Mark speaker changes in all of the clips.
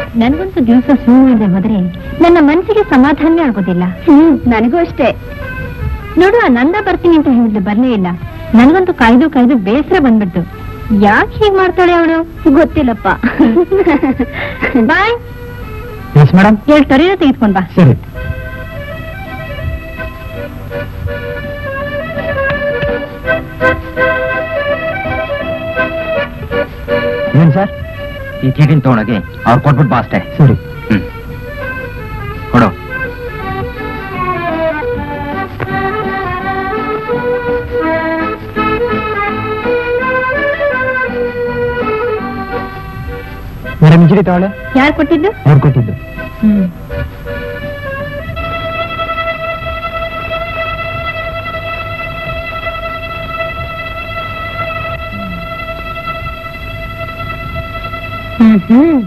Speaker 1: ನನ್ಗಂತೂ ದಿವಸ ಸುಮ್ಮನೆ ಹೋದ್ರೆ ನನ್ನ ಮನಸ್ಸಿಗೆ ಸಮಾಧಾನವೇ ಆಗೋದಿಲ್ಲ ಹ್ಮ್ ನನಗೂ ಅಷ್ಟೇ ನೋಡು ಆ ನಂದ ಬರ್ತೀನಿ ಅಂತ ಹೇಳಿದ್ಲು ಬರ್ಲೇ ಇಲ್ಲ ನನಗಂತೂ ಕಾಯ್ದು ಕಾಯ್ದು ಬೇಸರ ಬಂದ್ಬಿಡ್ತು ಯಾಕೆ ಹೀಗ್ ಮಾಡ್ತಾಳೆ ಅವಳು ಗೊತ್ತಿಲ್ಲಪ್ಪ ಬಾಯ್
Speaker 2: ಎಸ್ ಮೇಡಮ್
Speaker 1: ಎರಡು ತೊರೆನ ತೆಗೆದುಕೊಂಡ್ ಬಾ
Speaker 2: ಸರಿ ಏನ್ ಸರ್
Speaker 3: ಈ ಚೀಟಿನ ತಗೊಂಡೋಗಿ ಅವ್ರು ಕೊಟ್ಬಿಟ್ಟು ಬಾ ಅಷ್ಟೇ
Speaker 2: ಸರಿ
Speaker 3: ಹ್ಮ್ ಕೊಡು
Speaker 2: ಮೇಡಮ್ ಇಂಜಿರಿ ತಗೊಳ್ಳೆ
Speaker 1: ಯಾರು ಕೊಟ್ಟಿದ್ದು
Speaker 2: ಅವ್ರು ಕೊಟ್ಟಿದ್ದು
Speaker 1: ಹ್ಮ್ ಹ್ಮ್ ಹ್ಮ್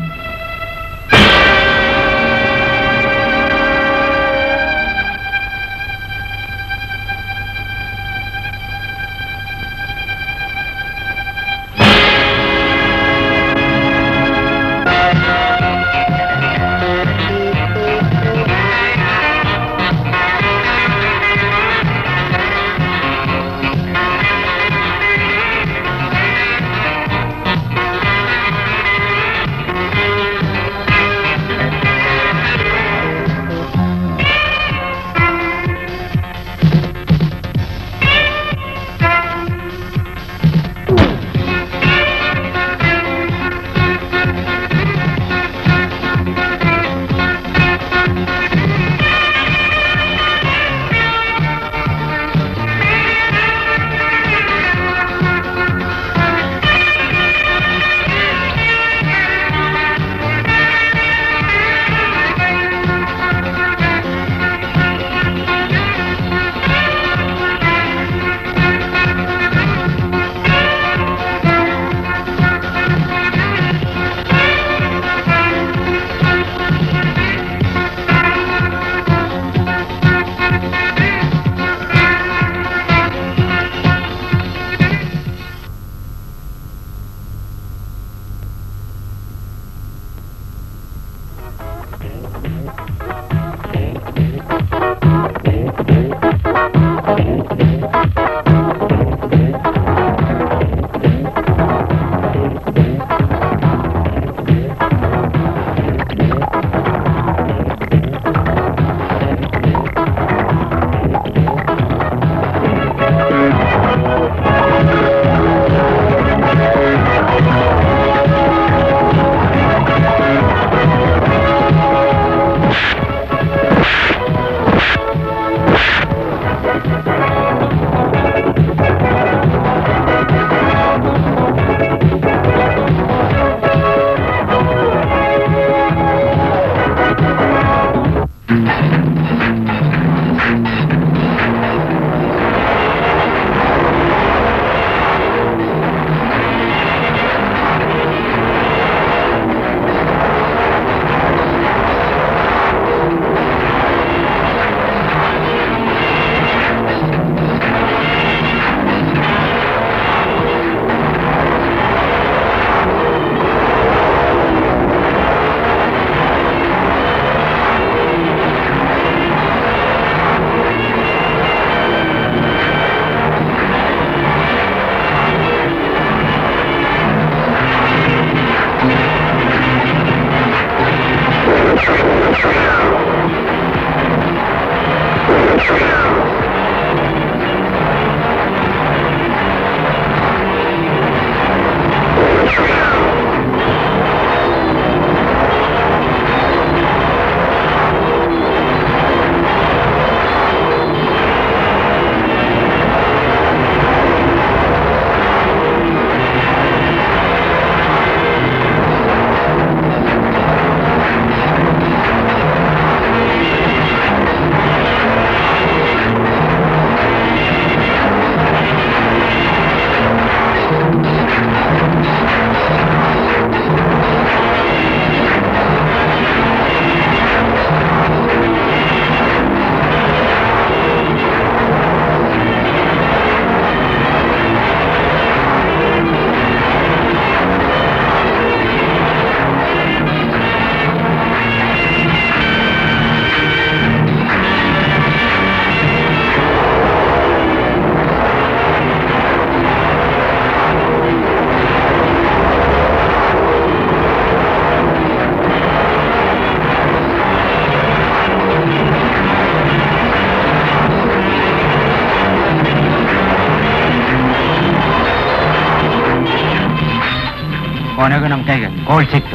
Speaker 3: ಕೊನೆಗೂ ನಮ್ ಕೈಗೆ ಗೋಲ್ಡ್ ಸಿಕ್ತು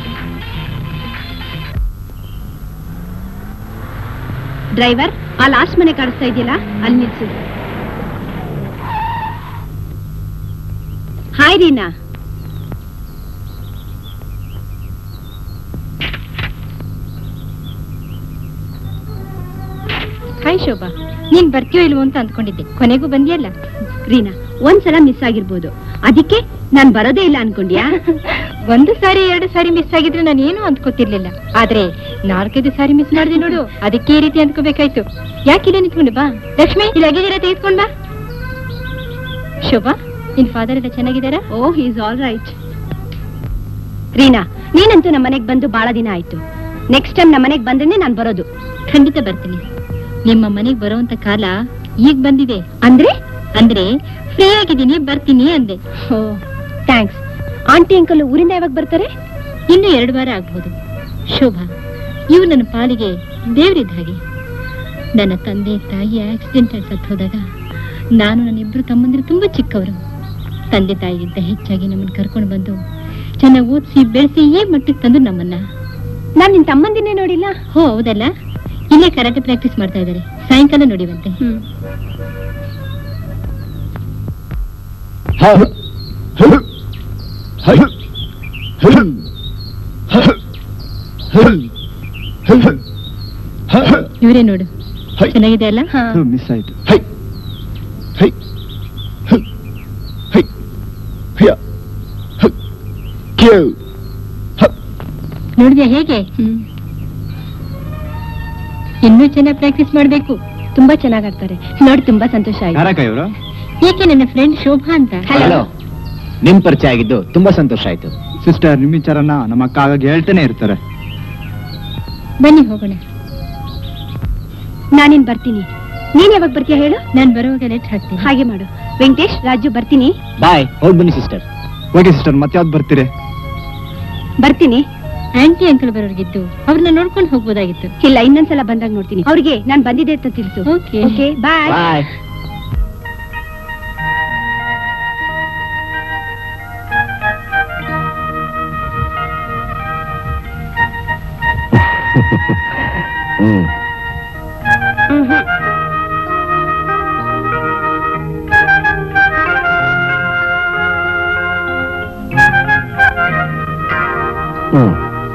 Speaker 1: ಡ್ರೈವರ್ ಆ ಲಾಸ್ಟ್ ಮನೆ ಕಾಣಿಸ್ತಾ ಇದೆಯಲ್ಲ ಅಲ್ಲಿ ನಿಲ್ಸು ಹಾಯ್ ರೀನಾ ಹಾಯ್ ಶೋಭಾ ನೀನ್ ಬರ್ತೀಯೋ ಇಲ್ವೋ ಅಂತ ಅಂದ್ಕೊಂಡಿದ್ದೆ ಕೊನೆಗೂ ಬಂದಿಯಲ್ಲ ರೀನಾ ಒಂದ್ಸಲ ಮಿಸ್ ಆಗಿರ್ಬೋದು ಅದಕ್ಕೆ ನಾನ್ ಬರೋದೇ ಇಲ್ಲ ಅನ್ಕೊಂಡ್ಯಾ ಒಂದು ಸಾರಿ ಎರಡು ಸಾರಿ ಮಿಸ್ ಆಗಿದ್ರೆ ನಾನು ಏನು ಅಂದ್ಕೋತಿರ್ಲಿಲ್ಲ ಆದ್ರೆ ನಾಲ್ಕೈದು ಸಾರಿ ಮಿಸ್ ಮಾಡಿದೆ ನೋಡು ಅದಕ್ಕೆ ಈ ರೀತಿ ಅಂದ್ಕೋಬೇಕಾಯ್ತು ಯಾಕಿಲ್ಲ ನಿಂತ್ಕೊಂಡು ಬಾ ಲಕ್ಷ್ಮಿ ಇಲ್ಲಿ ಲಗೇಜ್ ತೆಗೆದುಕೊಂಡ್ ಬಾ ಶೋಭಾ ನಿನ್ ಫಾದರ್ ಎಲ್ಲ ಚೆನ್ನಾಗಿದ್ದಾರಾ oh is all right Reena ನೀನಂತೂ ನಮ್ಮ ಮನೆಗೆ ಬಂದು ಬಹಳ ದಿನ ಆಯ್ತು ನೆಕ್ಸ್ಟ್ ಟೈಮ್ ನಮ್ಮ ಮನೆಗೆ ಬಂದ್ರೆ ನಾನು ಬರೋದು ಖಂಡಿತ ಬರ್ತೀನಿ ನಿಮ್ಮ ಮನೆಗೆ ಬರುವಂತ ಕಾಲ ಈಗ ಬಂದಿದೆ ಅಂದ್ರೆ ಅಂದ್ರೆ ಫ್ರೀ ಆಗಿದ್ದೀನಿ ಬರ್ತೀನಿ ಅಂದೆ ಓ ಥ್ಯಾಂಕ್ಸ್ ಆಂಟಿ ಅಂಕಲ್ ಊರಿಂದ ಯಾವಾಗ ಬರ್ತಾರೆ ಇನ್ನು ಎರಡು ವಾರ ಆಗ್ಬೋದು ಶೋಭಾ ಇವು ನನ್ನ ಪಾಲಿಗೆ ದೇವರಿದ್ದ ಹಾಗೆ ನನ್ನ ತಂದೆ ತಾಯಿ ಆಕ್ಸಿಡೆಂಟ್ ಆಗಿ ಸತ್ತು ಹೋದಾಗ ನಾನು ನನ್ನ ಇಬ್ಬರು ತಮ್ಮಂದಿರು ತುಂಬಾ ಚಿಕ್ಕವರು ತಂದೆ ತಾಯಿಗಿಂತ ಹೆಚ್ಚಾಗಿ ನಮ್ಮನ್ನ ಕರ್ಕೊಂಡು ಬಂದು ಚೆನ್ನಾಗಿ ಓದಿಸಿ ಬೆಳೆಸಿ ಈ ಮಟ್ಟಿಗೆ ತಂದು ನಮ್ಮನ್ನ ನಾನು ನಿನ್ ತಮ್ಮಂದಿನೇ ನೋಡಿಲ್ಲ ಹೋ ಹೌದಲ್ಲ ಇಲ್ಲೇ ಕರಾಟೆ ಪ್ರಾಕ್ಟೀಸ್ ಮಾಡ್ತಾ ಇದ್ದಾರೆ ಸಾಯಂಕಾಲ ನೋಡಿವಂತೆ ಇವರೇ ನೋಡು ಚೆನ್ನಾಗಿದೆ ಅಲ್ಲ
Speaker 2: ಮಿಸ್ ಆಯ್ತು
Speaker 4: ಹೈ ಹೈ ಹೈ ಹೈ ಹಯ ಹ ಕ್ಯೂ
Speaker 1: ನೋಡಿದ್ಯಾ ಹೇಗೆ ಇನ್ನೂ ಚೆನ್ನಾಗಿ ಪ್ರಾಕ್ಟೀಸ್ ಮಾಡ್ಬೇಕು ತುಂಬಾ ಚೆನ್ನಾಗ್ ಆಡ್ತಾರೆ ನೋಡಿ ತುಂಬಾ ಸಂತೋಷ ಆಯ್ತು
Speaker 2: ಯಾರಕ್ಕ ಇವರು
Speaker 1: ಏಕೆ ನನ್ನ ಫ್ರೆಂಡ್ ಶೋಭಾ ಅಂತ
Speaker 4: ಹಲೋ ನಿಮ್ ಪರಿಚಯ ಆಗಿದ್ದು ತುಂಬಾ ಸಂತೋಷ ಆಯ್ತು
Speaker 2: ಸಿಸ್ಟರ್ ನಿಮ್ಮ ವಿಚಾರನ ನಮ್ಮ ಅಕ್ಕ ಆಗಾಗ ಹೇಳ್ತಾನೆ ಇರ್ತಾರೆ
Speaker 1: ಬನ್ನಿ ಹೋಗೋಣ ನಾನಿನ್ ಬರ್ತೀನಿ ನೀನ್ ಯಾವಾಗ ಬರ್ತೀಯ ಹೇಳು ನಾನ್ ಬರುವಾಗ ಲೆಟ್ ಹಾಕ್ತೀನಿ ಹಾಗೆ ಮಾಡು ವೆಂಕಟೇಶ್ ರಾಜು ಬರ್ತೀನಿ
Speaker 4: ಬಾಯ್ ಹೋಗಿ ಬನ್ನಿ ಸಿಸ್ಟರ್
Speaker 2: ಓಕೆ ಸಿಸ್ಟರ್ ಮತ್ತೆ ಯಾವ್ದು ಬರ್ತೀರಿ
Speaker 1: ಬರ್ತೀನಿ ಆಂಟಿ ಅಂಕಲ್ ಬರೋರ್ಗಿದ್ದು ಅವ್ರನ್ನ ನೋಡ್ಕೊಂಡು ಹೋಗ್ಬೋದಾಗಿತ್ತು ಇಲ್ಲ ಇನ್ನೊಂದ್ಸಲ ಬಂದಾಗ ನೋಡ್ತೀನಿ ಅವ್ರಿಗೆ ನಾನ್ ಬಂದಿದೆ ಅಂತ ತಿಳಿಸು ಓಕೆ ಓಕೆ ಬಾಯ್
Speaker 4: ಬಾಯ್ ಹ್ಮ್ ಹ್ಮ್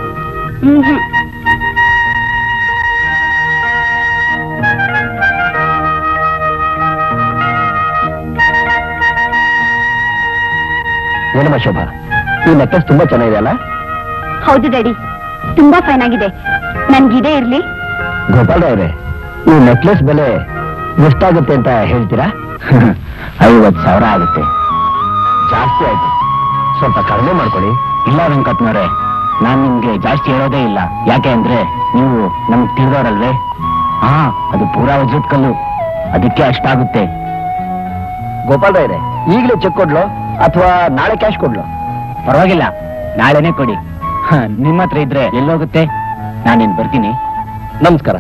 Speaker 4: ಏನಮ್ಮ ಶೋಭಾ ಈ ನೆಕ್ಲೆಸ್ ತುಂಬಾ ಚೆನ್ನಾಗಿದೆ ಅಲ್ಲ
Speaker 1: ಹೌದು ಡ್ಯಾಡಿ ತುಂಬಾ ಫೈನ್ ಆಗಿದೆ ನನ್ಗಿದೇ ಇರ್ಲಿ
Speaker 4: ಗೋಪಾಲ್ ಅವರೇ ಈ ನೆಕ್ಲೆಸ್ ಬೆಲೆ ಎಷ್ಟಾಗುತ್ತೆ ಅಂತ ಹೇಳ್ತೀರಾ ಐವತ್ತು ಸಾವಿರ ಆಗುತ್ತೆ ಜಾಸ್ತಿ ಆಯ್ತು ಸ್ವಲ್ಪ ಕಡಿಮೆ ಮಾಡ್ಕೊಳ್ಳಿ ಇಲ್ಲ ವೆಂಕಟ್ನವ್ರೆ ನಾನ್ ನಿಮ್ಗೆ ಜಾಸ್ತಿ ಹೇಳೋದೇ ಇಲ್ಲ ಯಾಕೆ ಅಂದ್ರೆ ನೀವು ನಮ್ಗೆ ತಿಳಿದವರಲ್ವೇ ಹಾ ಅದು ಪೂರಾ ವಜ್ರದ ಕಲ್ಲು ಅದಕ್ಕೆ ಅಷ್ಟಾಗುತ್ತೆ ಗೋಪಾಲ್ ರಾಯ್ರೆ ಈಗಲೇ ಚೆಕ್ ಕೊಡ್ಲು ಅಥವಾ ನಾಳೆ ಕ್ಯಾಶ್ ಕೊಡ್ಲು ಪರವಾಗಿಲ್ಲ ನಾಳೆನೇ ಕೊಡಿ ಹ, ನಿಮ್ಮ ಹತ್ರ ಇದ್ರೆ ಎಲ್ಲೋಗುತ್ತೆ ನಾನಿನ್ ಬರ್ತೀನಿ ನಮಸ್ಕಾರ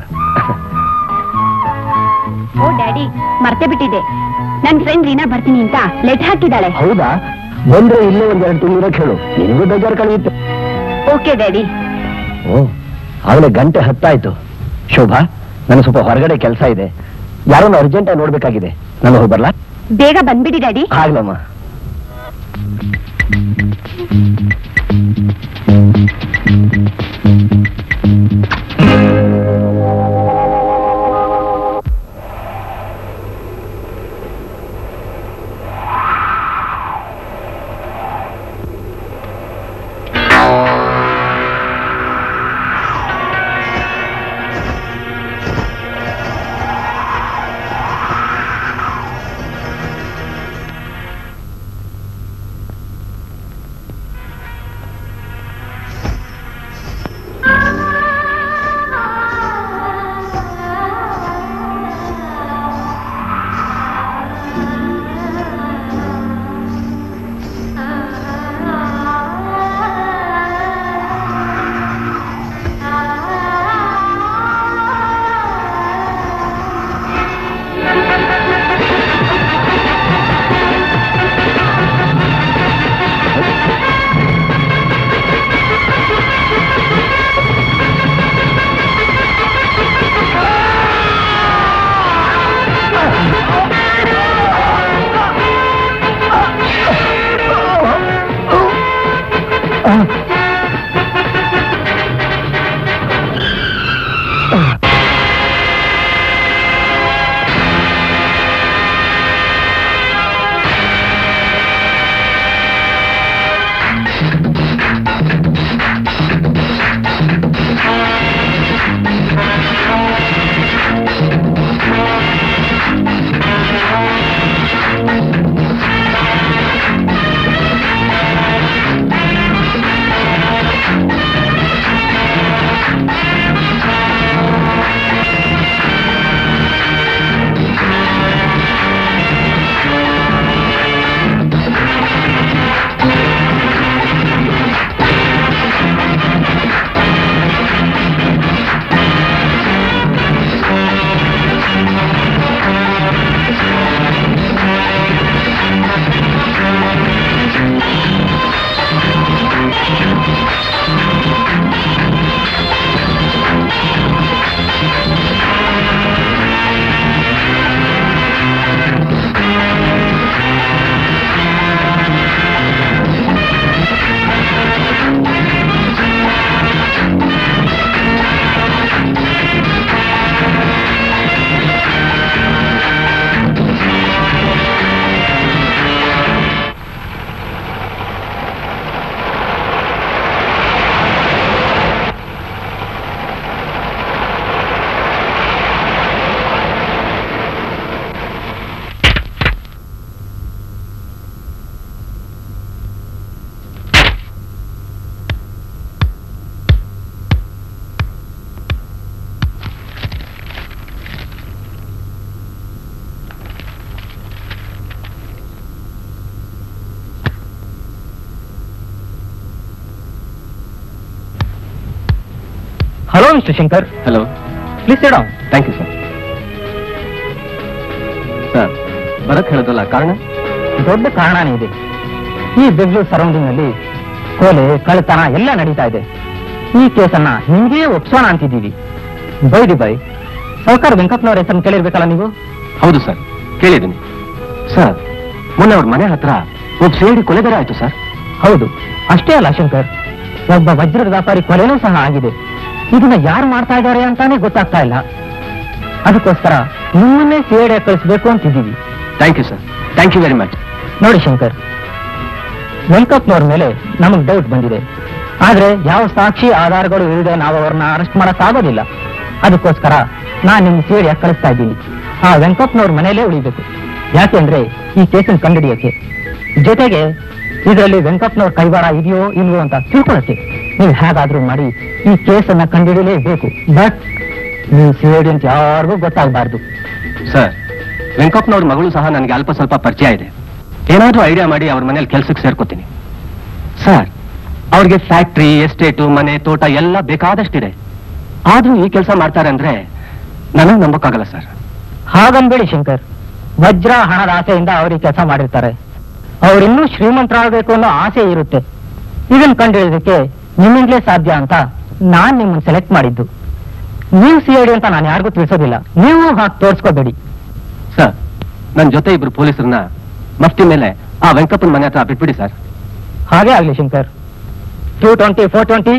Speaker 1: ಓ ಡ್ಯಾಡಿ ಮರ್ತೆ ಬಿಟ್ಟಿದೆ ನನ್ ಫ್ರೆಂಡ್ ರೀನಾ ಬರ್ತೀನಿ ಅಂತ ಲೆಟ್ ಹಾಕಿದಾಳೆ
Speaker 4: ಹೌದಾ ಬಂದ್ರೆ ಇಲ್ಲೇ ಒಂದ್ ಎರಡು ತಿಂಗಳು ಹೇಳು ನಿನಗೂ ಬೇಜಾರು ಕಳೆಯುತ್ತೆ
Speaker 1: ಓಕೆ ಡ್ಯಾಡಿ
Speaker 4: ಓ ಆಗಲೇ ಗಂಟೆ ಹತ್ತಾಯ್ತು ಶೋಭಾ ನನಗೆ ಸ್ವಲ್ಪ ಹೊರಗಡೆ ಕೆಲಸ ಇದೆ ಯಾರನ್ನು ಅರ್ಜೆಂಟ್ ಆಗಿ ನೋಡ್ಬೇಕಾಗಿದೆ ನಾನು ಹೋಗಿ ಬರ್ಲಾ
Speaker 1: ಬೇಗ ಬಂದ್ಬಿಡಿ ಡ್ಯಾಡಿ
Speaker 4: ಆಗ್ಲಮ್ಮ
Speaker 3: hello mister Shankar
Speaker 4: hello
Speaker 3: please sit down
Speaker 4: thank you sir sir ಬರಕ್ ಹೇಳೋದಲ್ಲ ಕಾರಣ
Speaker 3: ದೊಡ್ಡ ಕಾರಣನೇ ಇದೆ ಈ ಬೆಂಗಳೂರು ಸರೌಂಡಿಂಗ್ ನಲ್ಲಿ ಕೊಲೆ ಕಳ್ಳತನ ಎಲ್ಲ ನಡೀತಾ ಇದೆ ಈ ಕೇಸನ್ನ ನಿಮ್ಗೆ ಒಪ್ಸೋಣ ಅಂತಿದ್ದೀವಿ ಬೈದಿ ಬೈ ಸೌಕರ್ ವೆಂಕಪ್ಪನವ್ರ ಹೆಸರನ್ನು ಕೇಳಿರ್ಬೇಕಲ್ಲ ನೀವು
Speaker 4: ಹೌದು ಸರ್ ಕೇಳಿದ್ದೀನಿ ಸರ್ ಮೊನ್ನೆ ಅವ್ರ ಮನೆ ಹತ್ರ ಒಬ್ಬ ಸೇಡಿ ಕೊಲೆ ಬೇರೆ ಆಯ್ತು ಸರ್
Speaker 3: ಹೌದು ಅಷ್ಟೇ ಅಲ್ಲ ಶಂಕರ್ ಒಬ್ಬ ವಜ್ರದ ವ್ಯಾಪಾರಿ ಕೊಲೆನೂ ಸಹ ಆಗಿದೆ ಇದನ್ನ ಯಾರು ಮಾಡ್ತಾ ಇದ್ದಾರೆ ಅಂತಾನೆ ಗೊತ್ತಾಗ್ತಾ ಇಲ್ಲ ಅದಕ್ಕೋಸ್ಕರ ನಿಮ್ಮನ್ನೇ ಸಿಐಡಿ ಕಳಿಸ್ಬೇಕು ಅಂತಿದ್ದೀವಿ
Speaker 4: thank you sir thank you very much
Speaker 3: ನೋಡಿ ಶಂಕರ್ ವೆಂಕಪ್ನವ್ರ ಮೇಲೆ ನಮಗ್ ಡೌಟ್ ಬಂದಿದೆ ಆದ್ರೆ ಯಾವ ಸಾಕ್ಷಿ ಆಧಾರಗಳು ಇಲ್ಲದೆ ನಾವು ಅವ್ರನ್ನ ಅರೆಸ್ಟ್ ಮಾಡಕ್ಕಾಗೋದಿಲ್ಲ ಅದಕ್ಕೋಸ್ಕರ ನಾನ್ ನಿಮ್ ಸೇರಿ ಕಳಿಸ್ತಾ ಇದ್ದೀನಿ ಆ ವೆಂಕಪ್ನವ್ರ ಮನೆಯಲ್ಲೇ ಉಳಿಬೇಕು ಯಾಕೆಂದ್ರೆ ಈ ಕೇಸನ್ ಕಂಡಿಡಿಯಕ್ಕೆ ಜೊತೆಗೆ ಇದರಲ್ಲಿ ವೆಂಕಪ್ನವ್ರ ಕೈವಾಡ ಇದೆಯೋ ಇಲ್ವೋ ಅಂತ ತಿಳ್ಕೊಳಕ್ಕೆ ನೀವು ಹೇಗಾದ್ರೂ ಮಾಡಿ ಈ ಕೇಸನ್ನ ಕಂಡುಹಿಡಿಯಲೇಬೇಕು ಬಟ್ ನೀವು ಸಿಐಡಿ ಅಂತ ಯಾರಿಗೂ ಗೊತ್ತಾಗಬಾರ್ದು
Speaker 4: ಸರ್ ವೆಂಕಪ್ಪನವ್ರ ಮಗಳು ಸಹ ನನಗೆ ಅಲ್ಪ ಸ್ವಲ್ಪ ಪರಿಚಯ ಇದೆ ಏನಾದ್ರೂ ಐಡಿಯಾ ಮಾಡಿ ಅವ್ರ ಮನೇಲಿ ಕೆಲ್ಸಕ್ಕೆ ಸೇರ್ಕೋತೀನಿ ಸರ್ ಅವ್ರಿಗೆ ಫ್ಯಾಕ್ಟ್ರಿ ಎಸ್ಟೇಟು ಮನೆ ತೋಟ ಎಲ್ಲ ಬೇಕಾದಷ್ಟಿದೆ ಆದ್ರೂ ಈ ಕೆಲಸ ಮಾಡ್ತಾರೆ ಅಂದ್ರೆ ನನಗೆ ನಂಬಕ್ಕಾಗಲ್ಲ ಸರ್
Speaker 3: ಹಾಗನ್ಬೇಡಿ ಶಂಕರ್ ವಜ್ರ ಹಣದ ಆಸೆಯಿಂದ ಅವ್ರಿಗೆ ಕೆಲಸ ಮಾಡಿರ್ತಾರೆ ಅವರಿನ್ನೂ ಶ್ರೀಮಂತರಾಗಬೇಕು ಅನ್ನೋ ಆಸೆ ಇರುತ್ತೆ ಇದನ್ನ ಕಂಡುಹಿಡಿಯೋದಕ್ಕೆ ನಿಮ್ಮಿಂದಲೇ ಸಾಧ್ಯ ಅಂತ ನಾನ್ ನಿಮ್ಮನ್ನ ಸೆಲೆಕ್ಟ್ ಮಾಡಿದ್ದು ನೀವು ಸಿ ಐ ಡಿ ಅಂತ ನಾನು ಯಾರಿಗೂ ತಿಳಿಸೋದಿಲ್ಲ ನೀವು ಹಾಗೆ ತೋರಿಸ್ಕೋಬೇಡಿ
Speaker 4: ಸರ್ ನನ್ನ ಜೊತೆ ಇಬ್ರು ಪೊಲೀಸರನ್ನ ಮಫ್ತಿ ಮೇಲೆ ಆ ವೆಂಕಪ್ಪನ ಮನೆ ಹತ್ರ ಬಿಟ್ಬಿಡಿ ಸರ್
Speaker 3: ಹಾಗೆ ಆಗ್ಲಿ Shankar two twenty four twenty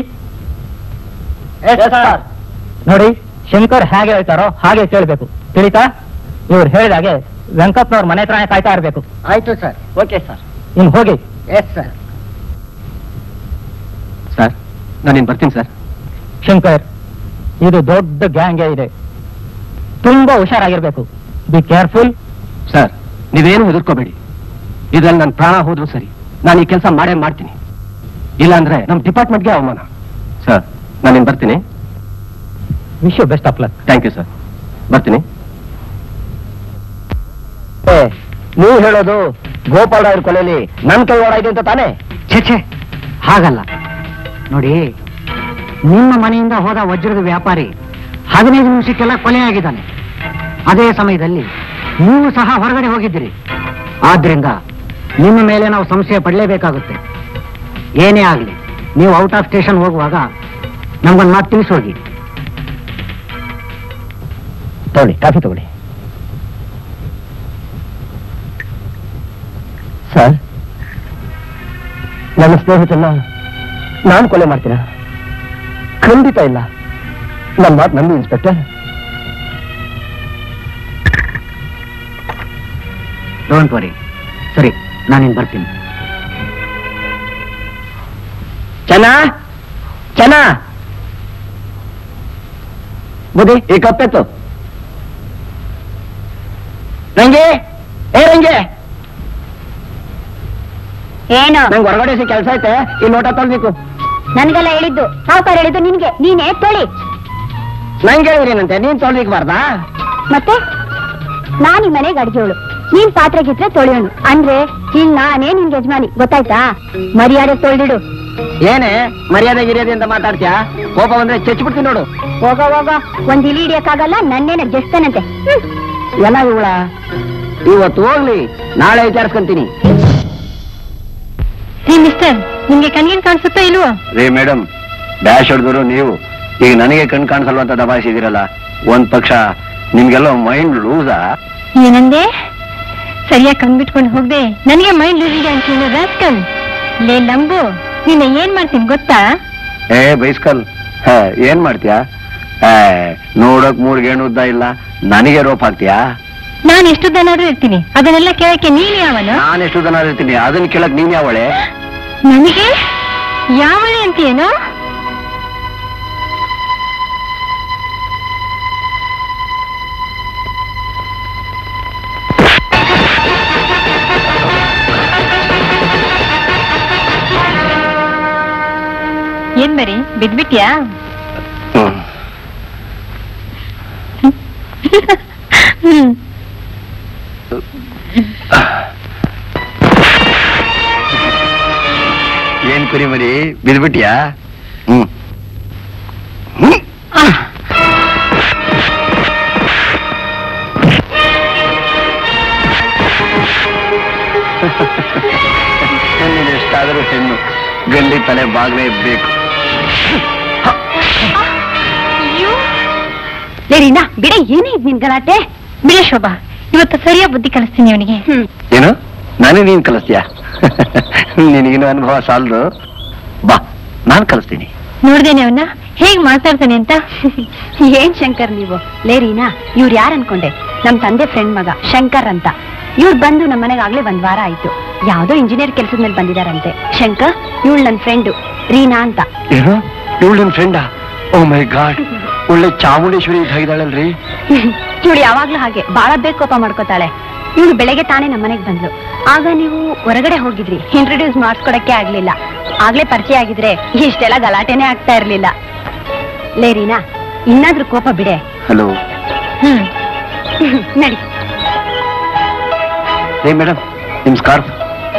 Speaker 3: ನೋಡಿ ಶಂಕರ್ ಹೇಗೆ ಹೇಳ್ತಾರೋ ಹಾಗೆ ಕೇಳಬೇಕು ತಿಳಿತಾ ಇವ್ರು ಹೇಳಿದಾಗೆ ವೆಂಕಪ್ಪನವ್ರ ಮನೆ ಹತ್ರನೇ ಕಾಯ್ತಾ ಇರಬೇಕು
Speaker 5: ಆಯ್ತು ಸರ್ ಓಕೆ ಸರ್
Speaker 3: ಇನ್ ಹೋಗಿ
Speaker 5: ಎಸ್ ಸರ್
Speaker 4: ಸರ್ ನಾನಿನ್ ಬರ್ತೀನಿ ಸರ್
Speaker 3: ಶಂಕರ್ ಇದು ದೊಡ್ಡ ಗ್ಯಾಂಗೇ ಇದೆ ತುಂಬಾ ಹುಷಾರಾಗಿರ್ಬೇಕು ಬಿ ಕೇರ್ಫುಲ್
Speaker 4: ಸರ್ ನೀವೇನು ಹೆದರ್ಕೋಬೇಡಿ ಇದ್ರಲ್ಲಿ ನನ್ನ ಪ್ರಾಣ ಹೋದ್ರು ಸರಿ ನಾನು ಈ ಕೆಲಸ ಮಾಡೇ ಮಾಡ್ತೀನಿ ಇಲ್ಲಾಂದ್ರೆ ನಮ್ಮ ಡಿಪಾರ್ಟ್ಮೆಂಟ್ಗೆ ಅವಮಾನ ಸರ್ ನಾನಿನ್ ಬರ್ತೀನಿ
Speaker 3: wish you best of luck
Speaker 4: thank you sir ಬರ್ತೀನಿ
Speaker 3: ನೀವು ಹೇಳೋದು ಗೋಪಾಲರಾಯರ ಕೊಲೆಯಲ್ಲಿ ನನ್ ಕೈ ಇದೆ ಅಂತ ತಾನೇ
Speaker 5: ಛೇ ಛೇ ಹಾಗಲ್ಲ ನೋಡಿ ನಿಮ್ಮ ಮನೆಯಿಂದ ಹೋದ ವಜ್ರದ ವ್ಯಾಪಾರಿ ಹದಿನೈದು ನಿಮಿಷಕ್ಕೆಲ್ಲ ಕೊಲೆಯಾಗಿದ್ದಾನೆ ಅದೇ ಸಮಯದಲ್ಲಿ ನೀವು ಸಹ ಹೊರಗಡೆ ಹೋಗಿದ್ದೀರಿ ಆದ್ರಿಂದ ನಿಮ್ಮ ಮೇಲೆ ನಾವು ಸಂಶಯ ಪಡಲೇಬೇಕಾಗುತ್ತೆ ಏನೇ ಆಗಲಿ ನೀವು ಔಟ್ ಆಫ್ ಸ್ಟೇಷನ್ ಹೋಗುವಾಗ ನಮ್ಗೊಂದು ಮಾತು ತಿಳಿಸೋಗಿ
Speaker 3: ತಗೊಳ್ಳಿ ಕಾಫಿ ತಗೊಳ್ಳಿ ಸರ್ ನನ್ನ ಸ್ನೇಹಿತನ್ನ ನಾನು ಕೊಲೆ ಮಾಡ್ತೀನ ಖಂಡಿತ ಇಲ್ಲ ನನ್ನ ಮಾತು ನಂಬಿ ಇನ್ಸ್ಪೆಕ್ಟರ್
Speaker 5: ಡೋಂಟ್ ವರಿ ಸರಿ ನಾನಿನ್ ಬರ್ತೀನಿ
Speaker 3: ಚೆನ್ನ ಚೆನ್ನ ಬುದ್ಧಿ ಈ ಕಪ್ಪೆತ್ತು ರಂಗೆ ಏ ರಂಗೆ
Speaker 1: ಏನು
Speaker 3: ನಂಗೆ ಹೊರಗಡೆ ಕೆಲಸ ಐತೆ ಈ ನೋಟ ತೊಳ್ಬೇಕು
Speaker 1: ನನ್ಗೆಲ್ಲ ಹೇಳಿದ್ದು ಸಾವುಕಾರ ಹೇಳಿದ್ದು ನಿನ್ಗೆ ನೀನೇ ತೊಳಿ
Speaker 3: ನಂಗೆ ಹೇಳಿದ್ರೇನಂತೆ ನೀನ್ ತೊಳ್ಲಿಕ್ಬಾರ್ದಾ
Speaker 1: ಮತ್ತೆ ನಾನ್ ಈ ಮನೆಗೆ ಅಡ್ಗೆವಳು ನೀನ್ ಪಾತ್ರೆ ಗಿತ್ರೆ ತೊಳೆಯೋನು ಅಂದ್ರೆ ಈಗ ನಾನೇ ನಿನ್ ಯಜಮಾನಿ ಗೊತ್ತಾಯ್ತಾ ಮರ್ಯಾದೆ ತೊಳ್ದಿಡು
Speaker 3: ಏನೇ ಮರ್ಯಾದೆ ಗಿರ್ಯಾದೆ ಅಂತ ಮಾತಾಡ್ತೀಯಾ ಕೋಪ ಬಂದ್ರೆ ಚಚ್ಬಿಡ್ತೀನಿ ನೋಡು
Speaker 1: ಹೋಗ ಹೋಗ ಒಂದ್ ಇಲಿ ಹಿಡಿಯಕ್ಕಾಗಲ್ಲ ನನ್ನೇನ ಜಸ್ತಾನಂತೆ
Speaker 3: ಎಲ್ಲ ಇವಳ ಇವತ್ತು ಹೋಗ್ಲಿ ನಾಳೆ ವಿಚಾರಿಸ್ಕೊಂತೀನಿ
Speaker 1: ರೀ ಮಿಸ್ಟರ್ ನಿಮ್ಗೆ ಕಣ್ಣಿನ ಕಾಣಿಸುತ್ತೋ ಇಲ್ವೋ
Speaker 4: ರೀ ಮೇಡಮ್ ಡ್ಯಾಶ್ ಹೊಡೆದ್ರು ನೀವು ಈಗ ನನಗೆ ಕಣ್ ಕಾಣಿಸಲ್ವ ಅಂತ ದಬಾಯಿಸಿದಿರಲ್ಲ ಒಂದ್ ಪಕ್ಷ ನಿಮ್ಗೆಲ್ಲ ಮೈಂಡ್ ಲೂಸಾ
Speaker 1: ಏನಂದೆ ಸರಿಯಾಗಿ ಕಂಡ್ಬಿಟ್ಕೊಂಡು ಹೋಗ್ದೆ ನನಗೆ ಮೈಂಡ್ ಲೂಸ್ ಇದೆ ಅಂತ ಹೇಳು ರಾಸ್ಕಲ್ ಲೇ ಲಂಬು ನಿನ್ನ ಏನ್ ಮಾಡ್ತೀನಿ ಗೊತ್ತಾ
Speaker 4: ಏ ಬೈಸ್ಕಲ್ ಹ, ಏನ್ ಮಾಡ್ತೀಯಾ ಏ, ನೋಡಕ್ ಮೂರ್ ಗೇಣು ಉದ್ದ ಇಲ್ಲ ನನಗೆ ರೋಪ್ ಹಾಕ್ತೀಯಾ
Speaker 1: ನಾನು ಎಷ್ಟು ದನಾದ್ರೂ ಇರ್ತೀನಿ ಅದನ್ನೆಲ್ಲ ಕೇಳಕ್ಕೆ ನೀನು ಯಾವನು
Speaker 4: ನಾನು ಎಷ್ಟು ಜನ ಇರ್ತೀನಿ ಅದನ್ನ ಕೇಳಕ್ ನೀನ್ ಯಾವಳೆ
Speaker 1: ನನಗೆ ಯಾವಳೆ ಅಂತೀಯೇನು ಏನ್ ಬರಿ ಬಿದ್ಬಿಟ್ಯಾ
Speaker 4: ಹ್ಮ್.
Speaker 1: ಹ್ಮ್
Speaker 4: ಏನ್ ಕುರಿ ಮರಿ ಬಿದ್ಬಿಟ್ಯಾ ಹ್ಮ್ ಹ್ಮ್ ನೀನು ಎಷ್ಟಾದರೂ ಹೆಣ್ಣು ಗಂಡಿ ತಲೆ ಬಾಗ್ಲೇ ಬೇಕು
Speaker 1: ರೀನಾ ಬಿಡ ಏನೇ ಇದ್ ನಿನ್ ಗಲಾಟೆ ಬಿಡ ಶೋಭಾ ಇವತ್ತು ಸರಿಯಾಗಿ ಬುದ್ಧಿ ಕಲಿಸ್ತೀನಿ ಅವನಿಗೆ
Speaker 4: ಏನು ನಾನೇ ನೀನ್ ಕಲಿಸ್ತೀಯ ನಿನಗಿನ ಅನುಭವ ಸಾಲದು ಬಾ ನಾನು ಕಲಿಸ್ತೀನಿ
Speaker 1: ನೋಡ್ದೇನೆ ಅವನ್ನ ಹೇಗ್ ಮಾತಾಡ್ತಾನೆ ಅಂತ
Speaker 6: ಏನ್ ಶಂಕರ್ ನೀವು ಲೇ ರೀನಾ ಇವ್ರು ಯಾರು ಅನ್ಕೊಂಡೆ ನಮ್ ತಂದೆ ಫ್ರೆಂಡ್ ಮಗ ಶಂಕರ್ ಅಂತ ಇವ್ರು ಬಂದು ನಮ್ಮ ಮನೆಗೆ ಆಗ್ಲೇ ಒಂದ್ ವಾರ ಆಯ್ತು ಯಾವ್ದೋ ಇಂಜಿನಿಯರ್ ಕೆಲ್ಸದ ಮೇಲೆ ಬಂದಿದಾರಂತೆ ಶಂಕರ್ ಇವಳು ನನ್ ಫ್ರೆಂಡು ರೀನಾ ಅಂತ
Speaker 4: ಏನು ಇವಳು ನಿನ್ ಫ್ರೆಂಡಾ ಓ ಮೈ ಗಾಡ್ ಒಳ್ಳೆ ಚಾಮುಂಡೇಶ್ವರಿ ಇದ್ದಾಳಲ್ರಿ
Speaker 6: ಇವಳು ಯಾವಾಗ್ಲೂ ಹಾಗೆ ಬಾಳ ಬೇಗ ಕೋಪ ಮಾಡ್ಕೋತಾಳೆ ಇವಳು ಬೆಳಗ್ಗೆ ತಾನೇ ನಮ್ಮ ಮನೆಗೆ ಬಂದ್ಲು ಆಗ ನೀವು ಹೊರಗಡೆ ಹೋಗಿದ್ರಿ ಇಂಟ್ರೊಡ್ಯೂಸ್ ಮಾಡಿಸ್ಕೊಡಕ್ಕೆ ಆಗ್ಲಿಲ್ಲ ಆಗ್ಲೇ ಪರಿಚಯ ಆಗಿದ್ರೆ ಇಷ್ಟೆಲ್ಲ ಗಲಾಟೆನೇ ಆಗ್ತಾ ಇರ್ಲಿಲ್ಲ ಲೇ ರೀನಾ ಇನ್ನಾದ್ರೂ ಕೋಪ ಬಿಡೆ
Speaker 4: ಹಲೋ
Speaker 1: ಹ್ಮ್
Speaker 6: ನಡಿ
Speaker 4: ಏ ಮೇಡಮ್ ನಿಮ್ ಸ್ಕಾರ್ಫ್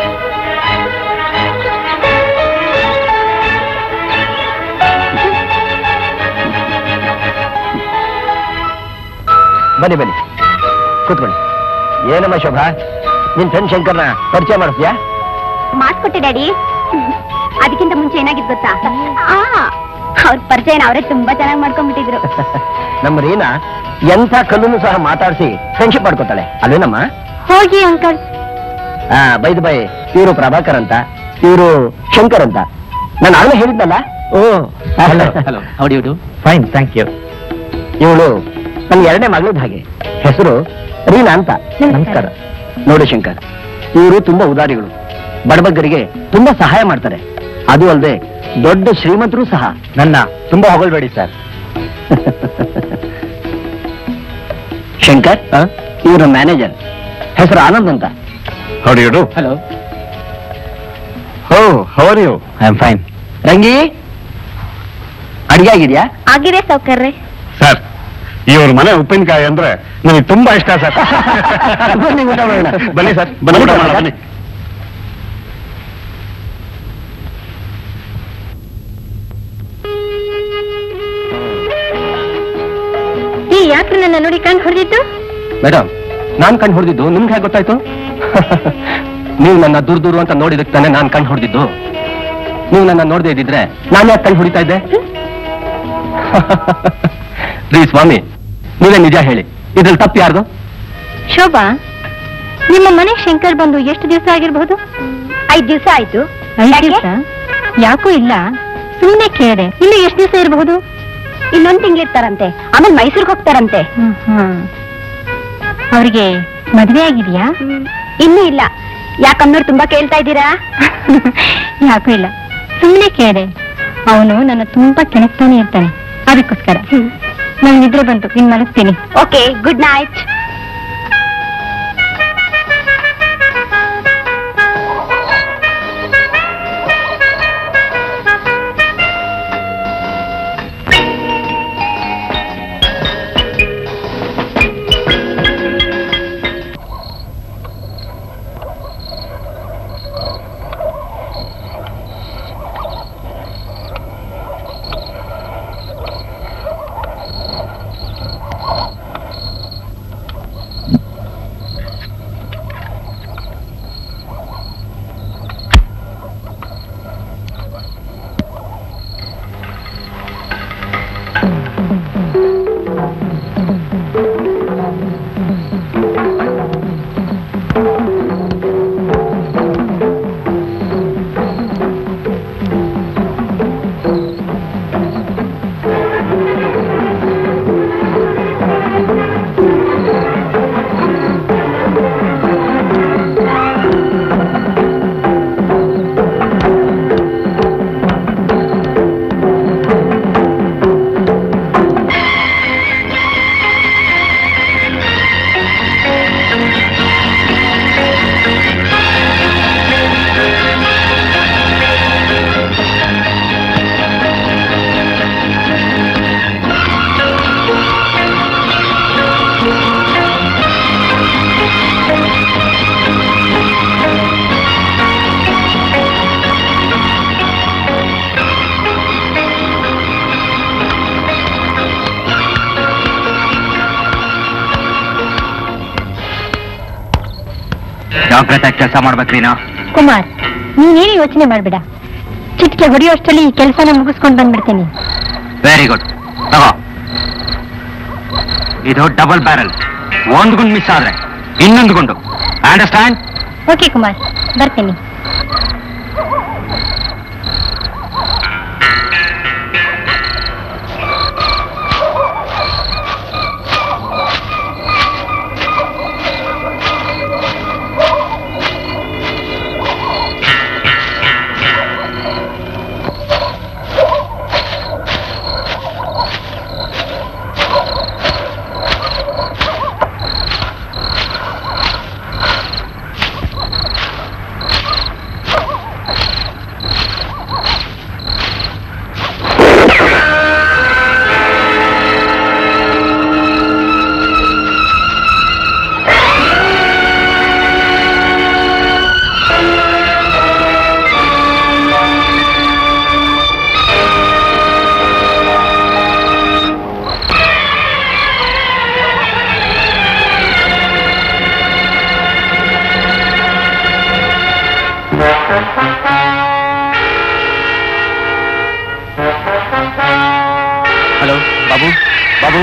Speaker 4: ಬನ್ನಿ ಬನ್ನಿ ಕೂತ್ಕೊಳ್ಳಿ ಏನಮ್ಮ ಶೋಭಾ ನಿನ್ ಫ್ರೆಂಡ್ ಶಂಕರ್ನ ಪರಿಚಯ ಮಾಡಿಸ್ಯಾ
Speaker 6: ಮಾಡ್ಕೊಟ್ಟೆ ಡ್ಯಾಡಿ ಅದಕ್ಕಿಂತ ಮುಂಚೆ ಏನಾಗಿತ್ತು ಗೊತ್ತಾ ಆ ಅವ್ರ ಪರಿಚಯನ ಅವರೇ ತುಂಬಾ ಚೆನ್ನಾಗಿ ಮಾಡ್ಕೊಂಡ್ಬಿಟ್ಟಿದ್ರು
Speaker 4: ನಮ್ಮ ರೀನಾ ಎಂಥ ಕಲ್ಲನ್ನು ಸಹ ಮಾತಾಡಿಸಿ ಫ್ರೆಂಡ್ಶಿಪ್ ಮಾಡ್ಕೊತಾಳೆ ಅಲ್ವೇನಮ್ಮ
Speaker 1: ಹೋಗಿ ಅಂಕಲ್
Speaker 4: ಆ ಬೈದ್ ಬೈ ಇವರು ಪ್ರಭಾಕರ್ ಅಂತ ಇವರು ಶಂಕರ್ ಅಂತ ನಾನು ಆಗಲೇ ಹೇಳಿದ್ನಲ್ಲ oh
Speaker 3: hello hello how do fine thank you
Speaker 4: ಇವಳು ನನ್ನ ಎರಡನೇ ಮಗಳದ ಹಾಗೆ ಹೆಸರು ರೀನಾ ಅಂತ
Speaker 1: ನಮಸ್ಕಾರ.
Speaker 4: ನೋಡಿ ಶಂಕರ್ ಇವರು ತುಂಬಾ ಉದಾರಿಗಳು ಬಡಬಗ್ಗರಿಗೆ ತುಂಬಾ ಸಹಾಯ ಮಾಡ್ತಾರೆ ಅದು ಅಲ್ಲದೆ ದೊಡ್ಡ ಶ್ರೀಮಂತರು ಸಹ
Speaker 3: ನನ್ನ ತುಂಬಾ ಹೊಗಳ್ಬೇಡಿ ಸರ್
Speaker 4: ಶಂಕರ್ ಇವರ ಮ್ಯಾನೇಜರ್ ಹೆಸರು ಆನಂದ್ ಅಂತ
Speaker 2: ಹೊಡಿಯೋಡು
Speaker 3: hello
Speaker 2: oh how are you
Speaker 3: I am fine
Speaker 4: Rangi ಅಡಿಗೆ ಆಗಿದ್ಯಾ
Speaker 6: ಆಗಿದೆ ಸೌಕರ್ಯ
Speaker 2: ಸರ್ ಇವ್ರ ಮನೆ ಉಪ್ಪಿನಕಾಯಿ ಅಂದ್ರೆ ನನಗೆ ತುಂಬಾ ಇಷ್ಟ ಸರ್
Speaker 4: ಬನ್ನಿ ಊಟ ಮಾಡೋಣ.
Speaker 2: ಬನ್ನಿ ಸರ್ ಬನ್ನಿ ಊಟ ಮಾಡೋಣ, ಬನ್ನಿ
Speaker 1: ಈ ಯಾಕ್ರೆ ನನ್ನ ನೋಡಿ ಕಣ್ ಹೊಡೆದಿತ್ತು
Speaker 4: ಮೇಡಮ್ ನಾನ್ ಕಣ್ ಹೊಡೆದಿದ್ದು ನಿಮ್ಗೆ ಹೇಗೆ ಗೊತ್ತಾಯ್ತು ನೀವು ನನ್ನ ದೂರ ದೂರ ಅಂತ ನೋಡಿದಕ್ಕೆ ತಾನೇ ನಾನ್ ಕಣ್ ಹೊಡೆದಿದ್ದು ನೀವು ನನ್ನ ನೋಡದೇ ಇದ್ದಿದ್ರೆ ನಾನು ಯಾಕೆ ಕಣ್ ಹೊಡಿತಾ ಇದ್ದೆ ರೀ ಸ್ವಾಮಿ ನೀವೇ ನಿಜ ಹೇಳಿ ಇದ್ರಲ್ಲಿ ತಪ್ಪು ಯಾರ್ದು
Speaker 1: ಶೋಭಾ ನಿಮ್ಮ ಮನೆ ಶಂಕರ್ ಬಂದು ಎಷ್ಟು ದಿವಸ ಆಗಿರ್ಬಹುದು
Speaker 6: ಐದ್ ದಿವಸ ಆಯ್ತು
Speaker 1: ಐದು
Speaker 6: ಯಾಕೆ?
Speaker 1: ದಿವಸ ಯಾಕೂ ಇಲ್ಲ ಸುಮ್ಮನೆ ಕೇಳಿದೆ ಇಲ್ಲಿ ಎಷ್ಟು ದಿವಸ ಇರಬಹುದು
Speaker 6: ಇನ್ನೊಂದ್ ತಿಂಗಳಿರ್ತಾರಂತೆ ಆಮೇಲೆ ಮೈಸೂರಿಗೆ ಹೋಗ್ತಾರಂತೆ
Speaker 1: ಅವ್ರಿಗೆ ಮದ್ವೆ ಆಗಿದ್ಯಾ
Speaker 6: ಇನ್ನೂ ಇಲ್ಲ ಯಾಕನ್ನೋರು ತುಂಬಾ ಕೇಳ್ತಾ ಇದ್ದೀರಾ
Speaker 1: ಯಾಕೂ ಇಲ್ಲ ಸುಮ್ಮನೆ ಕೇಳಿದೆ ಅವನು ನನ್ನ ತುಂಬಾ ಕೆಣಕ್ತಾನೆ ಇರ್ತಾನೆ ಅದಕ್ಕೋಸ್ಕರ ನಂಗೆ ನಿದ್ರೆ ಬಂತು ಇನ್ ಮಲಗ್ತೀನಿ
Speaker 6: ಓಕೆ ಗುಡ್ ನೈಟ್
Speaker 3: ಜಾಗ್ರತೆ ಕೆಲಸ ಮಾಡ್ಬೇಕ್ರಿ ನಾ
Speaker 1: ಕುಮಾರ್ ನೀನೇನು ಯೋಚನೆ ಮಾಡ್ಬೇಡ ಚಿಟ್ಕೆ ಹೊಡೆಯೋಷ್ಟರಲ್ಲಿ ಈ ಕೆಲಸನ ಮುಗಿಸ್ಕೊಂಡು ಬಂದ್ಬಿಡ್ತೀನಿ
Speaker 3: ವೆರಿ ಗುಡ್ ತಗೋ ಇದು ಡಬಲ್ ಬ್ಯಾರಲ್ ಒಂದು ಗುಂಡು ಮಿಸ್ ಆದ್ರೆ ಇನ್ನೊಂದು ಗುಂಡು ಅಂಡರ್ಸ್ಟ್ಯಾಂಡ್
Speaker 1: ಓಕೆ ಕುಮಾರ್ ಬರ್ತೀನಿ
Speaker 3: hello Babu Babu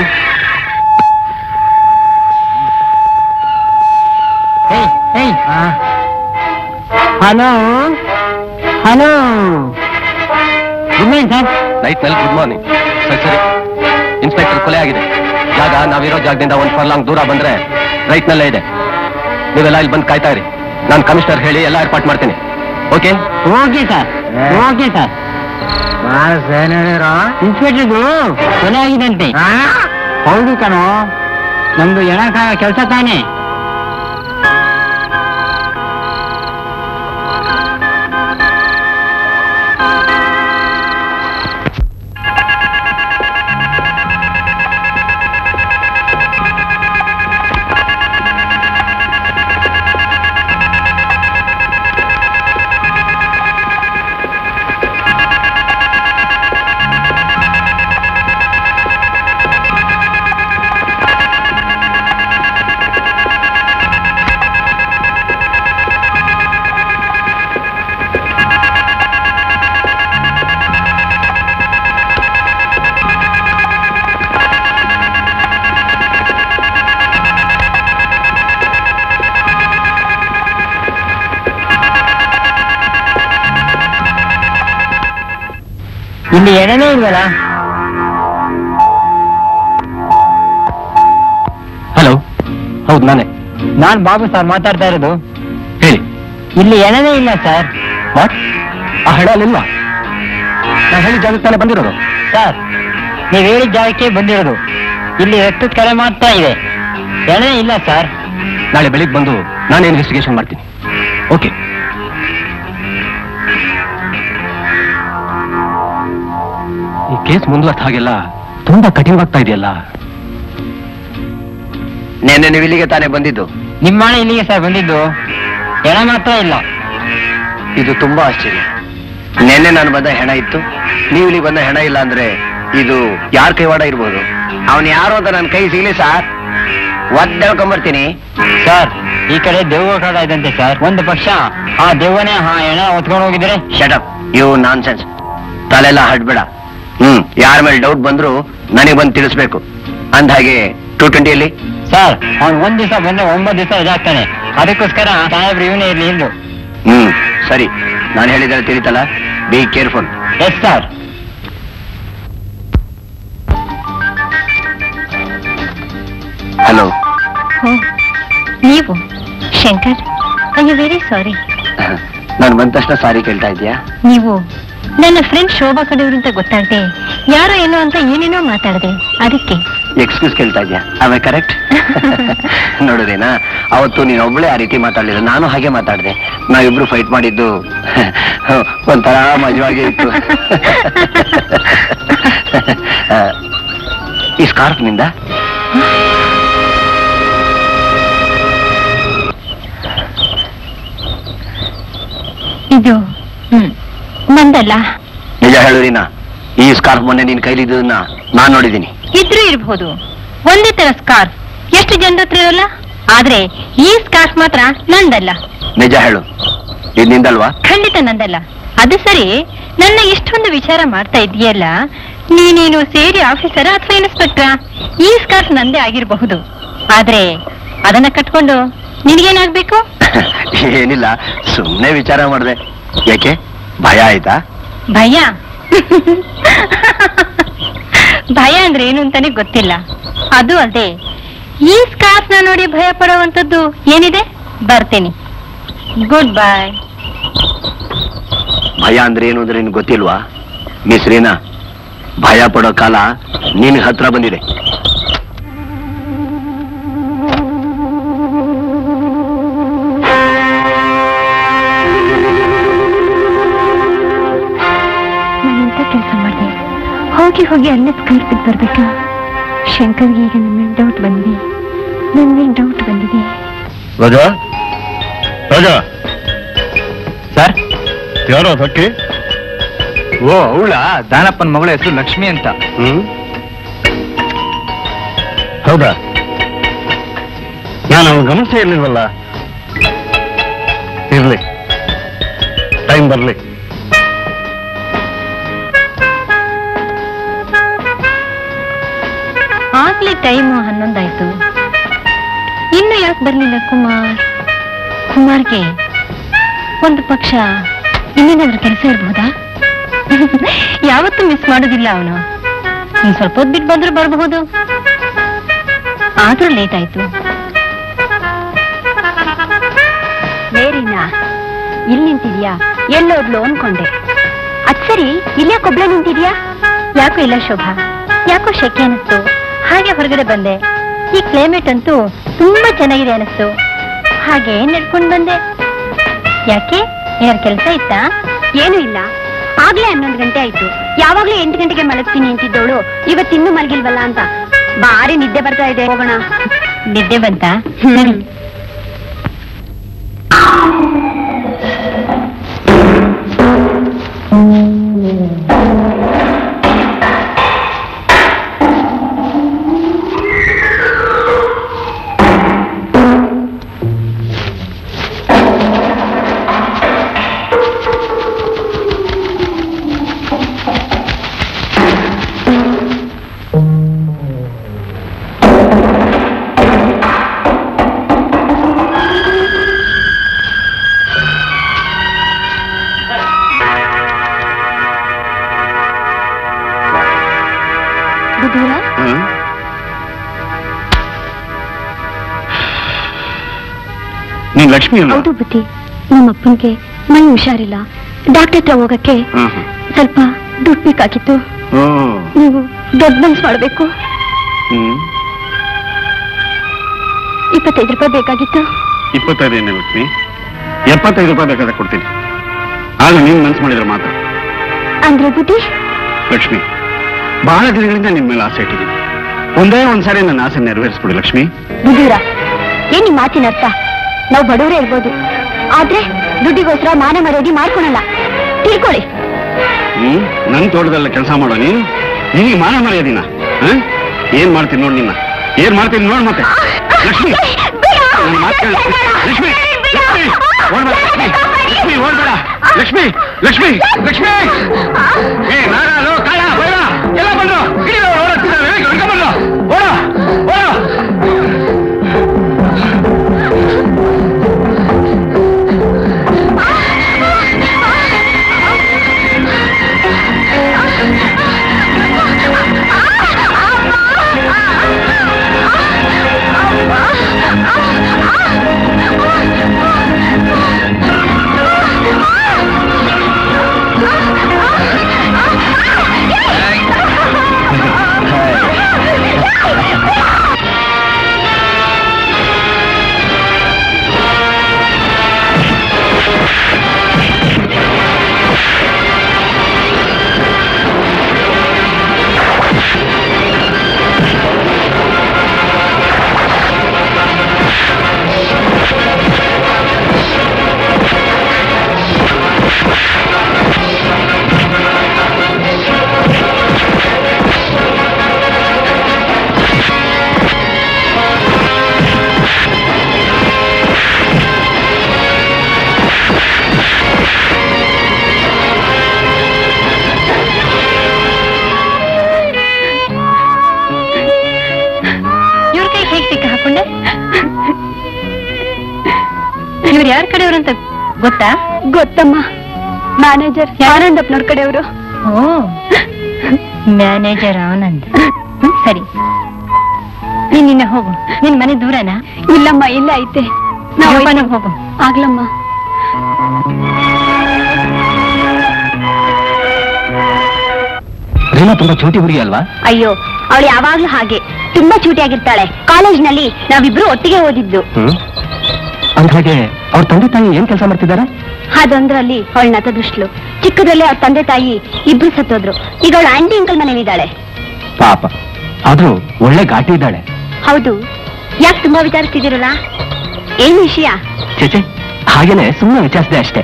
Speaker 5: hello hello good morning sir
Speaker 3: night ನಲ್ಲಿ ಗುಡ್ ಮಾರ್ನಿಂಗ್ ಸರಿ ಸರಿ ಇನ್ಸ್ಪೆಕ್ಟರ್ ಕೊಲೆ ಆಗಿದೆ ಜಾಗ ನಾವಿರೋ ಜಾಗದಿಂದ ಒಂದು ಫರ್ಲಾಂಗ್ ದೂರ ಬಂದ್ರೆ ರೈಟ್ ನಲ್ಲೇ ಇದೆ ನೀವೆಲ್ಲ ಇಲ್ಲಿ ಬಂದು ಕಾಯ್ತಾ ಇರಿ ನಾನು ಕಮಿಷನರ್ ಹೇಳಿ ಎಲ್ಲ ಏರ್ಪಾಟ್ ಮಾಡ್ತೀನಿ okay
Speaker 5: okay sir okay sir ಇನ್ಸ್ಪೆಕ್ಟರ್ದು ಕೊಲೆ ಆಗಿದಂತೆ ಹೌದು ಕಣೋ ನಮ್ದು ಎಣ ಕೆಲಸ ತಾನೇ ಇಲ್ಲಿ ಎಣನೇ ಇಲ್ವಲ್ಲ
Speaker 3: ಹಲೋ ಹೌದು ನಾನೇ
Speaker 5: ನಾನ್ ಬಾಬು ಸರ್ ಮಾತಾಡ್ತಾ ಇರೋದು
Speaker 3: ಹೇಳಿ
Speaker 5: ಇಲ್ಲಿ ಎಣನೇ ಇಲ್ಲ ಸರ್
Speaker 3: ವಾಟ್ ಆ ಹಣ ಅಲ್ಲಿಲ್ವಾ ನಾನು ಹೇಳಿ ಜಾಗಕ್ಕೆ ತಾನೇ ಬಂದಿರೋದು
Speaker 5: ಸರ್ ನೀವ್ ಹೇಳಿದ ಜಾಗಕ್ಕೆ ಬಂದಿರೋದು ಇಲ್ಲಿ ರಕ್ತದ ಕಲೆ ಮಾತ್ರ ಇದೆ ಎಣೆ ಇಲ್ಲ ಸರ್
Speaker 3: ನಾಳೆ ಬೆಳಿಗ್ಗೆ ಬಂದು ನಾನು ಇನ್ವೆಸ್ಟಿಗೇಷನ್ ಮಾಡ್ತೀನಿ ಓಕೆ ಈ ಕೇಸ್ ಮುಂದುವರ್ತ ಹಾಗೆಲ್ಲ ತುಂಬಾ ಕಠಿಣವಾಗ್ತಾ ಇದೆಯಲ್ಲ
Speaker 4: ನೆನ್ನೆ ನೀವು ಇಲ್ಲಿಗೆ ತಾನೇ ಬಂದಿದ್ದು
Speaker 5: ನಿಮ್ಮ ಮನೆ ಇಲ್ಲಿಗೆ ಸರ್ ಬಂದಿದ್ದು ಎಣ ಮಾತ್ರ ಇಲ್ಲ
Speaker 4: ಇದು ತುಂಬಾ ಆಶ್ಚರ್ಯ ನೆನ್ನೆ ನಾನು ಬಂದ ಹೆಣ ಇತ್ತು ನೀವು ಇಲ್ಲಿ ಬಂದ ಹೆಣ ಇಲ್ಲ ಅಂದ್ರೆ ಇದು ಯಾರ ಕೈವಾಡ ಇರ್ಬೋದು ಅವನು ಯಾರು ಅಂತ ನನ್ನ ಕೈ ಸಿಗ್ಲಿ ಸರ್ ಒದ್ದೇಳ್ಕೊಂಬರ್ತೀನಿ
Speaker 5: ಸರ್ ಈ ಕಡೆ ದೆವ್ವ ಕಾಡ ಇದಂತೆ ಸರ್ ಒಂದು ಪಕ್ಷ ಆ ದೆವ್ವನೇ ಆ ಎಣ ಹೊತ್ಕೊಂಡು ಹೋಗಿದ್ರೆ
Speaker 4: ಶಟಪ್ ಇವು ನಾನ್ ಸೆನ್ಸ್ ತಲೆಲ್ಲ ಹಡ್ಬೇಡ ಹ್ಮ್ ಯಾರ ಮೇಲೆ ಡೌಟ್ ಬಂದ್ರು ನನಗೆ ಬಂದು ತಿಳಿಸ್ಬೇಕು ಅಂದ ಹಾಗೆ ಟೂ ಟ್ವೆಂಟಿಯಲ್ಲಿ
Speaker 5: ಸರ್ ಅವ್ನು ಒಂದ್ ದಿವಸ ಬಂದ್ರೆ ಒಂಬತ್ತು ದಿವಸ ಇದಾಗ್ತಾನೆ ಅದಕ್ಕೋಸ್ಕರ ಸಾಹೇಬ್ರು ಇವನೇ ಇರ್ಲಿ ಇಂದು
Speaker 4: ಹ್ಮ್ ಸರಿ ನಾನು ಹೇಳಿದ್ರೆ ತಿಳಿತಲ್ಲ be careful
Speaker 5: yes sir
Speaker 4: hello
Speaker 1: oh ನೀವು ಶಂಕರ್ ಅಯ್ಯೋ ವೆರಿ ಸಾರಿ
Speaker 4: ನಾನು ಬಂದ ತಕ್ಷಣ ಸಾರಿ ಕೇಳ್ತಾ ಇದೀಯಾ
Speaker 1: ನೀವು ನನ್ನ ಫ್ರೆಂಡ್ ಶೋಭಾ ಕಡೆಯವರು ಅಂತ ಗೊತ್ತಾಗದೆ ಯಾರೋ ಏನೋ ಅಂತ ಏನೇನೋ ಮಾತಾಡಿದೆ ಅದಕ್ಕೆ
Speaker 4: ಎಕ್ಸ್ಕ್ಯೂಸ್ ಕೇಳ್ತಾ ಇದೆಯಾ ಅವೇ ಕರೆಕ್ಟ್ ನೋಡಿದೇನಾ ಅವತ್ತು ನೀನು ಒಬ್ಳೆ ಆ ರೀತಿ ಮಾತಾಡಲಿಲ್ಲ ನಾನು ಹಾಗೆ ಮಾತಾಡಿದೆ ನಾವಿಬ್ರು ಫೈಟ್ ಮಾಡಿದ್ದು ಒಂಥರ ಮಜವಾಗೇ ಇತ್ತು ಆ, ಈ ಸ್ಕಾರ್ಫ್ ನಿಂದ
Speaker 1: ಇದು ಹ್ಮ್ ನಂದಲ್ಲ
Speaker 4: ನಿಜ ಹೇಳು ರೀನಾ ಈ ಸ್ಕಾರ್ಫ್ ಮೊನ್ನೆ ನಿನ್ ಕೈಲಿದ್ದನ್ನ ನಾನ್ ನೋಡಿದ್ದೀನಿ
Speaker 1: ಇದ್ರೂ ಇರ್ಬೋದು ಒಂದೇ ತರ ಸ್ಕಾರ್ಫ್ ಎಷ್ಟು ಜನರ ಹತ್ರ ಇರಲ್ಲ ಆದ್ರೆ ಈ ಸ್ಕಾರ್ಫ್ ಮಾತ್ರ ನಂದಲ್ಲ
Speaker 4: ನಿಜ ಹೇಳು ಇದು ನಿಂದಲ್ವಾ
Speaker 1: ಖಂಡಿತ ನಂದಲ್ಲ ಅದು ಸರಿ ನನ್ನ ಇಷ್ಟೊಂದು ವಿಚಾರ ಮಾಡ್ತಾ ಇದೆಯಲ್ಲ ನೀನೇನು ಸೇರಿ ಆಫೀಸರ ಅಥವಾ ಇನ್ಸ್ಪೆಕ್ಟ್ರಾ ಈ ಸ್ಕಾರ್ಫ್ ನಂದೇ ಆಗಿರಬಹುದು ಆದ್ರೆ ಅದನ್ನ ಕಟ್ಕೊಂಡು ನಿನಗೇನಾಗ್ಬೇಕು
Speaker 4: ಏನಿಲ್ಲ ಸುಮ್ಮನೆ ವಿಚಾರ ಮಾಡಿದೆ ಯಾಕೆ ಭಯ ಆಯ್ತಾ
Speaker 1: ಭಯ ಭಯ ಅಂದ್ರೆ ಏನು ಅಂತಾನೆ ಗೊತ್ತಿಲ್ಲ ಅದು ಅಲ್ಲದೆ ಈ ಸ್ಕಾರ್ಫ್ ನ ನೋಡಿ ಭಯ ಪಡುವಂತದ್ದು ಏನಿದೆ ಬರ್ತೀನಿ ಗುಡ್ ಬೈ
Speaker 4: ಭಯ ಅಂದ್ರೆ ಏನು ಅಂದ್ರೆ ನಿನ್ಗೆ ಗೊತ್ತಿಲ್ವಾ ಮಿಸ್ ರೀನಾ ಭಯ ಪಡೋ ಕಾಲ ನಿನ್ ಹತ್ರ ಬಂದಿದೆ
Speaker 1: ನಾನೆಂತ ಕೆಲಸ ಮಾಡಿದೆ ಹೋಗಿ ಹೋಗಿ ಅಲ್ಲೇ ಸ್ಕಾರ್ಫ್ ಇದ್ ಬರ್ಬೇಕಾ ಶಂಕರ್ಗೆ ಈಗ ನನ್ನ ಮೇಲೆ ಡೌಟ್ ಬಂದಿದೆ ನನ್ನ ಮೇಲೆ ಡೌಟ್ ಬಂದಿದೆ
Speaker 2: ರಾಜ ರಾಜ
Speaker 3: ಸರ್
Speaker 2: ಯಾರೋ ಸಕ್ಕಿ
Speaker 3: ಓ ಅವಳ ದಾನಪ್ಪನ ಮಗಳ ಹೆಸರು ಲಕ್ಷ್ಮಿ ಅಂತ
Speaker 2: ಹ್ಮ್ ಹೌದಾ ನಾನು ಅವನು ಗಮನಿಸೇ ಇರ್ಲಿಲ್ವಲ್ಲ ಇರ್ಲಿ ಟೈಮ್ ಬರ್ಲಿ
Speaker 1: ಆಗ್ಲೇ ಟೈಮು ಹನ್ನೊಂದಾಯ್ತು ಇನ್ನು ಯಾಕೆ ಬರ್ಲಿಲ್ಲ ಕುಮಾರ್ ಕುಮಾರ್ಗೆ ಒಂದು ಪಕ್ಷ ಇನ್ನೇನಾದ್ರೂ ಕೆಲಸ ಇರಬಹುದಾ ಯಾವತ್ತೂ ಮಿಸ್ ಮಾಡೋದಿಲ್ಲ ಅವನು ಇನ್ ಸ್ವಲ್ಪ ಹೊತ್ತು ಬಿಟ್ಟು ಬಂದ್ರು ಬರಬಹುದು ಆದ್ರೂ ಲೇಟ್ ಆಯ್ತು
Speaker 6: ಮೇರಿನಾ ಇಲ್ಲಿ ನಿಂತಿದ್ಯಾ ಎಲ್ಲೋದ್ಲು ಅನ್ಕೊಂಡೆ ಅದ್ ಸರಿ ಇಲ್ಯಾಕೆ ಒಬ್ಳೆ ನಿಂತಿದ್ಯಾ
Speaker 1: ಯಾಕೋ ಇಲ್ಲ ಶೋಭಾ ಯಾಕೋ ಶೆಕೆ ಅನಿಸ್ತು ಹಾಗೆ ಹೊರಗಡೆ ಬಂದೆ ಈ ಕ್ಲೈಮೇಟ್ ಅಂತೂ ತುಂಬಾ ಚೆನ್ನಾಗಿದೆ ಅನಿಸ್ತು ಹಾಗೆ ನಡ್ಕೊಂಡು ಬಂದೆ ಯಾಕೆ ಏನಾದ್ರು ಕೆಲಸ ಇತ್ತಾ
Speaker 6: ಏನೂ ಇಲ್ಲ ಆಗ್ಲೇ ಹನ್ನೊಂದು ಗಂಟೆ ಆಯ್ತು ಯಾವಾಗ್ಲೂ ಎಂಟು ಗಂಟೆಗೆ ಮಲಗ್ತೀನಿ ಅಂತಿದ್ದವಳು ಇವತ್ತಿನ್ನೂ ಮಲಗಿಲ್ವಲ್ಲ ಅಂತ ಭಾರಿ ನಿದ್ದೆ ಬರ್ತಾ ಇದೆ ಹೋಗೋಣ
Speaker 1: ನಿದ್ದೆ ಬಂತ
Speaker 6: ಹ್ಮ್.
Speaker 1: ಬುಧೂರ
Speaker 2: ಹ್ಮ್? ನೀನ್ ಲಕ್ಷ್ಮಿ ಅಲ್ವಾ?
Speaker 6: ಹೌದು ಬುದ್ಧಿ ನಮ್ಮ ಅಪ್ಪನಿಗೆ ಮೈ ಹುಷಾರಿಲ್ಲ ಡಾಕ್ಟರ್ ಹತ್ರ ಹೋಗಕ್ಕೆ
Speaker 2: ಹ್ಮ್, ಹ್ಮ್.
Speaker 6: ಸ್ವಲ್ಪ ದುಡ್ಡು ಬೇಕಾಗಿತ್ತು
Speaker 2: ಓ,
Speaker 6: ನೀವು ದೊಡ್ಡ ಮನ್ಸು ಮಾಡಬೇಕು
Speaker 2: ಹ್ಮ್.
Speaker 6: ಇಪ್ಪತ್ತೈದು ರೂಪಾಯಿ ಬೇಕಾಗಿತ್ತು
Speaker 2: ಇಪ್ಪತ್ತೈದು ಏನೇ ಲಕ್ಷ್ಮಿ ಎಪ್ಪತ್ತೈದು ರೂಪಾಯಿ ಬೇಕಾದ್ರೆ ಕೊಡ್ತೀನಿ ಆಗ ನೀನ್ ಮನ್ಸು ಮಾಡಿದ್ರೆ ಮಾತ್ರ
Speaker 6: ಅಂದ್ರೆ ಬುದ್ಧಿ
Speaker 2: ಲಕ್ಷ್ಮಿ ಬಹಳ ದಿನಗಳಿಂದ ನಿನ್ ಮೇಲೆ ಆಸೆ ಇಟ್ಟಿದ್ದೀನಿ ಒಂದೇ ಒಂದ್ಸಾರಿ ನನ್ನ ಆಸೆ ನೆರವೇರಿಸ್ಬಿಡು ಲಕ್ಷ್ಮಿ
Speaker 6: ಬುದ್ಧಿರ ಏನ್ ನಿಮ್ ಮಾತಿನ ಅರ್ಥ ನಾವು ಬಡವರೇ ಇರ್ಬೋದು ಆದ್ರೆ ದುಡ್ಡಿಗೋಸ್ಕರ ಮಾನ ಮರ್ಯಾದೆ ಮಾಡ್ಕೊಳಲ್ಲ ತಿಳ್ಕೊಳ್ಳಿ
Speaker 2: ಹ್ಮ್ ನನ್ ತೋಟದಲ್ಲ ಕೆಲಸ ಮಾಡೋ ನೀನು ನಿನಗೆ ಮಾನ ಮರ್ಯಾದಿನ ಹ? ಏನ್ ಮಾಡ್ತೀನಿ ನೋಡ್ ನಿನ್ನ ಏನ್ ಮಾಡ್ತೀನಿ ನೋಡ್ ಮತ್ತೆ ಲಕ್ಷ್ಮಿ ನನ್ ಮಾತ್ ಕೇಳು. ಲಕ್ಷ್ಮಿ ಲಕ್ಷ್ಮಿ ಓಡ್ಬೇಡ ಲಕ್ಷ್ಮಿ ಲಕ್ಷ್ಮಿ ಓಡ್ಬೇಡ ಲಕ್ಷ್ಮಿ ಲಕ್ಷ್ಮಿ ಲಕ್ಷ್ಮಿ ಏ ನಾರಾಲು ಕಾಳ ಬೇಡ ಎಲ್ಲ ಬಂದ್ರು ಹಿಡಿದು ಓಡಾಡ್ತಿದ್ದಾರೆ ಬಂದ್ರು ಓಡ ಓಡ
Speaker 6: ಆ
Speaker 1: ಇವ್ರು ಯಾರ ಕಡೆಯವ್ರಂತ ಗೊತ್ತಾ
Speaker 6: ಗೊತ್ತಮ್ಮ ಮ್ಯಾನೇಜರ್ ಆನಂದಪ್ಪನವ್ರ ಕಡೆಯವರು
Speaker 1: ಓ ಮ್ಯಾನೇಜರ್ ಆನಂದ್ ಹ್ಮ್, ಸರಿ ನೀನ್ ನಿನ್ನ ಹೋಗು ನಿನ್ ಮನೆ ದೂರನಾ
Speaker 6: ಇಲ್ಲಮ್ಮ ಇಲ್ಲ ಐತೆ ನಾವು
Speaker 1: ಜೋಪಾನಾಗ್ ಹೋಗು
Speaker 6: ಆಗ್ಲಮ್ಮ
Speaker 4: ರೀನಾ ತುಂಬಾ ಚೂಟಿ ಹುಡುಗಿ ಅಲ್ವಾ
Speaker 6: ಅಯ್ಯೋ ಅವಳು ಯಾವಾಗ್ಲೂ ಹಾಗೆ ತುಂಬಾ ಚೂಟಿಯಾಗಿರ್ತಾಳೆ ಕಾಲೇಜ್ನಲ್ಲಿ ನಾವಿಬ್ರು ಒಟ್ಟಿಗೆ ಓದಿದ್ದು
Speaker 4: ಹ್ಮ್ ಅಂದ ಹಾಗೆ ಅವ್ರ ತಂದೆ ತಾಯಿ ಏನ್ ಕೆಲಸ ಮಾಡ್ತಿದ್ದಾರೆ
Speaker 6: ಅದೊಂದ್ರಲ್ಲಿ ಅವಳ ನತದುಷ್ಟ್ಲು ಚಿಕ್ಕದ್ರಲ್ಲಿ ಅವ್ರ ತಂದೆ ತಾಯಿ ಇಬ್ರು ಸತ್ತೋದ್ರು ಈಗ ಅವಳ ಆಂಟಿ ಅಂಕಲ್ ಮನೇಲಿದ್ದಾಳೆ
Speaker 4: ಪಾಪ ಆದ್ರೂ ಒಳ್ಳೆ ಘಾಟಿ ಇದ್ದಾಳೆ
Speaker 6: ಹೌದು ಯಾಕೆ ತುಂಬಾ ವಿಚಾರಿಸ್ತಿದ್ದೀರಲ್ಲ ಏನ್ ವಿಷಯ
Speaker 4: ಚೇಚೆ ಹಾಗೇನೆ ಸುಮ್ಮನೆ ವಿಚಾರಿಸಿದೆ ಅಷ್ಟೇ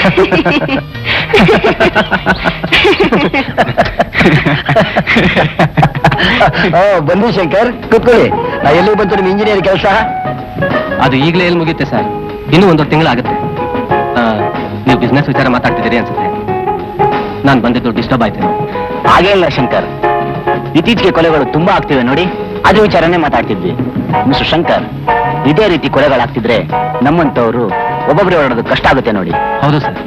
Speaker 3: ಬಂದಿ ಶಂಕರ್ ಕೂತ್ಕೊಳ್ಳಿ ಎಲ್ಲಿ ಬಂತು ನಿಮ್ ಇಂಜಿನಿಯರ್ ಕೆಲಸ
Speaker 4: ಅದು ಈಗಲೇ ಎಲ್ಲಿ ಮುಗಿಯುತ್ತೆ ಸರ್ ಇನ್ನೂ ಒಂದೊಂದು ತಿಂಗಳಾಗುತ್ತೆ ಆ, ನೀವು ಬಿಸ್ನೆಸ್ ವಿಚಾರ ಮಾತಾಡ್ತಿದ್ದೀರಿ ಅನ್ಸುತ್ತೆ ನಾನು ಬಂದಿದ್ದು ಡಿಸ್ಟರ್ಬ್ ಆಯ್ತು
Speaker 3: ಹಾಗೇ ಇಲ್ಲ ಶಂಕರ್ ಇತ್ತೀಚೆಗೆ ಕೊಲೆಗಳು ತುಂಬಾ ಆಗ್ತಿವೆ ನೋಡಿ ಅದೇ ವಿಚಾರನೇ ಮಾತಾಡ್ತಿದ್ವಿ ಮಿಸ್ಟರ್ ಶಂಕರ್ ಇದೇ ರೀತಿ ಕೊಲೆಗಳಾಗ್ತಿದ್ರೆ ನಮ್ಮಂತವರು ಒಬ್ಬೊಬ್ಬರೇ ಹೊರಡೋದು ಕಷ್ಟ ಆಗುತ್ತೆ ನೋಡಿ
Speaker 4: ಹೌದು ಸರ್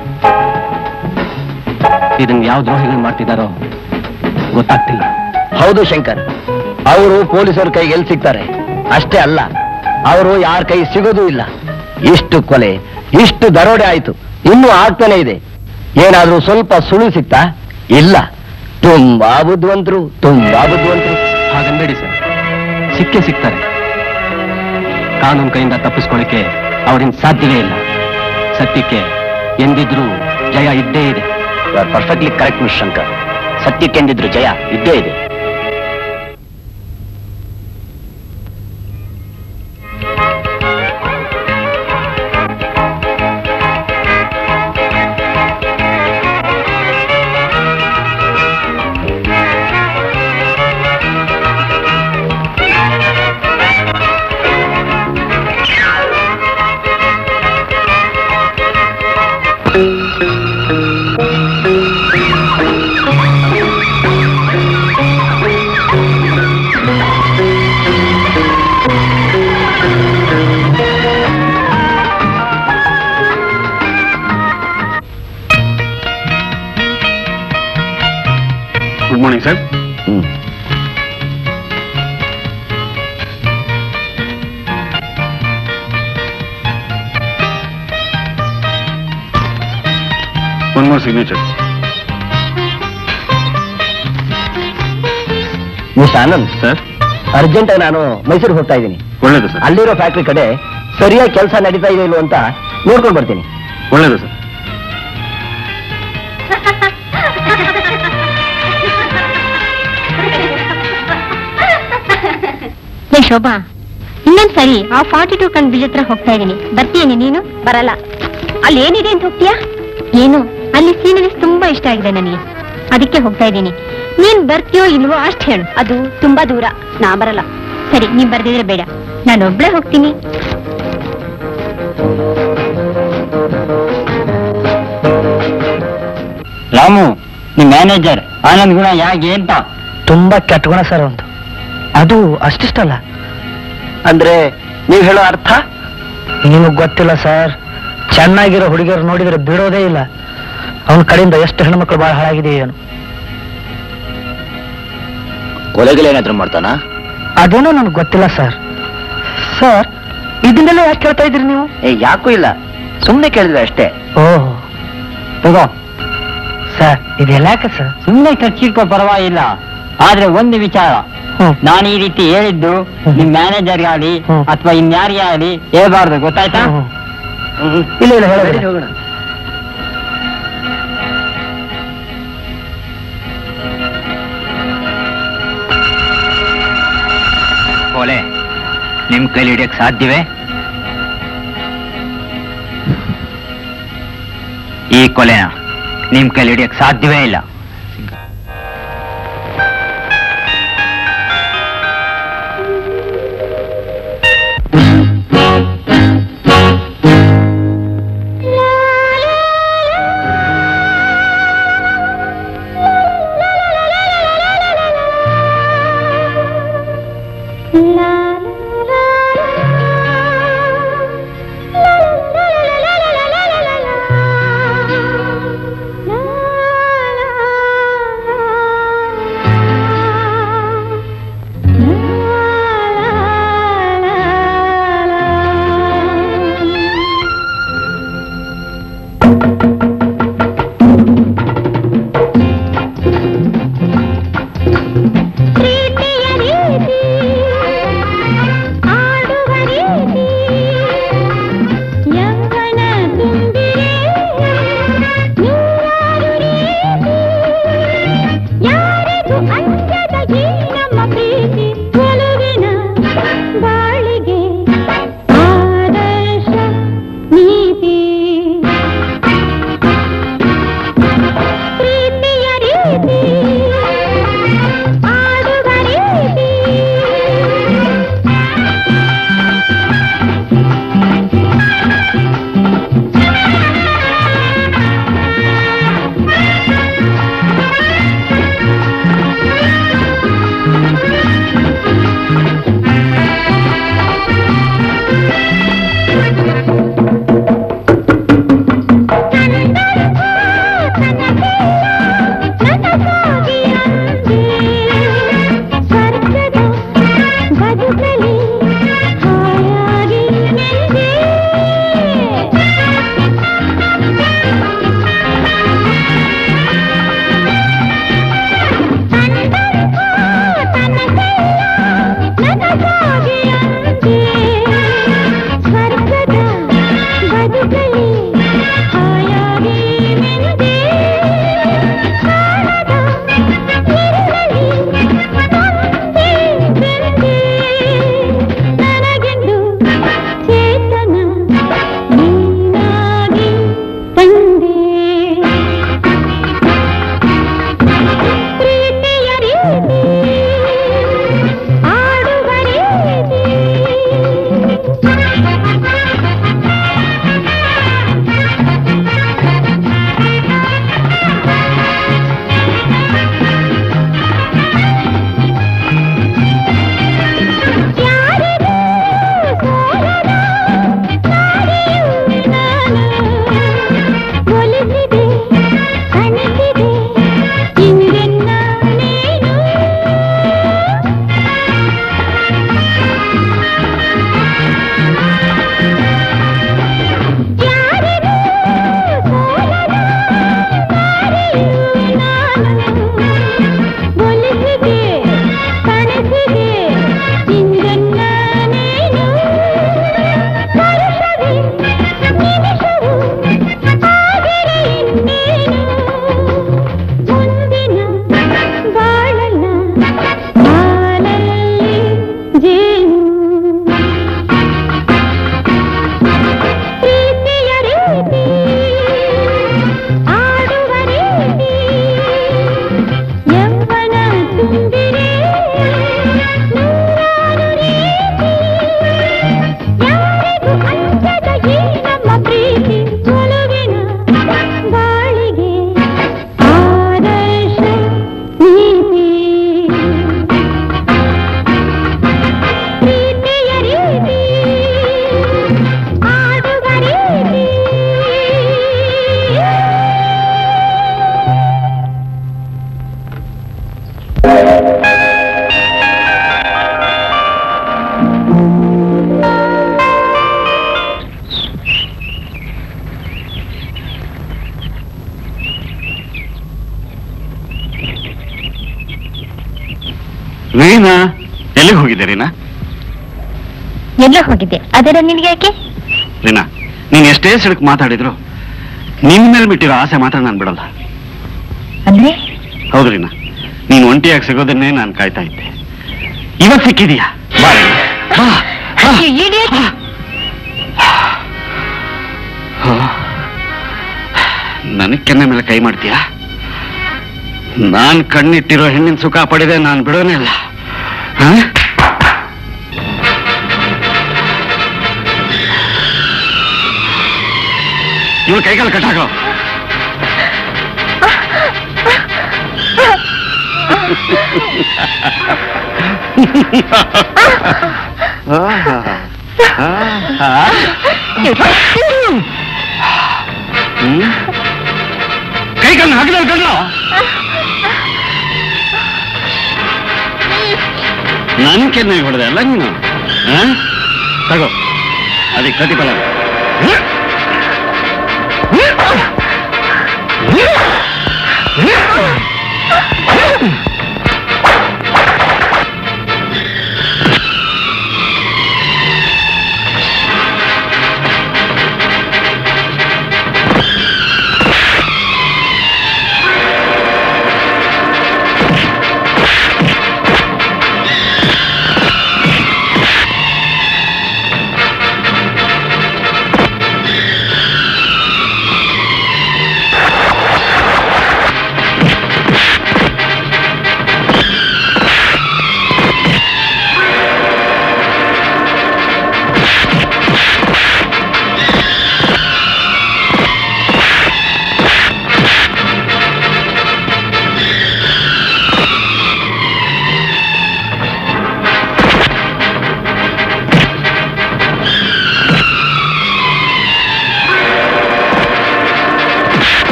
Speaker 4: ಇದನ್ನ ಯಾವ ದ್ರೋಹಿಗಳು ಮಾಡ್ತಿದ್ದಾರೋ ಗೊತ್ತಾಗ್ತಿಲ್ಲ
Speaker 3: ಹೌದು ಶಂಕರ್ ಅವರು ಪೊಲೀಸರ ಕೈಗೆ ಎಲ್ಲಿ ಸಿಗ್ತಾರೆ ಅಷ್ಟೇ ಅಲ್ಲ ಅವರು ಯಾರ ಕೈ ಸಿಗೋದೂ ಇಲ್ಲ ಇಷ್ಟು ಕೊಲೆ ಇಷ್ಟು ದರೋಡೆ ಆಯ್ತು ಇನ್ನೂ ಆಗ್ತಾನೆ ಇದೆ ಏನಾದ್ರೂ ಸ್ವಲ್ಪ ಸುಳು ಸಿಗ್ತಾ ಇಲ್ಲ ತುಂಬಾ ಬುದ್ಧಿವಂತರು ತುಂಬಾ ಬುದ್ಧಿವಂತರು
Speaker 4: ಹಾಗನ್ಬೇಡಿ ಸರ್ ಸಿಕ್ಕೇ ಸಿಗ್ತಾರೆ ಕಾನೂನು ಕೈಯಿಂದ ತಪ್ಪಿಸ್ಕೊಳ್ಳಿಕ್ಕೆ ಅವರಿಂದ ಸಾಧ್ಯವೇ ಇಲ್ಲ ಸತ್ಯಕ್ಕೆ ಎಂದಿದ್ರೂ ಜಯ ಇದ್ದೇ ಇದೆ
Speaker 3: ಪರ್ಫೆಕ್ಟ್ಲಿ ಕರೆಕ್ಟ್ ಮಿಸ್ ಶಂಕರ್ ಸತ್ಯಕ್ಕೆಂದಿದ್ರು ಜಯ ಇದ್ದೇ ಇದೆ
Speaker 2: good morning sir
Speaker 3: hmm
Speaker 2: one more signature
Speaker 3: miss Anand
Speaker 2: sir
Speaker 3: urgent ನಾನು ಮೈಸೂರಿಗೆ ಹೋಗ್ತಾ ಇದ್ದೀನಿ
Speaker 2: ಒಳ್ಳೇದು ಸರ್
Speaker 3: ಅಲ್ಲಿರೋ ಫ್ಯಾಕ್ಟ್ರಿ ಕಡೆ ಸರಿಯಾಗಿ ಕೆಲಸ ನಡೀತಾ ಇದೆ ಇಲ್ವೋ ಅಂತ ನೋಡ್ಕೊಂಡು ಬರ್ತೀನಿ
Speaker 2: ಒಳ್ಳೇದು ಸರ್
Speaker 1: ಏ ಶೋಭಾ ಇನ್ನೊಂದ್ ಸರಿ ಆ ಫಾರ್ಟಿ ಟು ಕಣ್ ಬೀಜ ಹತ್ರ ಹೋಗ್ತಾ ಇದೀನಿ ಬರ್ತೀಯೇನೆ ನೀನು
Speaker 6: ಬರಲ್ಲ ಅಲ್ಲಿ ಏನಿದೆ ಅಂತ ಹೋಗ್ತೀಯಾ
Speaker 1: ಏನು ಅಲ್ಲಿ ಸೀನರೀಸ್ ತುಂಬಾ ಇಷ್ಟ ಆಗಿದೆ ನನಗೆ ಅದಕ್ಕೆ ಹೋಗ್ತಾ ಇದ್ದೀನಿ ನೀನ್ ಬರ್ತೀಯೋ ಇಲ್ವೋ ಅಷ್ಟ್ ಹೇಳು
Speaker 6: ಅದು ತುಂಬಾ ದೂರ ನಾ ಬರಲ್ಲ
Speaker 1: ಸರಿ ನೀನ್ ಬರ್ದಿದ್ರೆ ಬೇಡ ನಾನು ಒಬ್ಳೆ ಹೋಗ್ತೀನಿ
Speaker 3: ರಾಮು ನಿಮ್ ಮ್ಯಾನೇಜರ್ ಆನಂದ್ ಗುಣ ಯಾಕೆ ಅಂತ ತುಂಬಾ ಕೆಟ್ಟ ಗುಣ ಸರ್ ಒಂದು ಅದು ಅಷ್ಟಿಷ್ಟಲ್ಲ ಅಂದ್ರೆ ನೀವು ಹೇಳೋ ಅರ್ಥ ನಿಮಗ್ ಗೊತ್ತಿಲ್ಲ ಸರ್ ಚೆನ್ನಾಗಿರೋ ಹುಡುಗಿಯರು ನೋಡಿದ್ರೆ ಬಿಡೋದೇ ಇಲ್ಲ ಅವನ ಕಡೆಯಿಂದ ಎಷ್ಟು ಹೆಣ್ಮಕ್ಳು ಬಹಳ ಹಾಳಾಗಿದೆ ಏನು
Speaker 4: ಕೊಲೆಗಳೇನಾದ್ರೂ ಮಾಡ್ತಾನ
Speaker 3: ಅದೇನೋ ನನಗೆ ಗೊತ್ತಿಲ್ಲ ಸರ್ ಸರ್ ಇದನ್ನೆಲ್ಲ ಯಾಕೆ ಕೇಳ್ತಾ ಇದ್ರಿ ನೀವು ಏ ಯಾಕೂ ಇಲ್ಲ ಸುಮ್ಮನೆ ಕೇಳಿದ್ರೆ ಅಷ್ಟೇ ಓಹ್ ತಗೋ ಸರ್ ಇದೆಲ್ಲ ಯಾಕೆ ಸರ್
Speaker 5: ಸುಮ್ಮನೆ ಖರ್ಚಿಟ್ಕೋ ಪರವಾಗಿಲ್ಲ ಆದ್ರೆ ಒಂದು ವಿಚಾರ ನಾನು ಈ ರೀತಿ ಹೇಳಿದ್ದು ನಿಮ್ ಮ್ಯಾನೇಜರ್ ಆಗಲಿ
Speaker 3: ಹ್ಮ್.
Speaker 5: ಅಥವಾ ಇನ್ಯಾರಿಗೆ ಆಗಲಿ ಹೇಳ್ಬಾರ್ದು ಗೊತ್ತಾಯ್ತಾ
Speaker 3: ಇಲ್ಲ ಇಲ್ಲ ಹೇಳಿ ಹೋಗೋಣ
Speaker 5: ಕೊಲೆ ನಿಮ್ ಕೈಲಿ ಹಿಡಿಯಕ್ ಸಾಧ್ಯವೇ ಈ ಕೊಲೆನ ನಿಮ್ ಕೈಲಿ ಹಿಡಿಯಕ್ ಸಾಧ್ಯವೇ ಇಲ್ಲ
Speaker 1: La la la la la la la la ಪ್ರೀತಿಯ ರೀತಿ ಆಡುವ ರೀತಿ ಯೌವನ ತುಂಬಿರೆ ನೂರಾರು ರೀತಿ ಯಾರಿಗೂ ಅಂಜದ ಈ ನಮ್ಮ ಪ್ರೀತಿ ಒಲುವಿನ ಬಾಳಿಗೆ ಆದರ್ಶ ನೀತಿ ಪ್ರೀತಿಯ ರೀತಿ ಆಡುವ ರೀತಿ ಸ್ವರ್ಗದ ಬದುಕಲಿ ಹಾಯಾಗಿ ನೆಂದೆ ಸ್ವರ್ಗದ ಬದುಕಲಿ ಹಾಯಾಗಿ ಮೆಂದೆ ಕಾಣದ ಇರುಳಲಿ ಒಂದೇ ಬೆಂದೆ ನನಗೆಂದು ಚೇತನ ನೀನಾಗಿ ತಂದೆ ಪ್ರೀತಿಯ ರೀತಿ ಆಡುವ ರೀತಿ ಯಾರಿಗೂ ಸೋಲದ ನಾಡಿಯು ನಾನು ಒಲಿಸಿದೆ ಕಣಿಸಿದೆ ಇಂದೆನ್ನ ನೀನು ಯಾರಿಗೂ ಸೋಲದ ನಾಡಿಯು ನಾನು ಒಲಿಸಿದೆ ಕಣಿಸಿದೆ ಇಂದೆನ್ನ ನೀನು ಪರುಷವೇ ನಿಮಿಷವು ಆದರೆ ಇನ್ನೇನು ಮುಂದಿನ ಬಾಳಲ್ಲ ಹಾಲಲ್ಲಿ ಜೇನು ಪ್ರೀತಿಯ ರೀತಿ ಆಡುವ ರೀತಿ ಯೌವನ ತುಂಬಿರೆ ನೂರಾರು ರೀತಿ ಯಾರಿಗೂ ಅಂಜದ ಈ ನಮ್ಮ ಪ್ರೀತಿ ಒಲುವಿನ ಬಾಳಿಗೆ ಆದರ್ಶ ನೀತಿ ಪ್ರೀತಿಯ ರೀತಿ ಆಡುವ ರೀತಿ
Speaker 2: ರೀನಾ ಎಲ್ಲಿಗೆ ಹೋಗಿದ್ದೆ ರೀನಾ
Speaker 1: ಎಲ್ಲೋ ಹೋಗಿದ್ದೆ ಅದರ ನಿನಗೆ ಯಾಕೆ
Speaker 2: ರೀನಾ ನೀನ್ ಎಷ್ಟೇ ಸಿಡಕ್ ಮಾತಾಡಿದ್ರು ನಿನ್ ಮೇಲೆ ಬಿಟ್ಟಿರೋ ಆಸೆ ಮಾತ್ರ ನಾನು ಬಿಡಲ್ಲ
Speaker 1: ಅಂದ್ರೆ
Speaker 2: ಹೌದು ರೀನಾ ನೀನ್ ಒಂಟಿಯಾಗಿ ಸಿಗೋದನ್ನೇ ನಾನು ಕಾಯ್ತಾ ಇದ್ದೆ ಇವತ್ತು ಸಿಕ್ಕಿದೀಯಾ ಬಾ ರೀನಾ, ಬಾ, ಬಾ.
Speaker 1: You idiot.
Speaker 2: ನನಗ್ ಕೆನ್ನೆ ಮೇಲೆ ಕೈ ಮಾಡ್ತೀಯಾ ನಾನ್ ಕಣ್ಣಿಟ್ಟಿರೋ ಹೆಣ್ಣಿನ ಸುಖ ಪಡೆದೆ ನಾನು ಬಿಡೋನೇ ಇಲ್ಲ ಹ? ಇವ್ಳು ಕೈಕಾಲು ಕಟ್ಟಾಕೋ ಹ್ಮ್ ಕೈ ಕಣ್ಣು ಹಾಕಿದ್ರೆ ಕಣ್ಣು ನನ್ ಕೆನ್ನೆ ಹೊಡೆದೆ ಅಲ್ಲ ನೀನು ಆ? ತಗೋ ಅದಕ್ಕೆ ಪ್ರತಿಫಲ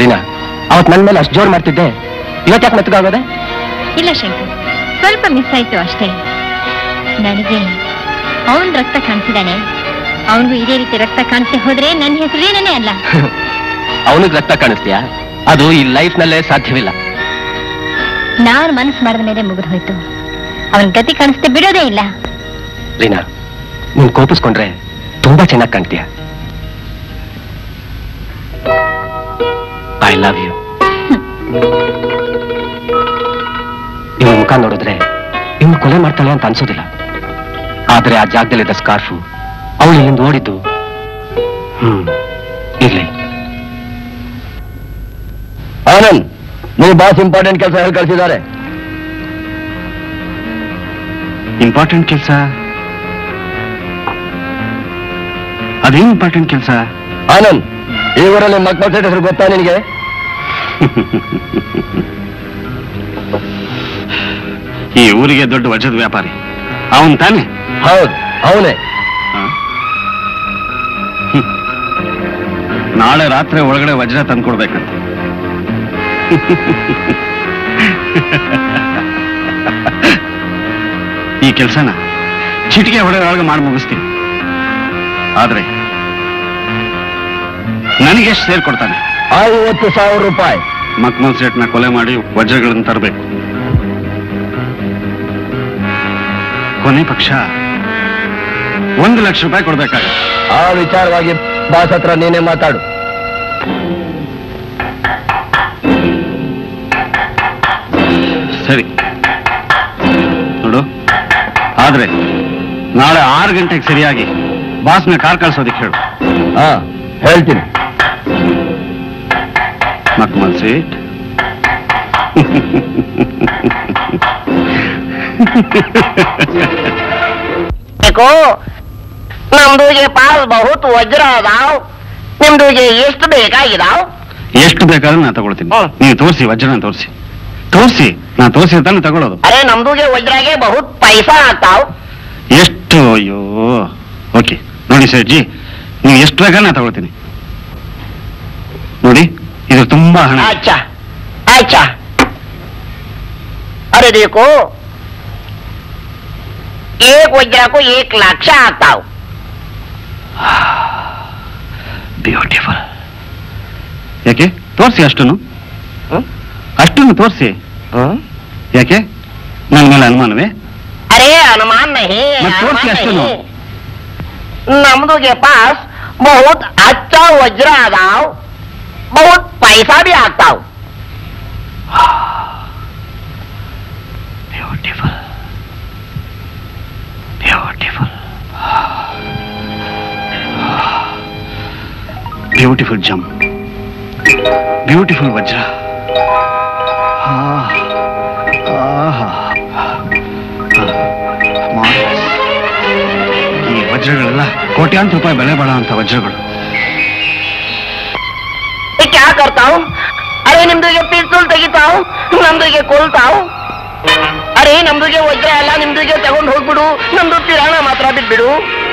Speaker 3: ರೀನಾ ಅವತ್ ನನ್ ಮೇಲೆ ಅಷ್ಟು ಜೋರ್ ಮಾಡ್ತಿದ್ದೆ ಇವತ್ತು ಯಾಕೆ ಮೆತ್ತಗಾಗೋದೆ
Speaker 1: ಇಲ್ಲ ಶಂಕರ್ ಸ್ವಲ್ಪ ಮಿಸ್ ಆಯ್ತು ಅಷ್ಟೇ ನನಗೆ ಅವನ್ ರಕ್ತ ಕಾಣಿಸಿದಾನೆ ಅವನಿಗೂ ಇದೇ ರೀತಿ ರಕ್ತ ಕಾಣಿಸಿ ಹೋದ್ರೆ ನನ್ನ ಹೆಸರು ಏನೇ ಅಲ್ಲ
Speaker 3: ಅವನಿಗೆ ರಕ್ತ ಕಾಣಿಸ್ತೀಯಾ ಅದು ಈ ಲೈಫ್ ನಲ್ಲೇ ಸಾಧ್ಯವಿಲ್ಲ
Speaker 1: ನಾನು ಮನಸ್ಸು ಮಾಡಿದ ಮೇಲೆ ಮುಗಿದು ಹೋಯ್ತು ಅವನ ಗತಿ ಕಾಣಿಸ್ತೆ ಬಿಡೋದೇ ಇಲ್ಲ
Speaker 3: ರೀನಾ ನೀನ್ ಕೋಪಿಸ್ಕೊಂಡ್ರೆ ತುಂಬಾ ಚೆನ್ನಾಗಿ ಕಾಣ್ತೀಯ ಐ ಲವ್ ಯು ಇವಳ ಮುಖ ನೋಡಿದ್ರೆ ಇವಳು ಕೊಲೆ ಮಾಡ್ತಾಳೆ ಅಂತ ಅನ್ಸೋದಿಲ್ಲ ಆದ್ರೆ ಆ ಜಾಗದಲ್ಲಿದ್ದ ಸ್ಕಾರ್ಫು ಅವಳು ಇಲ್ಲಿಂದ ಓಡಿದ್ದು ಹ್ಮ್ ಇರ್ಲಿ
Speaker 4: ಆನಂದ್ ನೀವು ಬಾಸ್ ಇಂಪಾರ್ಟೆಂಟ್ ಕೆಲಸ ಹೇಳಿ ಕಳಿಸಿದ್ದಾರೆ
Speaker 2: ಇಂಪಾರ್ಟೆಂಟ್ ಕೆಲಸ ಅದೇನು ಇಂಪಾರ್ಟೆಂಟ್ ಕೆಲಸ
Speaker 4: ಆನಂದ್ ಈ ಊರಲ್ಲಿ ಮಕ್ಕಳ ಸೆಟ್ ಹೆಸರು ಗೊತ್ತಾ ನಿನಗೆ
Speaker 2: ಈ ಊರಿಗೆ ದೊಡ್ಡ ವಜ್ರದ ವ್ಯಾಪಾರಿ ಅವನ್ ತಾನೆ
Speaker 4: ಹೌದು ಅವನೇ
Speaker 2: ನಾಳೆ ರಾತ್ರಿ ಒಳಗಡೆ ವಜ್ರ ತಂದ್ಕೊಡ್ಬೇಕಂತ ಈ ಕೆಲಸನ ಚಿಟಿಕೆ ಹೊಡೆಯೊಳಗೆ ಮಾಡಿ ಮುಗಿಸ್ತೀನಿ ಆದ್ರೆ ನನಗೆಷ್ಟು ಸೇರ್ ಕೊಡ್ತಾನೆ
Speaker 4: ಐವತ್ತು ಸಾವಿರ ರೂಪಾಯಿ
Speaker 2: ಮಕ್ಮಲ್ ಸೇಟ್ನ ಕೊಲೆ ಮಾಡಿ ವಜ್ರಗಳನ್ನು ತರಬೇಕು ಕೊನೆ ಪಕ್ಷ ಒಂದು ಲಕ್ಷ ರೂಪಾಯಿ ಕೊಡ್ಬೇಕಾಗುತ್ತೆ
Speaker 4: ಆ ವಿಚಾರವಾಗಿ ಬಾಸ್ ಹತ್ರ ನೀನೇ ಮಾತಾಡು
Speaker 2: ಸರಿ ನೋಡು ಆದ್ರೆ ನಾಳೆ ಆರು ಗಂಟೆಗೆ ಸರಿಯಾಗಿ ಬಾಸ್ನ ಕಾರ್ ಕಳ್ಸೋದಕ್ಕೆ ಹೇಳು
Speaker 4: ಹಾ ಹೇಳ್ತೀನಿ
Speaker 2: ಮಕ್ಮಲ್ ಸೇಟ್
Speaker 7: देखो ನಮ್ದುಗೆ ಪಾಸ್ ಬಹುತ್ ವಜ್ರ ಅದಾವ್ ನಿಮ್ದುಗೆ ಎಷ್ಟು ಬೇಕಾಗಿದಾವ್
Speaker 2: ಎಷ್ಟು ಬೇಕಾದ್ರೂ ನಾನು ತಗೊಳ್ತೀನಿ
Speaker 7: ಹ್ಮ್.
Speaker 2: ನೀವು ತೋರಿಸಿ ವಜ್ರನ ತೋರಿಸಿ ತೋರಿಸಿ ನಾನು ತೋರಿಸಿ ತಾನೆ ತಗೊಳ್ಳೋದು
Speaker 7: ಅರೆ ನಮ್ದುಗೆ ವಜ್ರಾಗೆ ಬಹುತ್ ಪೈಸಾ ಆಗ್ತಾವ್
Speaker 2: ಎಷ್ಟು ಅಯ್ಯೋ ಓಕೆ ನೋಡಿ ಸೇಠ್ಜಿ ನೀವು ಎಷ್ಟು ಬೇಕಾದ್ರೆ ನಾನು ತಗೊಳ್ತೀನಿ ನೋಡಿ ಇದು ತುಂಬಾ ಹಣ
Speaker 7: अच्छा अच्छा अरे देखो एक वज्रा को एक लक्ष आता हो
Speaker 2: ಬ್ಯೂಟಿಫುಲ್ ಯಾಕೆ ತೋರಿಸಿ ಅಷ್ಟನ್ನು
Speaker 7: ಹ್ಮ್?
Speaker 2: ಅಷ್ಟನ್ನು ತೋರಿಸಿ ಯಾಕೆ ನನ್ನ ಮೇಲೆ ಅನುಮಾನವೇ
Speaker 7: अरे अनुमान नहीं
Speaker 2: मत तोड़
Speaker 7: अनुमान
Speaker 2: के अष्टनो।
Speaker 7: नहीं नमदू के पास बहुत अच्छा वज्र आदाव बहुत पैसा भी आता हो
Speaker 2: beautiful beautiful beautiful gem beautiful ವಜ್ರ ಆ, ಆಹಾ. Marvelous. ಈ ವಜ್ರಗಳೆಲ್ಲ ಕೋಟ್ಯಾಂತರ ರೂಪಾಯಿ ಬೆಲೆ ಬಾಳುವಂತ ವಜ್ರಗಳು
Speaker 7: ये क्या करता हूँ अरे ನಿಮ್ದುಗೆ ಪಿಸ್ತೂಲ್ ತೆಗಿತಾವ್ ನಮ್ದುಗೆ ಕೊಲ್ತಾವ್ ಅರೆ ನಮ್ದುಗೆ ವಜ್ರ ಎಲ್ಲ ನಿಮ್ದುಗೆ ತಗೊಂಡು ಹೋಗ್ಬಿಡು ನಮ್ದು ಕಿರಾಣ ಮಾತ್ರ ಬಿಟ್ಬಿಡು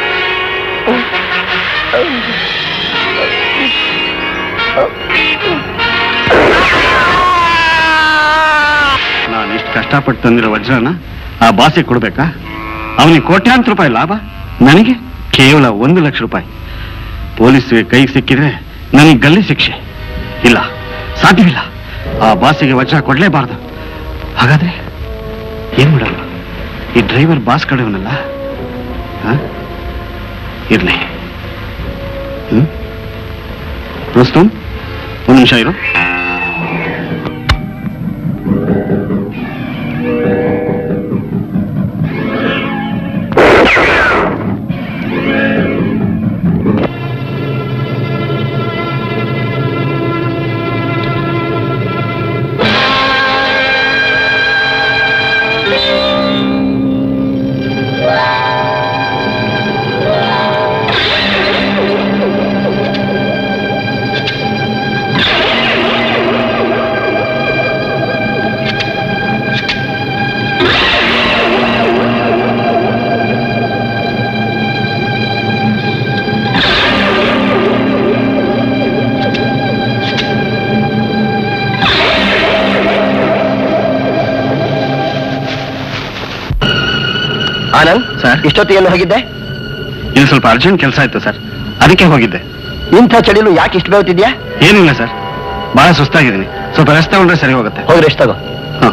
Speaker 2: ನಾನು ಇಷ್ಟು ಕಷ್ಟಪಟ್ಟು ತಂದಿರೋ ವಜ್ರನ ಆ ಬಾಸಿಗೆ ಕೊಡ್ಬೇಕಾ ಅವನಿಗೆ ಕೋಟ್ಯಾಂತರ ರೂಪಾಯಿ ಲಾಭ ನನಗೆ ಕೇವಲ ಒಂದು ಲಕ್ಷ ರೂಪಾಯಿ ಪೊಲೀಸ್ಗೆ ಕೈಗೆ ಸಿಕ್ಕಿದ್ರೆ ನನಗೆ ಗಲ್ಲಿ ಶಿಕ್ಷೆ ಇಲ್ಲ ಸಾಧ್ಯವಿಲ್ಲ ಆ ಬಾಸಿಗೆ ವಜ್ರ ಕೊಡ್ಲೇಬಾರ್ದು ಹಾಗಾದ್ರೆ ಏನ್ ಮಾಡಲ್ಲ ಈ ಡ್ರೈವರ್ ಬಾಸ್ ಕಡೆಯವನಲ್ಲ ಹ? ಇರ್ಲಿ ಹ್ಮ್ ರುಸ್ತುಮ್ ಒಂದು ನಿಮಿಷ ಇರು
Speaker 4: ಆನಂದ್
Speaker 2: ಸರ್?
Speaker 4: ಇಷ್ಟೊತ್ತಿಗೆ ಹೋಗಿದ್ದೆ
Speaker 2: ಇಲ್ಲಿ ಸ್ವಲ್ಪ ಅರ್ಜೆಂಟ್ ಕೆಲಸ ಇತ್ತು ಸರ್ ಅದಕ್ಕೆ ಹೋಗಿದ್ದೆ
Speaker 4: ಇಂಥ ಚಳಿಲು ಯಾಕೆ ಇಷ್ಟು ಬೇವ್ತಿದ್ಯಾ
Speaker 2: ಏನಿಲ್ಲ ಸರ್ ಬಹಳ ಸುಸ್ತಾಗಿದ್ದೀನಿ ಸ್ವಲ್ಪ ರೆಸ್ಟ್ ತಗೊಂಡ್ರೆ ಸರಿ ಹೋಗುತ್ತೆ
Speaker 4: ಹೋಗ್ರಿ ಎಷ್ಟು ತಗೋ
Speaker 2: ಹಾಂ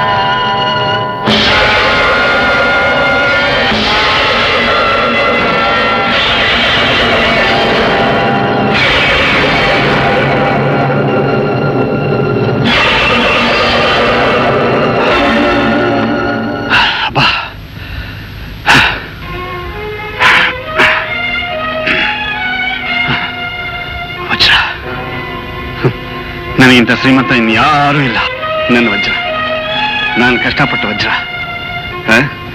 Speaker 2: ಅಬ್ಬಾ. ವಜ್ರ ನನಗಿಂತ ಶ್ರೀಮಂತ ಇನ್ಯಾರೂ ಇಲ್ಲ ನನ್ನ ವಜ್ರ ನಾನು ಕಷ್ಟಪಟ್ಟ ವಜ್ರ ಹ?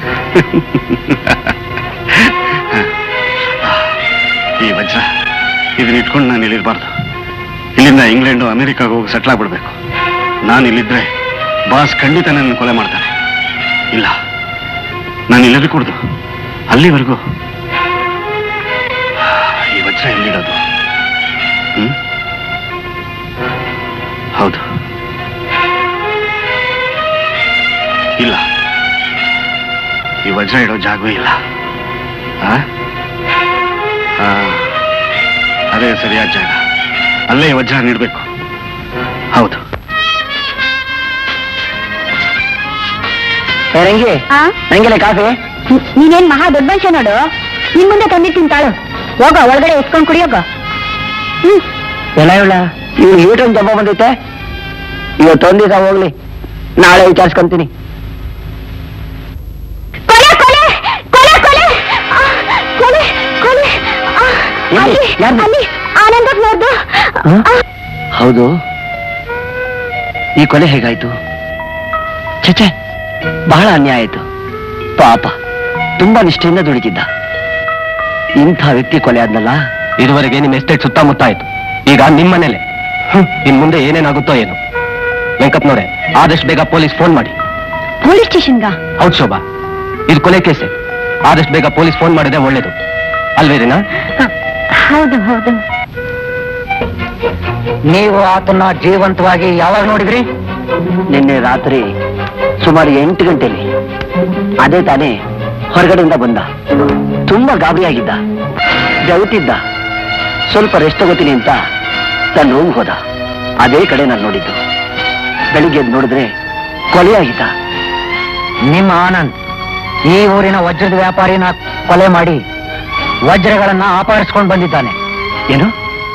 Speaker 2: ಈ ವಜ್ರ ಇದನ್ನ ಇಟ್ಕೊಂಡು ನಾನು ಇಲ್ಲಿರ್ಬಾರ್ದು ಇಲ್ಲಿಂದ ಇಂಗ್ಲೆಂಡು ಅಮೆರಿಕಾಗ ಹೋಗಿ ಸೆಟ್ಲ್ ಆಗ್ಬಿಡ್ಬೇಕು ನಾನು ಇಲ್ಲಿದ್ರೆ ಬಾಸ್ ಖಂಡಿತ ನನ್ನ ಕೊಲೆ ಮಾಡ್ತಾನೆ ಇಲ್ಲ ನಾನು ಇಲ್ಲದೆ ಕುಡ್ದು ಅಲ್ಲಿವರೆಗೂ ಈ ವಜ್ರ ಎಲ್ಲಿಡೋದು ಹ್ಮ್ ಹೌದು ಇಲ್ಲ ಈ ವಜ್ರ ಇಡೋ ಜಾಗವೇ ಇಲ್ಲ ಆ? ಆ, ಅದೇ ಸರಿಯಾದ ಜಾಗ ಅಲ್ಲೇ ಈ ವಜ್ರ ನೀಡಬೇಕು ಹೌದು
Speaker 4: ರಂಗಿ
Speaker 6: ಆ
Speaker 4: ನಂಗೆಲ್ಲ ಕಾಫಿ
Speaker 6: ನೀನೇನ್ ಮಹಾ ದೊಡ್ಡ ಮನುಷ್ಯ ನೋಡು ನಿನ್ ಮುಂದೆ ತಂದಿಟ್ಟಿನ್ ತಾಳು ಹೋಗ ಒಳಗಡೆ ಎತ್ಕೊಂಡ್ ಕುಡಿಯೋಗ ಹ್ಮ್
Speaker 4: ಎಲ್ಲ ಇವಳ ಇವ್ನು ಹೀಟನ್ ಜಬ್ಬ ಬಂದೈತೆ ಇವತ್ತು ಒಂದ್ ದಿವಸ ಹೋಗ್ಲಿ ನಾಳೆ ವಿಚಾರಿಸ್ಕೊಂತೀನಿ
Speaker 6: ಕೊಲೆ ಕೊಲೆ ಕೊಲೆ ಕೊಲೆ ಆ, ಕೊಲೆ ಕೊಲೆ ಆ,
Speaker 4: ಎಲ್ಲಿ?
Speaker 6: ಅಲ್ಲಿ,
Speaker 4: ಯಾರ್ದು?
Speaker 6: ಅಲ್ಲಿ ಆನಂದಕ್ ನೋಡ್ದು
Speaker 4: ಹ? ಹೌದು ಈ ಕೊಲೆ ಹೇಗಾಯ್ತು ಚಚೆ ಬಹಳ ಅನ್ಯಾಯ ಆಯ್ತು ಪಾಪ ತುಂಬಾ ನಿಷ್ಠೆಯಿಂದ ದುಡಿತಿದ್ದ ಇಂಥ ವ್ಯಕ್ತಿ ಕೊಲೆ ಆದ್ನಲ್ಲ
Speaker 3: ಇದುವರೆಗೆ ನಿಮ್ಮ ಎಸ್ಟೇಟ್ ಸುತ್ತಮುತ್ತ ಆಯ್ತು ಈಗ ನಿಮ್ಮನೇಲೆ ಇನ್ ಮುಂದೆ ಏನೇನಾಗುತ್ತೋ ಏನು ವೆಂಕಪ್ಪನವ್ರೆ ಆದಷ್ಟು ಬೇಗ ಪೊಲೀಸ್ ಫೋನ್ ಮಾಡಿ
Speaker 6: ಪೊಲೀಸ್ ಸ್ಟೇಷನ್ಗ
Speaker 3: ಹೌದು ಶೋಭಾ ಇದು ಕೊಲೆ ಕೇಸೆ ಆದಷ್ಟು ಬೇಗ ಪೊಲೀಸ್ ಫೋನ್ ಮಾಡಿದ್ರೆ ಒಳ್ಳೇದು ಅಲ್ವೇರಿನಾ
Speaker 6: ಹೌದು ಹೌದು
Speaker 5: ನೀವು ಆತನ್ನ ಜೀವಂತವಾಗಿ ಯಾವಾಗ ನೋಡಿದ್ರಿ
Speaker 4: ನಿನ್ನೆ ರಾತ್ರಿ ಸುಮಾರು ಎಂಟು ಗಂಟೆಲಿ ಅದೇ ತಾನೇ ಹೊರಗಡೆಯಿಂದ ಬಂದ ತುಂಬಾ ಗಾಬರಿಯಾಗಿದ್ದ ಜವುತಿದ್ದ ಸ್ವಲ್ಪ ರೆಸ್ಟ್ ತಗೋತೀನಿ ಅಂತ ತನ್ನ ರೂಮ್ ಹೋದ ಅದೇ ಕಡೆ ನಾನು ನೋಡಿದ್ದು ಬೆಳಿಗ್ಗೆ ಎದ್ದು ನೋಡಿದ್ರೆ ಕೊಲೆಯಾಗಿದ್ದ
Speaker 5: ನಿಮ್ಮ ಆನಂದ್ ಈ ಊರಿನ ವಜ್ರದ ವ್ಯಾಪಾರಿನ ಕೊಲೆ ಮಾಡಿ ವಜ್ರಗಳನ್ನ ಅಪಹರಿಸ್ಕೊಂಡು ಬಂದಿದ್ದಾನೆ
Speaker 4: ಏನು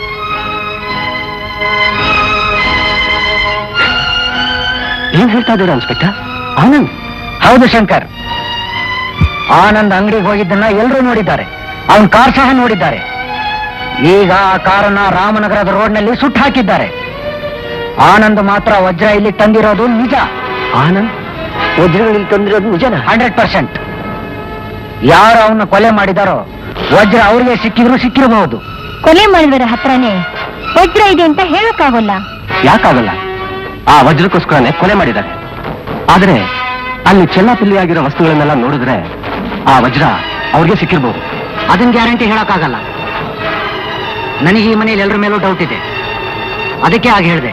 Speaker 4: ಏನ್ ಹೇಳ್ತಾ ಇದ್ದೀರಾ ಇನ್ಸ್ಪೆಕ್ಟರ್
Speaker 5: ಆನಂದ್ ಹೌದು ಶಂಕರ್ ಆನಂದ್ ಅಂಗಡಿಗೆ ಹೋಗಿದ್ದನ್ನ ಎಲ್ಲರೂ ನೋಡಿದ್ದಾರೆ ಅವನ್ ಕಾರ್ ಸಹ ನೋಡಿದ್ದಾರೆ ಈಗ ಆ ಕಾರನ್ನ ರಾಮನಗರದ ರೋಡ್ನಲ್ಲಿ ಸುಟ್ಟು ಹಾಕಿದ್ದಾರೆ ಆನಂದ್ ಮಾತ್ರ ವಜ್ರ ಇಲ್ಲಿ ತಂದಿರೋದು ನಿಜ
Speaker 4: ಆನಂದ್ ವಜ್ರಗಳಲ್ಲಿ ತಂದಿರೋದು ನಿಜನಾ
Speaker 5: ಹಂಡ್ರೆಡ್ ಪರ್ಸೆಂಟ್ ಯಾರು ಅವನ್ನ ಕೊಲೆ ಮಾಡಿದಾರೋ ವಜ್ರ ಅವ್ರಿಗೆ ಸಿಕ್ಕಿದ್ರು ಸಿಕ್ಕಿರಬಹುದು
Speaker 6: ಕೊಲೆ ಮಾಡಿದವರ ಹತ್ರನೇ ವಜ್ರ ಇದೆ ಅಂತ ಹೇಳಕ್ಕಾಗಲ್ಲ
Speaker 3: ಯಾಕಾಗಲ್ಲ ಆ ವಜ್ರಕ್ಕೋಸ್ಕರನೇ ಕೊಲೆ ಮಾಡಿದ್ದಾರೆ ಆದ್ರೆ ಅಲ್ಲಿ ಚೆಲ್ಲಾಪಿಲ್ಲಿ ಆಗಿರೋ ವಸ್ತುಗಳನ್ನೆಲ್ಲ ನೋಡಿದ್ರೆ ಆ ವಜ್ರ ಅವ್ರಿಗೆ ಸಿಕ್ಕಿರ್ಬೋದು
Speaker 5: ಅದನ್ನ ಗ್ಯಾರಂಟಿ ಹೇಳಕ್ಕಾಗಲ್ಲ ನನಗೆ ಈ ಮನೇಲಿ ಎಲ್ಲರ ಮೇಲೂ ಡೌಟ್ ಇದೆ ಅದಕ್ಕೆ ಆಗ ಹೇಳಿದೆ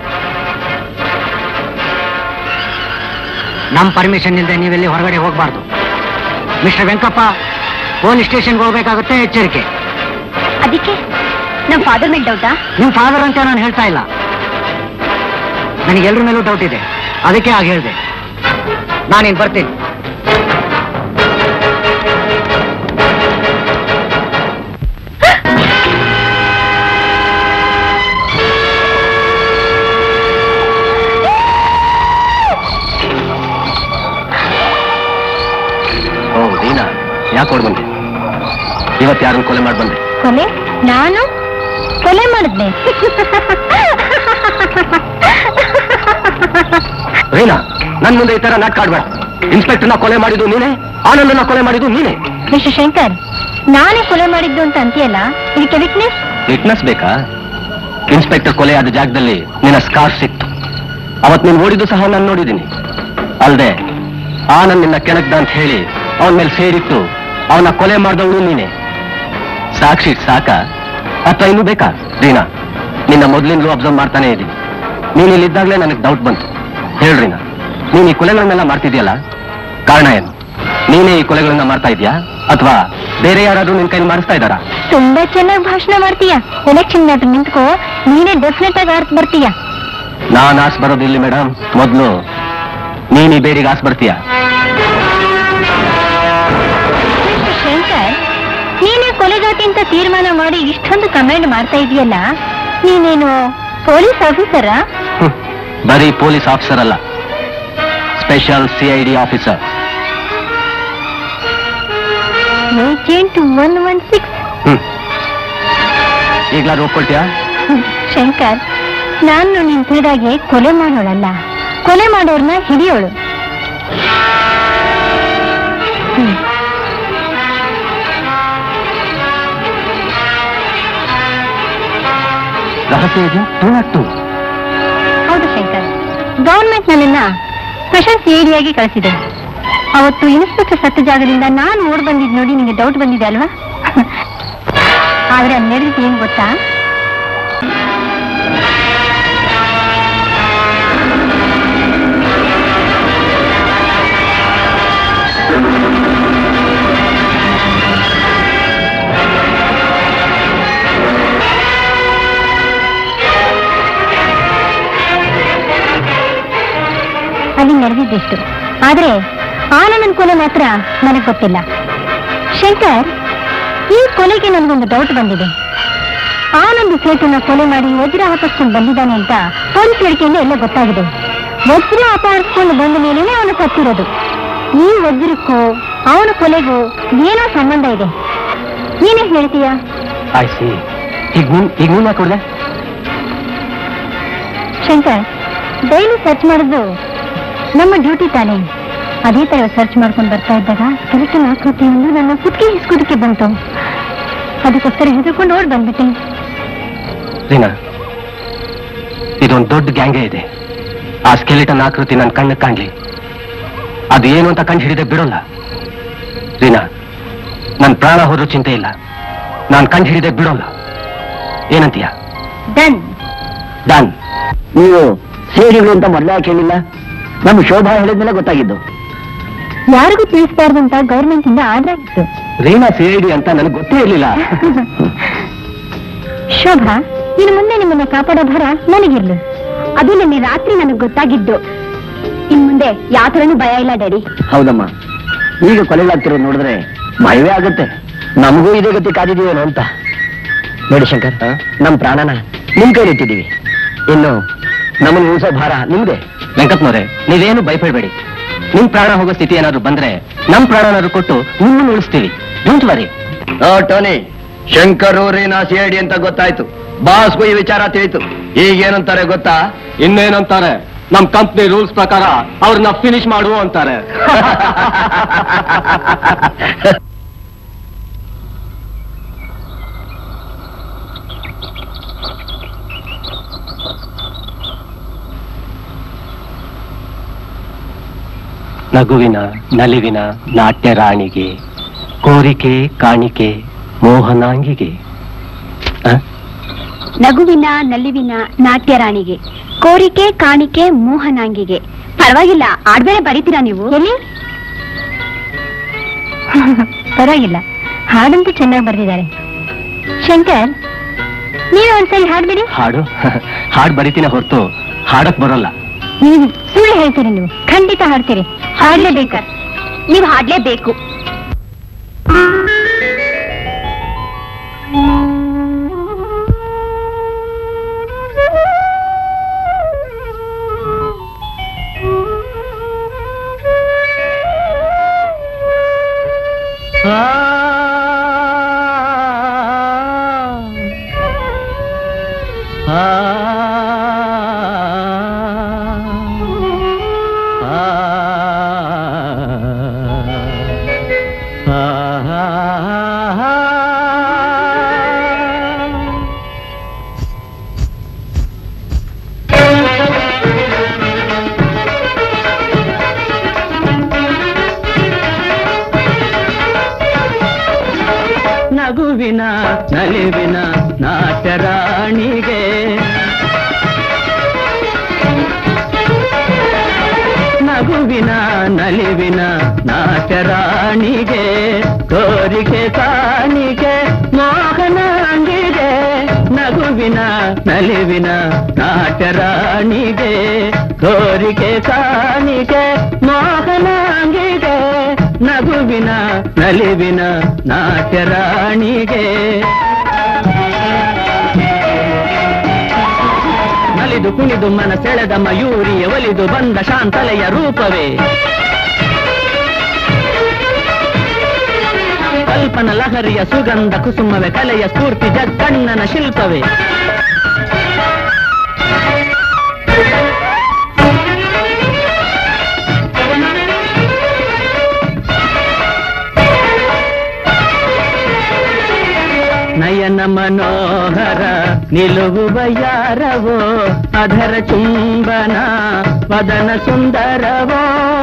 Speaker 5: ನಮ್ಮ ಪರ್ಮಿಷನ್ ಇಲ್ಲದೆ ನೀವೆಲ್ಲಿ ಹೊರಗಡೆ ಹೋಗಬಾರ್ದು ಮಿಸ್ಟರ್ ವೆಂಕಪ್ಪ ಪೊಲೀಸ್ ಸ್ಟೇಷನ್ಗೆ ಹೋಗ್ಬೇಕಾಗುತ್ತೆ ಎಚ್ಚರಿಕೆ
Speaker 6: ಅದಕ್ಕೆ ನಮ್ ಫಾದರ್ ಮೇಲೆ ಡೌಟಾ
Speaker 5: ನಿಮ್ ಫಾದರ್ ಅಂತ ನಾನು ಹೇಳ್ತಾ ಇಲ್ಲ ನನಗೆ ಎಲ್ಲರ ಮೇಲೂ ಡೌಟ್ ಇದೆ ಅದಕ್ಕೆ ಆಗ ಹೇಳಿದೆ ನಾನೇನು ಬರ್ತೀನಿ
Speaker 3: ಓ ದೀನಾ ಯಾಕೆ ಓಡ್ ಬಂದೆ ಇವತ್ತು ಯಾರನ್ನ ಕೊಲೆ ಮಾಡಿ ಬಂದೆ
Speaker 6: ಕೊಲೆ ನಾನು ಕೊಲೆ ಮಾಡಿದ್ನೆ
Speaker 3: ರೀನಾ ನನ್ ಮುಂದೆ ಈ ತರ ನಾಟಕ ಆಡ್ಬೇಡ ಇನ್ಸ್ಪೆಕ್ಟರ್ನ ಕೊಲೆ ಮಾಡಿದ್ದು ನೀನೇ ಆನಂದನ ಕೊಲೆ ಮಾಡಿದ್ದು ನೀನೇ
Speaker 6: ಮಿಸ್ಟರ್ ಶಂಕರ್ ನಾನೇ ಕೊಲೆ ಮಾಡಿದ್ದು ಅಂತ ಅಂತೀಯಲ್ಲ ಇದಕ್ಕೆ ವಿಟ್ನೆಸ್
Speaker 3: ವಿಟ್ನೆಸ್ ಬೇಕಾ ಇನ್ಸ್ಪೆಕ್ಟರ್ ಕೊಲೆ ಆದ ಜಾಗದಲ್ಲಿ ನಿನ್ನ ಸ್ಕಾರ್ ಸಿಕ್ತು ಅವತ್ ನೀನು ಓಡಿದ್ದು ಸಹ ನಾನು ನೋಡಿದ್ದೀನಿ ಅಲ್ದೆ ಆನಂದ್ ನಿನ್ನ ಕೆಣಕ್ದ ಅಂತ ಹೇಳಿ ಅವನ ಮೇಲೆ ಸೇರಿಟ್ಟು ಅವನ ಕೊಲೆ ಮಾಡಿದವಳು ನೀನೆ ಸಾಕ್ಷಿ ಸಾಕ ಅಥವಾ ಇನ್ನೂ ಬೇಕಾ ರೀನಾ ನಿನ್ನ ಮೊದಲಿಂದಲೂ ಅಬ್ಸರ್ವ್ ಮಾಡ್ತಾನೆ ಇದ್ದೀನಿ ನೀನು ಇಲ್ಲಿದ್ದಾಗಲೇ ನನಗೆ ಡೌಟ್ ಬಂತು ಹೇಳ್ರೀನಾ ನೀನು ಈ ಕೊಲೆಗಳನ್ನೆಲ್ಲ ಮಾಡ್ತಿದ್ಯಲ್ಲ ಕಾರಣ ಏನು ನೀನೇ ಈ ಕೊಲೆಗಳನ್ನ ಮಾಡ್ತಾ ಇದೀಯಾ ಅಥವಾ ಬೇರೆ ಯಾರಾದ್ರೂ ನಿನ್ ಕೈಲಿ ಮಾಡಿಸ್ತಾ ಇದ್ದಾರಾ
Speaker 1: ತುಂಬಾ ಚೆನ್ನಾಗಿ ಭಾಷಣ ಮಾಡ್ತೀಯ ಎಲೆಕ್ಷನ್ ಹತ್ರ ನಿಂತ್ಕೋ ನೀನೇ ಡೆಫಿನೆಟ್ ಆಗಿ ಆರ್ತ್ ಬರ್ತೀಯ
Speaker 3: ನಾನ್ ಆಸ್ ಬರೋದಿಲ್ಲ ಮೇಡಮ್ ಮೊದ್ಲು ನೀನ್ ಈ ಬೇಡಿಗೆ ಆಸ್ ಬರ್ತೀಯ
Speaker 1: ಮಿಸ್ಟರ್ ಶಂಕರ್ ನೀನೇ ಕೊಲೆಗಾತಿ ಅಂತ ತೀರ್ಮಾನ ಮಾಡಿ ಇಷ್ಟೊಂದು ಕಮೆಂಟ್ ಮಾಡ್ತಾ ಇದೆಯಲ್ಲ ನೀನೇನು ಪೊಲೀಸ್ ಆಫೀಸರಾ
Speaker 3: ಹ್ಮ್. ಬರೀ ಪೊಲೀಸ್ ಆಫೀಸರ್ ಅಲ್ಲ special CID officer
Speaker 1: agent one one six
Speaker 3: hmm ಈಗ್ಲಾದ್ರು ಒಪ್ಕೊಳ್ತೀಯಾ
Speaker 1: ಶಂಕರ್ ನಾನು ನಿನ್ ತಿಳಿದಾಗೆ ಕೊಲೆ ಮಾಡೋಳಲ್ಲ ಕೊಲೆ ಮಾಡೋರ್ನ ಹಿಡಿಯೋಳು ಹ್ಮ್.
Speaker 3: ರಹಸ್ಯ ಏಜೆಂಟ್ ಟೂ ನಾಟ್ ಟೂ
Speaker 1: ಹೌದು ಶಂಕರ್ ಗವರ್ಮೆಂಟ್ ನನ್ನನ್ನ ಸ್ಪೆಷಲ್ ಸಿಐಡಿಯಾಗಿ ಕಳಿಸಿದೆ ಅವತ್ತು ಇನ್ಸ್ಪೆಕ್ಟರ್ ಸತ್ತ ಜಾಗದಿಂದ ನಾನು ಓಡ್ ಬಂದಿದ್ ನೋಡಿ ನಿಮಗೆ ಡೌಟ್ ಬಂದಿದೆ ಅಲ್ವಾ ಆದ್ರೆ ಅಲ್ಲಿ ನಡೆದಿದ್ದು ಏನ್ ಗೊತ್ತಾ ಅಲ್ಲಿ ನಡೆದಿದ್ದಿಷ್ಟು ಆದ್ರೆ ಆನಂದನ್ ಕೊಲೆ ಮಾತ್ರ ನನಗ್ ಗೊತ್ತಿಲ್ಲ ಶಂಕರ್ ಈ ಕೊಲೆಗೆ ನನಗೊಂದು ಡೌಟ್ ಬಂದಿದೆ ಆನಂದ್ ಸೇತುನ ಕೊಲೆ ಮಾಡಿ ವಜ್ರ ಅಪಹರಿಸ್ಕೊಂಡು ಬಂದಿದ್ದಾನೆ ಅಂತ ಪೊಲೀಸ್ ಹೇಳಿಕೆಯಿಂದ ಎಲ್ಲ ಗೊತ್ತಾಗಿದೆ ವಜ್ರ ಅಪಹರಿಸ್ಕೊಂಡು ಬಂದ ಮೇಲೇನೆ ಅವನು ಸತ್ತಿರೋದು ಈ ವಜ್ರಕ್ಕೂ ಅವನ ಕೊಲೆಗೂ ಏನೋ ಸಂಬಂಧ ಇದೆ ನೀನೇ ಹೇಳ್ತೀಯಾ
Speaker 3: ಐ ಸಿ ಈಗ ನೀನ್ ಈಗ ನೀನ್ ಯಾಕೆ ಹೊಡ್ದೆ?
Speaker 1: ಶಂಕರ್ ಡೈಲಿ ಸರ್ಚ್ ಮಾಡೋದು ನಮ್ಮ ಡ್ಯೂಟಿ ತಾನೇ ಅದೇ ತರ ಸರ್ಚ್ ಮಾಡ್ಕೊಂಡು ಬರ್ತಾ ಇದ್ದಾಗ ಸ್ಕೆಲಿಟನ್ ಆಕೃತಿಯನ್ನು ನನ್ನ ಕುತ್ತಿಗೆ ಹಿಸ್ಕೋದಕ್ಕೆ ಬಂತು ಅದಕ್ಕೋಸ್ಕರ ಹೆದರ್ಕೊಂಡು ಓಡ್ ಬಂದ್ಬಿಟ್ಟೆ
Speaker 3: ರೀನಾ ಇದೊಂದು ದೊಡ್ಡ ಗ್ಯಾಂಗೇ ಇದೆ ಆ ಸ್ಕೆಲಿಟನ್ ಆಕೃತಿ ನನ್ನ ಕಣ್ಣು ಕಾಣ್ಲಿ ಅದು ಏನು ಅಂತ ಕಂಡು ಹಿಡಿದೆ ಬಿಡೋಲ್ಲ ರೀನಾ ನನ್ನ ಪ್ರಾಣ ಹೋದ್ರೂ ಚಿಂತೆ ಇಲ್ಲ ನಾನು ಕಂಡು ಹಿಡಿದೆ ಬಿಡೋಲ್ಲ ಏನಂತೀಯ
Speaker 1: ಡನ್
Speaker 3: ಡನ್
Speaker 4: ನೀವು ಸೇರಿಗಳು ಅಂತ ಮೊದಲೇ ಯಾಕೆ ಹೇಳಿಲ್ಲ ನಮ್ಮ ಶೋಭಾ ಹೇಳಿದ್ಮೇಲೆ ಗೊತ್ತಾಗಿದ್ದು
Speaker 1: ಯಾರಿಗೂ ತಿಳಿಸಬಾರ್ದು ಅಂತ ಗೌರ್ಮೆಂಟ್ ಇಂದ ಆರ್ಡರ್ ಆಗಿತ್ತು
Speaker 3: ರೀನಾ ಸಿ ಐ ಡಿ ಅಂತ ನನಗೆ ಗೊತ್ತೇ ಇರಲಿಲ್ಲ
Speaker 1: ಶೋಭಾ ಇನ್ನು ಮುಂದೆ ನಿಮ್ಮನ್ನ ಕಾಪಾಡೋ ಭಾರ ನನಗಿರ್ಲು ಅದು ನಿನ್ನೆ ರಾತ್ರಿ ನನಗೆ ಗೊತ್ತಾಗಿದ್ದು ಇನ್ ಮುಂದೆ ಯಾವ ಥರನೂ ಭಯ ಇಲ್ಲ ಡ್ಯಾಡಿ
Speaker 4: ಹೌದಮ್ಮ ಈಗ ಕೊಲೆಗಳಾಗ್ತಿರೋದು ನೋಡಿದ್ರೆ ಭಯವೇ ಆಗುತ್ತೆ ನಮಗೂ ಇದೇ ಗತಿ ಕಾದಿದೀವೇನೋ ಅಂತ ನೋಡಿ ಶಂಕರ್ ನಮ್ ಪ್ರಾಣನ ನಿಮ್ ಕೈ ಇಟ್ಟಿದೀವಿ ಇನ್ನು ನಮ್ಮನ್ನು ಉಳಿಸೋ ಭಾರ ನಿಮ್ದೆ
Speaker 3: ವೆಂಕಟ್ನವ್ರೆ ನೀವೇನು ಭಯಪಡಬೇಡಿ ನಿಮ್ ಪ್ರಾಣ ಹೋಗೋ ಸ್ಥಿತಿ ಏನಾದ್ರು ಬಂದ್ರೆ ನಮ್ ಪ್ರಾಣನಾದ್ರು ಕೊಟ್ಟು ನಿಮ್ಮನ್ನು ಉಳಿಸ್ತೀವಿ don't worry
Speaker 4: Tony Shankar Reena C I D ಅಂತ ಗೊತ್ತಾಯ್ತು ಬಾಸ್ಗೂ ಈ ವಿಚಾರ ತಿಳಿತು ಈಗ ಏನಂತಾರೆ ಗೊತ್ತಾ
Speaker 3: ಇನ್ನೇನಂತಾರೆ ನಮ್ ಕಂಪ್ನಿ ರೂಲ್ಸ್ ಪ್ರಕಾರ ಅವ್ರನ್ನ ಫಿನಿಶ್ ಮಾಡುವ ಅಂತಾರೆ ನಗುವಿನ ನಲಿವಿನ ನಾಟ್ಯ ರಾಣಿಗೆ ಕೋರಿಕೆ ಕಾಣಿಕೆ ಮೋಹನಾಂಗಿಗೆ ಆ?
Speaker 6: ನಗುವಿನ ನಲಿವಿನ ನಾಟ್ಯ ರಾಣಿಗೆ ಕೋರಿಕೆ ಕಾಣಿಕೆ ಮೋಹನಾಂಗಿಗೆ ಪರವಾಗಿಲ್ಲ ಆಡ್ಬೇಳೆ ಬರೀತೀರಾ ನೀವು
Speaker 1: ಎಲ್ಲಿ ಪರವಾಗಿಲ್ಲ ಹಾಡಂತೂ ಚೆನ್ನಾಗಿ ಬರ್ದಿದ್ದಾರೆ ಶಂಕರ್ ನೀವೇ ಒಂದ್ಸರಿ ಹಾಡ್ಬಿಡಿ
Speaker 3: ಹಾಡು ಹಾಡು ಬರಿತೀನ ಹೊರತು ಹಾಡಕ್ ಬರೋಲ್ಲ
Speaker 1: ನೀವು ಸುಳ್ಳು ಹೇಳ್ತೀರಿ ನೀವು ಖಂಡಿತ ಹಾಡ್ತೀರಿ ಹಾಡ್ಲೇಬೇಕು
Speaker 6: ನೀವು ಹಾಡ್ಲೇಬೇಕು
Speaker 3: ನಗುವಿನ ನಲಿವಿನ ನಾಟ್ಯರಾಣಿಗೆ ನಗುವಿನ ನಲಿವಿನ ನಾಟ್ಯ ನಾಟ್ಯರಾಣಿಗೆ ಕೋರಿಕೆ ಕಾಣಿಕೆ ಮೋಹನಾಂಗಿಗೆ ನಗುವಿನ ನಲಿವಿನ ನಾಟ್ಯರಾಣಿಗೆ ಕೋರಿಕೆ ಕಾಣಿಕೆ ಮೋಹನಾಂಗಿಗೆ ನಗುವಿನ ನಲಿವಿನ ನಾಟ್ಯರಾಣಿಗೆ ನಲಿದು ಕುಣಿದು ಮನ ಸೆಳೆದ ಮಯೂರಿಯ ಒಲಿದು ಬಂದ ಶಾಂತಲೆಯ ರೂಪವೇ ಕಲ್ಪನ ಲಹರಿಯ ಸುಗಂಧ ಕುಸುಮವೇ ಕಲೆಯ ಸ್ಫೂರ್ತಿ ಜಗಣ್ಣನ ಶಿಲ್ಪವೇ ನಯನ ಮನೋಹರ ನಿಲುವುವ ಯಾರವೋ ಅಧರ ಚುಂಬನ ವದನ ಸುಂದರವೋ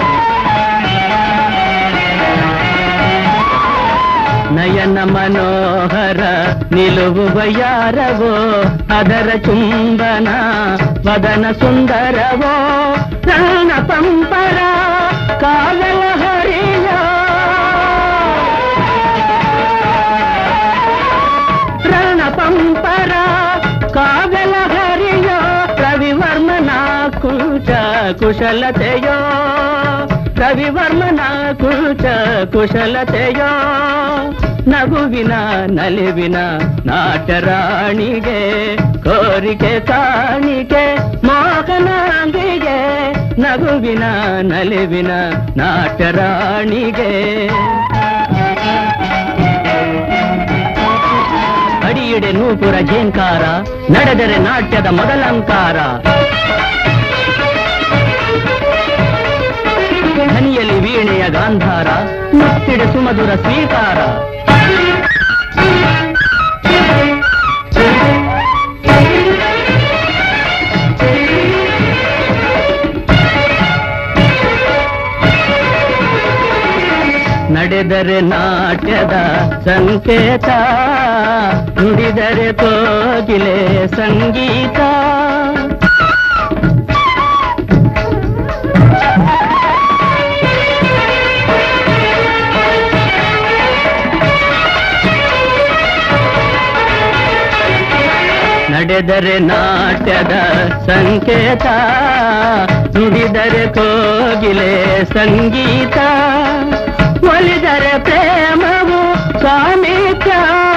Speaker 3: ನಯನ ಮನೋಹರ ನಿಲುವುವ ಯಾರವೋ ಅದರ ಚುಂಬನ ವದನ ಸುಂದರವೋ ಪ್ರಾಣ ಪಂಪರ ಕಾವಲ ಹರಿಯ ಪ್ರಾಣ ಪಂಪರ ಕಾವಲ ಹರಿಯ ರವಿವರ್ಮನ ಕುಚ ಕುಶಲತೆಯೋ ರವಿವರ್ಮನ ಕುಚ ಕುಶಲತೆಯೋ ನಗುವಿನ ನಲಿವಿನ ನಾಟರಾಣಿಗೆ ಕೋರಿಕೆ ಕಾಣಿಕೆ ಮೋಹನಾಂಗಿಗೆ ನಗುವಿನ ನಲಿವಿನ ನಾಟರಾಣಿಗೆ ಅಡಿಯಿಡೆ ನೂಪುರ ಝೇಂಕಾರ ನಡೆದರೆ ನಾಟ್ಯದ ಮೊದಲಂಕಾರ ಧ್ವನಿಯಲ್ಲಿ ವೀಣೆಯ ಗಾಂಧಾರ ಮುತ್ತಿಡೆ ಸುಮಧುರ ಸ್ವೀಕಾರ ನಡೆದರೆ ನಾಟ್ಯದ ಸಂಕೇತ ನುಡಿದರೆ ಕೋಗಿಲೆ ಸಂಗೀತ ನಡೆದರೆ ನಾಟ್ಯದ ಸಂಕೇತ ನುಡಿದರೆ ಕೋಗಿಲೆ ಸಂಗೀತ ಒಲಿದರೆ ಪ್ರೇಮವು ಸಾಮೀಪ್ಯ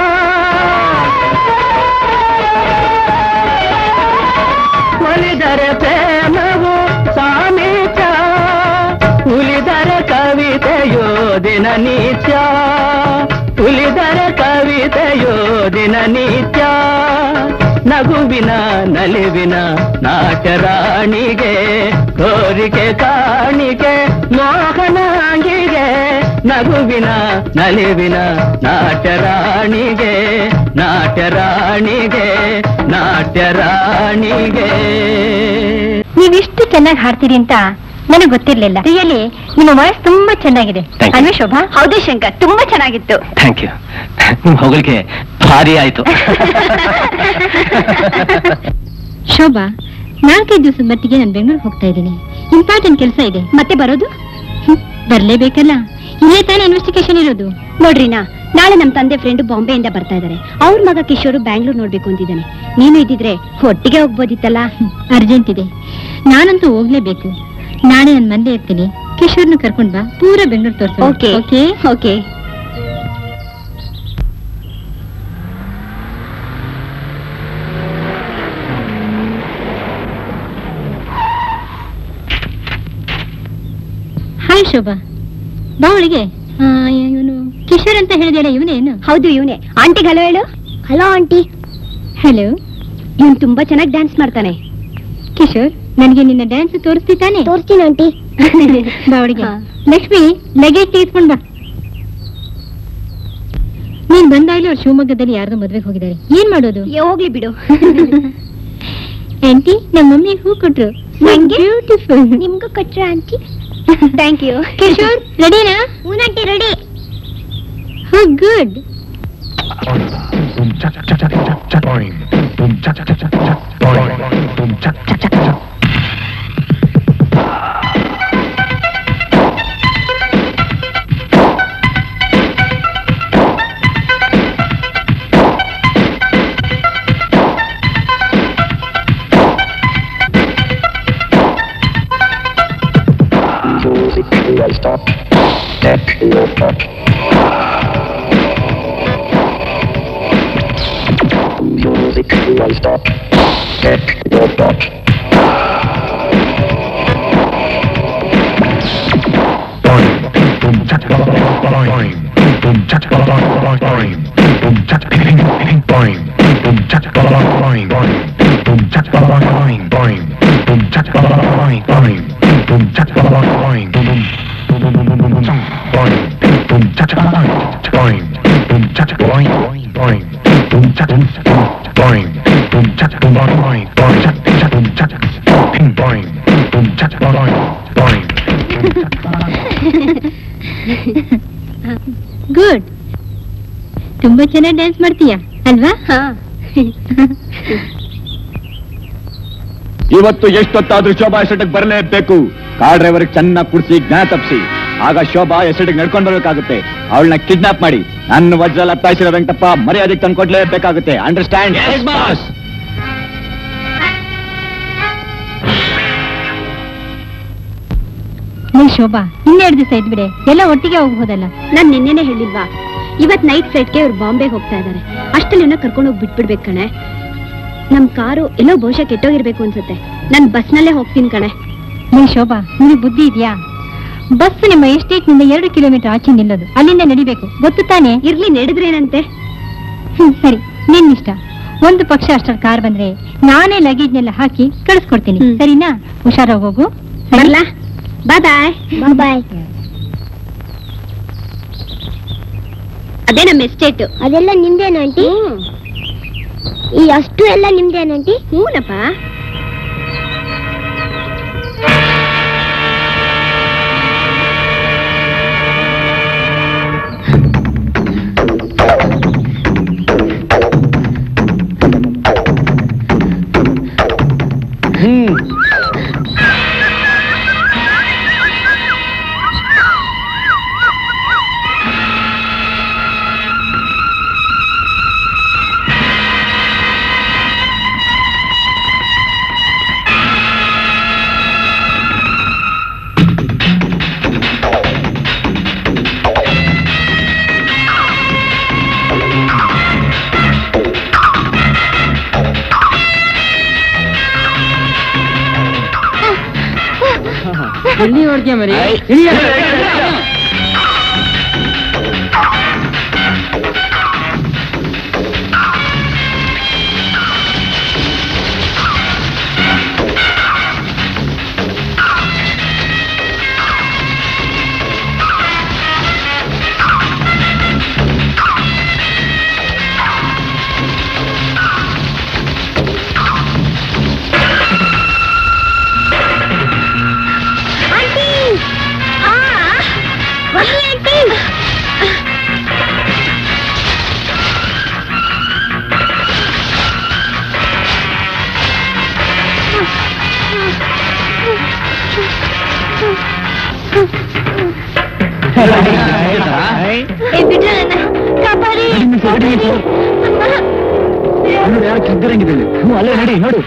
Speaker 3: ಒಲಿದರೆ ಪ್ರೇಮವು ಸಾಮೀಪ್ಯ ಉಳಿದರೆ ಕವಿತೆಯೋ ದಿನನಿತ್ಯ ಉಳಿದರೆ ಕವಿತೆಯೋ ದಿನನಿತ್ಯ ನಗುವಿನ ನಲಿವಿನ ನಾಟರಾಣಿಗೆ ಕೋರಿಕೆ ಕಾಣಿಕೆ ಮೋಹನಾಂಗಿಗೆ ನಗುವಿನ ನಲಿವಿನ ನಾಟರಾಣಿಗೆ ನಾಟರಾಣಿಗೆ ನಾಟ್ಯರಾಣಿಗೆ
Speaker 1: ನೀವಿಷ್ಟು ಚೆನ್ನಾಗಿ ಹಾಡ್ತೀರಿ ಅಂತ ನನಗೆ ಗೊತ್ತಿರ್ಲಿಲ್ಲ ರಿಯಲಿ ನಿಮ್ಮ ವಾಯ್ಸ್ ತುಂಬಾ ಚೆನ್ನಾಗಿದೆ
Speaker 3: Thank you.
Speaker 1: ಅಲ್ವೇ ಶೋಭಾ ಹೌದು ಶಂಕರ್ ತುಂಬಾ ಚೆನ್ನಾಗಿತ್ತು
Speaker 3: ಥ್ಯಾಂಕ್ ಯು ನಿಮ್ಮ ಹೊಗಳಿಕೆ ಭಾರಿ ಆಯ್ತು
Speaker 1: ಶೋಭಾ ನಾಲ್ಕೈದು ದಿವಸದ ಮಟ್ಟಿಗೆ ನಾನು ಬೆಂಗಳೂರಿಗೆ ಹೋಗ್ತಾ ಇದ್ದೀನಿ ಇಂಪಾರ್ಟೆಂಟ್ ಕೆಲಸ ಇದೆ ಮತ್ತೆ ಬರೋದು ಹ್ಮ್, ಬರ್ಲೇಬೇಕಲ್ಲ ಇಲ್ಲೇ ತಾನೇ ಇನ್ವೆಸ್ಟಿಗೇಷನ್ ಇರೋದು
Speaker 6: ನೋಡ್ರಿನಾ ನಾಳೆ ನಮ್ ತಂದೆ ಫ್ರೆಂಡ್ ಬಾಂಬೆಯಿಂದ ಬರ್ತಾ ಇದಾರೆ ಅವ್ರ ಮಗ ಕಿಶೋರು ಬ್ಯಾಂಗ್ಳೂರ್ ನೋಡ್ಬೇಕು ಅಂತಿದ್ದಾನೆ ನೀನು ಇದ್ದಿದ್ರೆ ಒಟ್ಟಿಗೆ ಹೋಗ್ಬೋದಿತ್ತಲ್ಲ
Speaker 1: ಅರ್ಜೆಂಟ್ ಇದೆ ನಾನಂತೂ ಹೋಗ್ಲೇಬೇಕು ನಾಳೆ ನನ್ನ ಮನೇಲಿ ಇರ್ತೀನಿ ಕಿಶೋರ್ನ ಕರ್ಕೊಂಡ್ ಬಾ ಪೂರ ಬೆಂಗಳೂರು ತೋರಿಸು
Speaker 6: okay
Speaker 1: okay
Speaker 6: okay
Speaker 1: hi Shobha ಬಾ ಒಳಗೆ ಇವನು ಕಿಶೋರ್ ಅಂತ ಹೇಳಿದೆಯಲ್ಲ ಇವನೇನು
Speaker 6: ಹೌದು ಇವನೇ ಆಂಟಿಗೆ ಹಲೋ ಹೇಳು ಹಲೋ ಆಂಟಿ
Speaker 1: ಹಲೋ
Speaker 6: ಇವನ್ ತುಂಬಾ ಚೆನ್ನಾಗಿ ಡ್ಯಾನ್ಸ್ ಮಾಡ್ತಾನೆ
Speaker 1: ಕಿಶೋರ್ ನನಗೆ ನಿನ್ನ ಡ್ಯಾನ್ಸ್ ತೋರಿಸ್ತಿದ್ದಾನೆ
Speaker 6: ತೋರಿಸ್ತೀನಿ ಆಂಟಿ
Speaker 1: ಬಾ ಒಳಗೆ
Speaker 6: ಹಾ.
Speaker 1: ಲಕ್ಷ್ಮಿ ಲಗೇಜ್ ತೆಗೆದುಕೊಂಡ್ ಬಾ ನೀನ್ ಬಂದಾಗ್ಲೂ ಅವ್ರು ಶಿವಮೊಗ್ಗದಲ್ಲಿ ಯಾರ್ದೋ ಮದ್ವೆಗೆ ಹೋಗಿದ್ದಾರೆ ಏನ್ ಮಾಡೋದು
Speaker 6: ಹೋಗ್ಲಿ ಬಿಡು
Speaker 1: ಆಂಟಿ ನಮ್ಮ ಮಮ್ಮಿ ಹೂ ಕೊಟ್ರು
Speaker 6: ನಂಗೆ?
Speaker 1: ಬ್ಯೂಟಿಫುಲ್
Speaker 6: ನಿಮ್ಗೂ ಕೊಟ್ರ ಆಂಟಿ ಥ್ಯಾಂಕ್ ಯು
Speaker 1: ಕಿಶೋರ್ ರೆಡಿನಾ
Speaker 6: ಹೂನಂಟಿ ರೆಡಿ
Speaker 1: ಹೂ good
Speaker 8: Boom cha cha cha cha cha cha boing. Boom cha cha cha cha cha boing. Boom cha cha cha cha.
Speaker 1: Good ತುಂಬಾ ಚೆನ್ನಾಗಿ ಡ್ಯಾನ್ಸ್ ಮಾಡ್ತೀಯಾ ಅಲ್ವಾ
Speaker 4: ಇವತ್ತು ಎಷ್ಟೊತ್ತಾದ್ರೂ ಶೋಭಾ ಎಸೆಟಿಗೆ ಬರಲೇಬೇಕು ಕಾರ್ ಡ್ರೈವರ್ ಚೆನ್ನಾಗಿ ಕುಡಿಸಿ ಜ್ಞಾನ ತಪ್ಪಿಸಿ ಆಗ ಶೋಭಾ ಎಸೆಟಿಗೆ ನಡ್ಕೊಂಡು ಬರ್ಬೇಕಾಗುತ್ತೆ ಅವಳನ್ನ ಕಿಡ್ನಾಪ್ ಮಾಡಿ ನನ್ನ ವಜ್ರ ಲತ್ತಾಯಿಸಿರೋ ವೆಂಕಟಪ್ಪ ಮರ್ಯಾದೆಗೆ ತಂದ್ಕೊಡ್ಲೇಬೇಕಾಗುತ್ತೆ ಅಂಡರ್ಸ್ಟ್ಯಾಂಡ್
Speaker 1: ನೀ ಶೋಭಾ ಇನ್ನೆರಡು ದಿವಸ ಇದ್ಬಿಡೆ ಎಲ್ಲ ಒಟ್ಟಿಗೆ ಹೋಗ್ಬೋದಲ್ಲ
Speaker 6: ನಾನ್ ನಿನ್ನೆನೆ ಹೇಳಿಲ್ವಾ ಇವತ್ ನೈಟ್ ಫ್ಲೈಟ್ಗೆ ಅವ್ರು ಬಾಂಬೆಗೆ ಹೋಗ್ತಾ ಇದಾರೆ ಅಷ್ಟಲ್ಲಿ ಕರ್ಕೊಂಡು ಹೋಗಿ ಬಿಟ್ಬಿಡ್ಬೇಕು ಕಣೆ ನಮ್ ಕಾರು ಎಲ್ಲೋ ಬಹುಶಃ ಕೆಟ್ಟೋಗಿರ್ಬೇಕು ಅನ್ಸುತ್ತೆ ನಾನ್ ಬಸ್ನಲ್ಲೇ ಹೋಗ್ತೀನಿ ಕಣೆ
Speaker 1: ನೀ ಶೋಭಾ ನಿನಗೆ ಬುದ್ಧಿ ಇದೆಯಾ ಬಸ್ ನಿಮ್ಮ ಎಸ್ಟೇಟ್ ನಿಂದ ಎರಡು ಕಿಲೋಮೀಟರ್ ಆಚೆ ನಿಲ್ಲೋದು ಅಲ್ಲಿಂದ ನಡಿಬೇಕು ಗೊತ್ತು ತಾನೇ
Speaker 6: ಇರ್ಲಿ ನಡೆದ್ರೇನಂತೆ
Speaker 1: ಹ್ಮ್, ಸರಿ ನಿನ್ನಿಷ್ಟ ಒಂದು ಪಕ್ಷ ಅಷ್ಟರ ಕಾರ್ ಬಂದ್ರೆ ನಾನೇ ಲಗೇಜ್ನೆಲ್ಲ ಹಾಕಿ ಕಳಿಸ್ಕೊಡ್ತೀನಿ
Speaker 6: ಹ್ಮ್.
Speaker 1: ಸರಿನಾ ಹುಷಾರಾಗಿ ಹೋಗು ಸರಿ?
Speaker 6: ಬರ್ಲಾ ಬಾಯ್ ಬಾಯ್
Speaker 9: ಬಾಯ್
Speaker 6: ಅದೇ ನಮ್ಮ ಎಸ್ಟೇಟ್
Speaker 9: ಅದೆಲ್ಲ ನಿಮ್ದೇನು ಆಂಟಿ ಈ ಅಷ್ಟು ಎಲ್ಲ ನಿಮ್ದೇನು ಆಂಟಿ
Speaker 6: ಹೂನಪ್ಪ
Speaker 4: ಅಲ್ಲೇ ನಡಿ ನೋಡು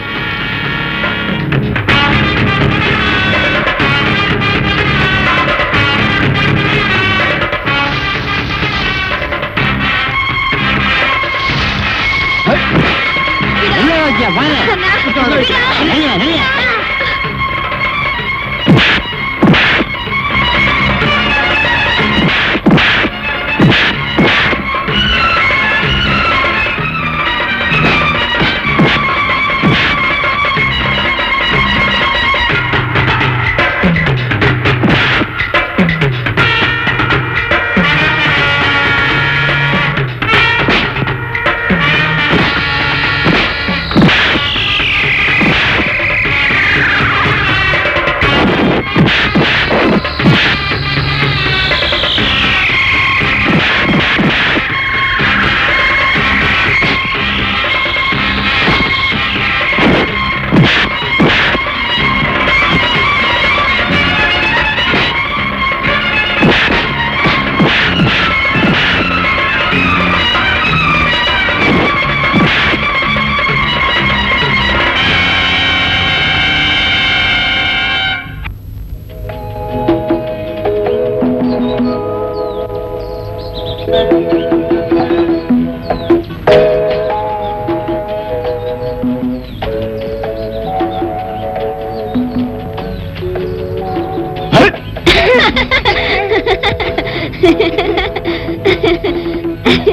Speaker 9: ಆ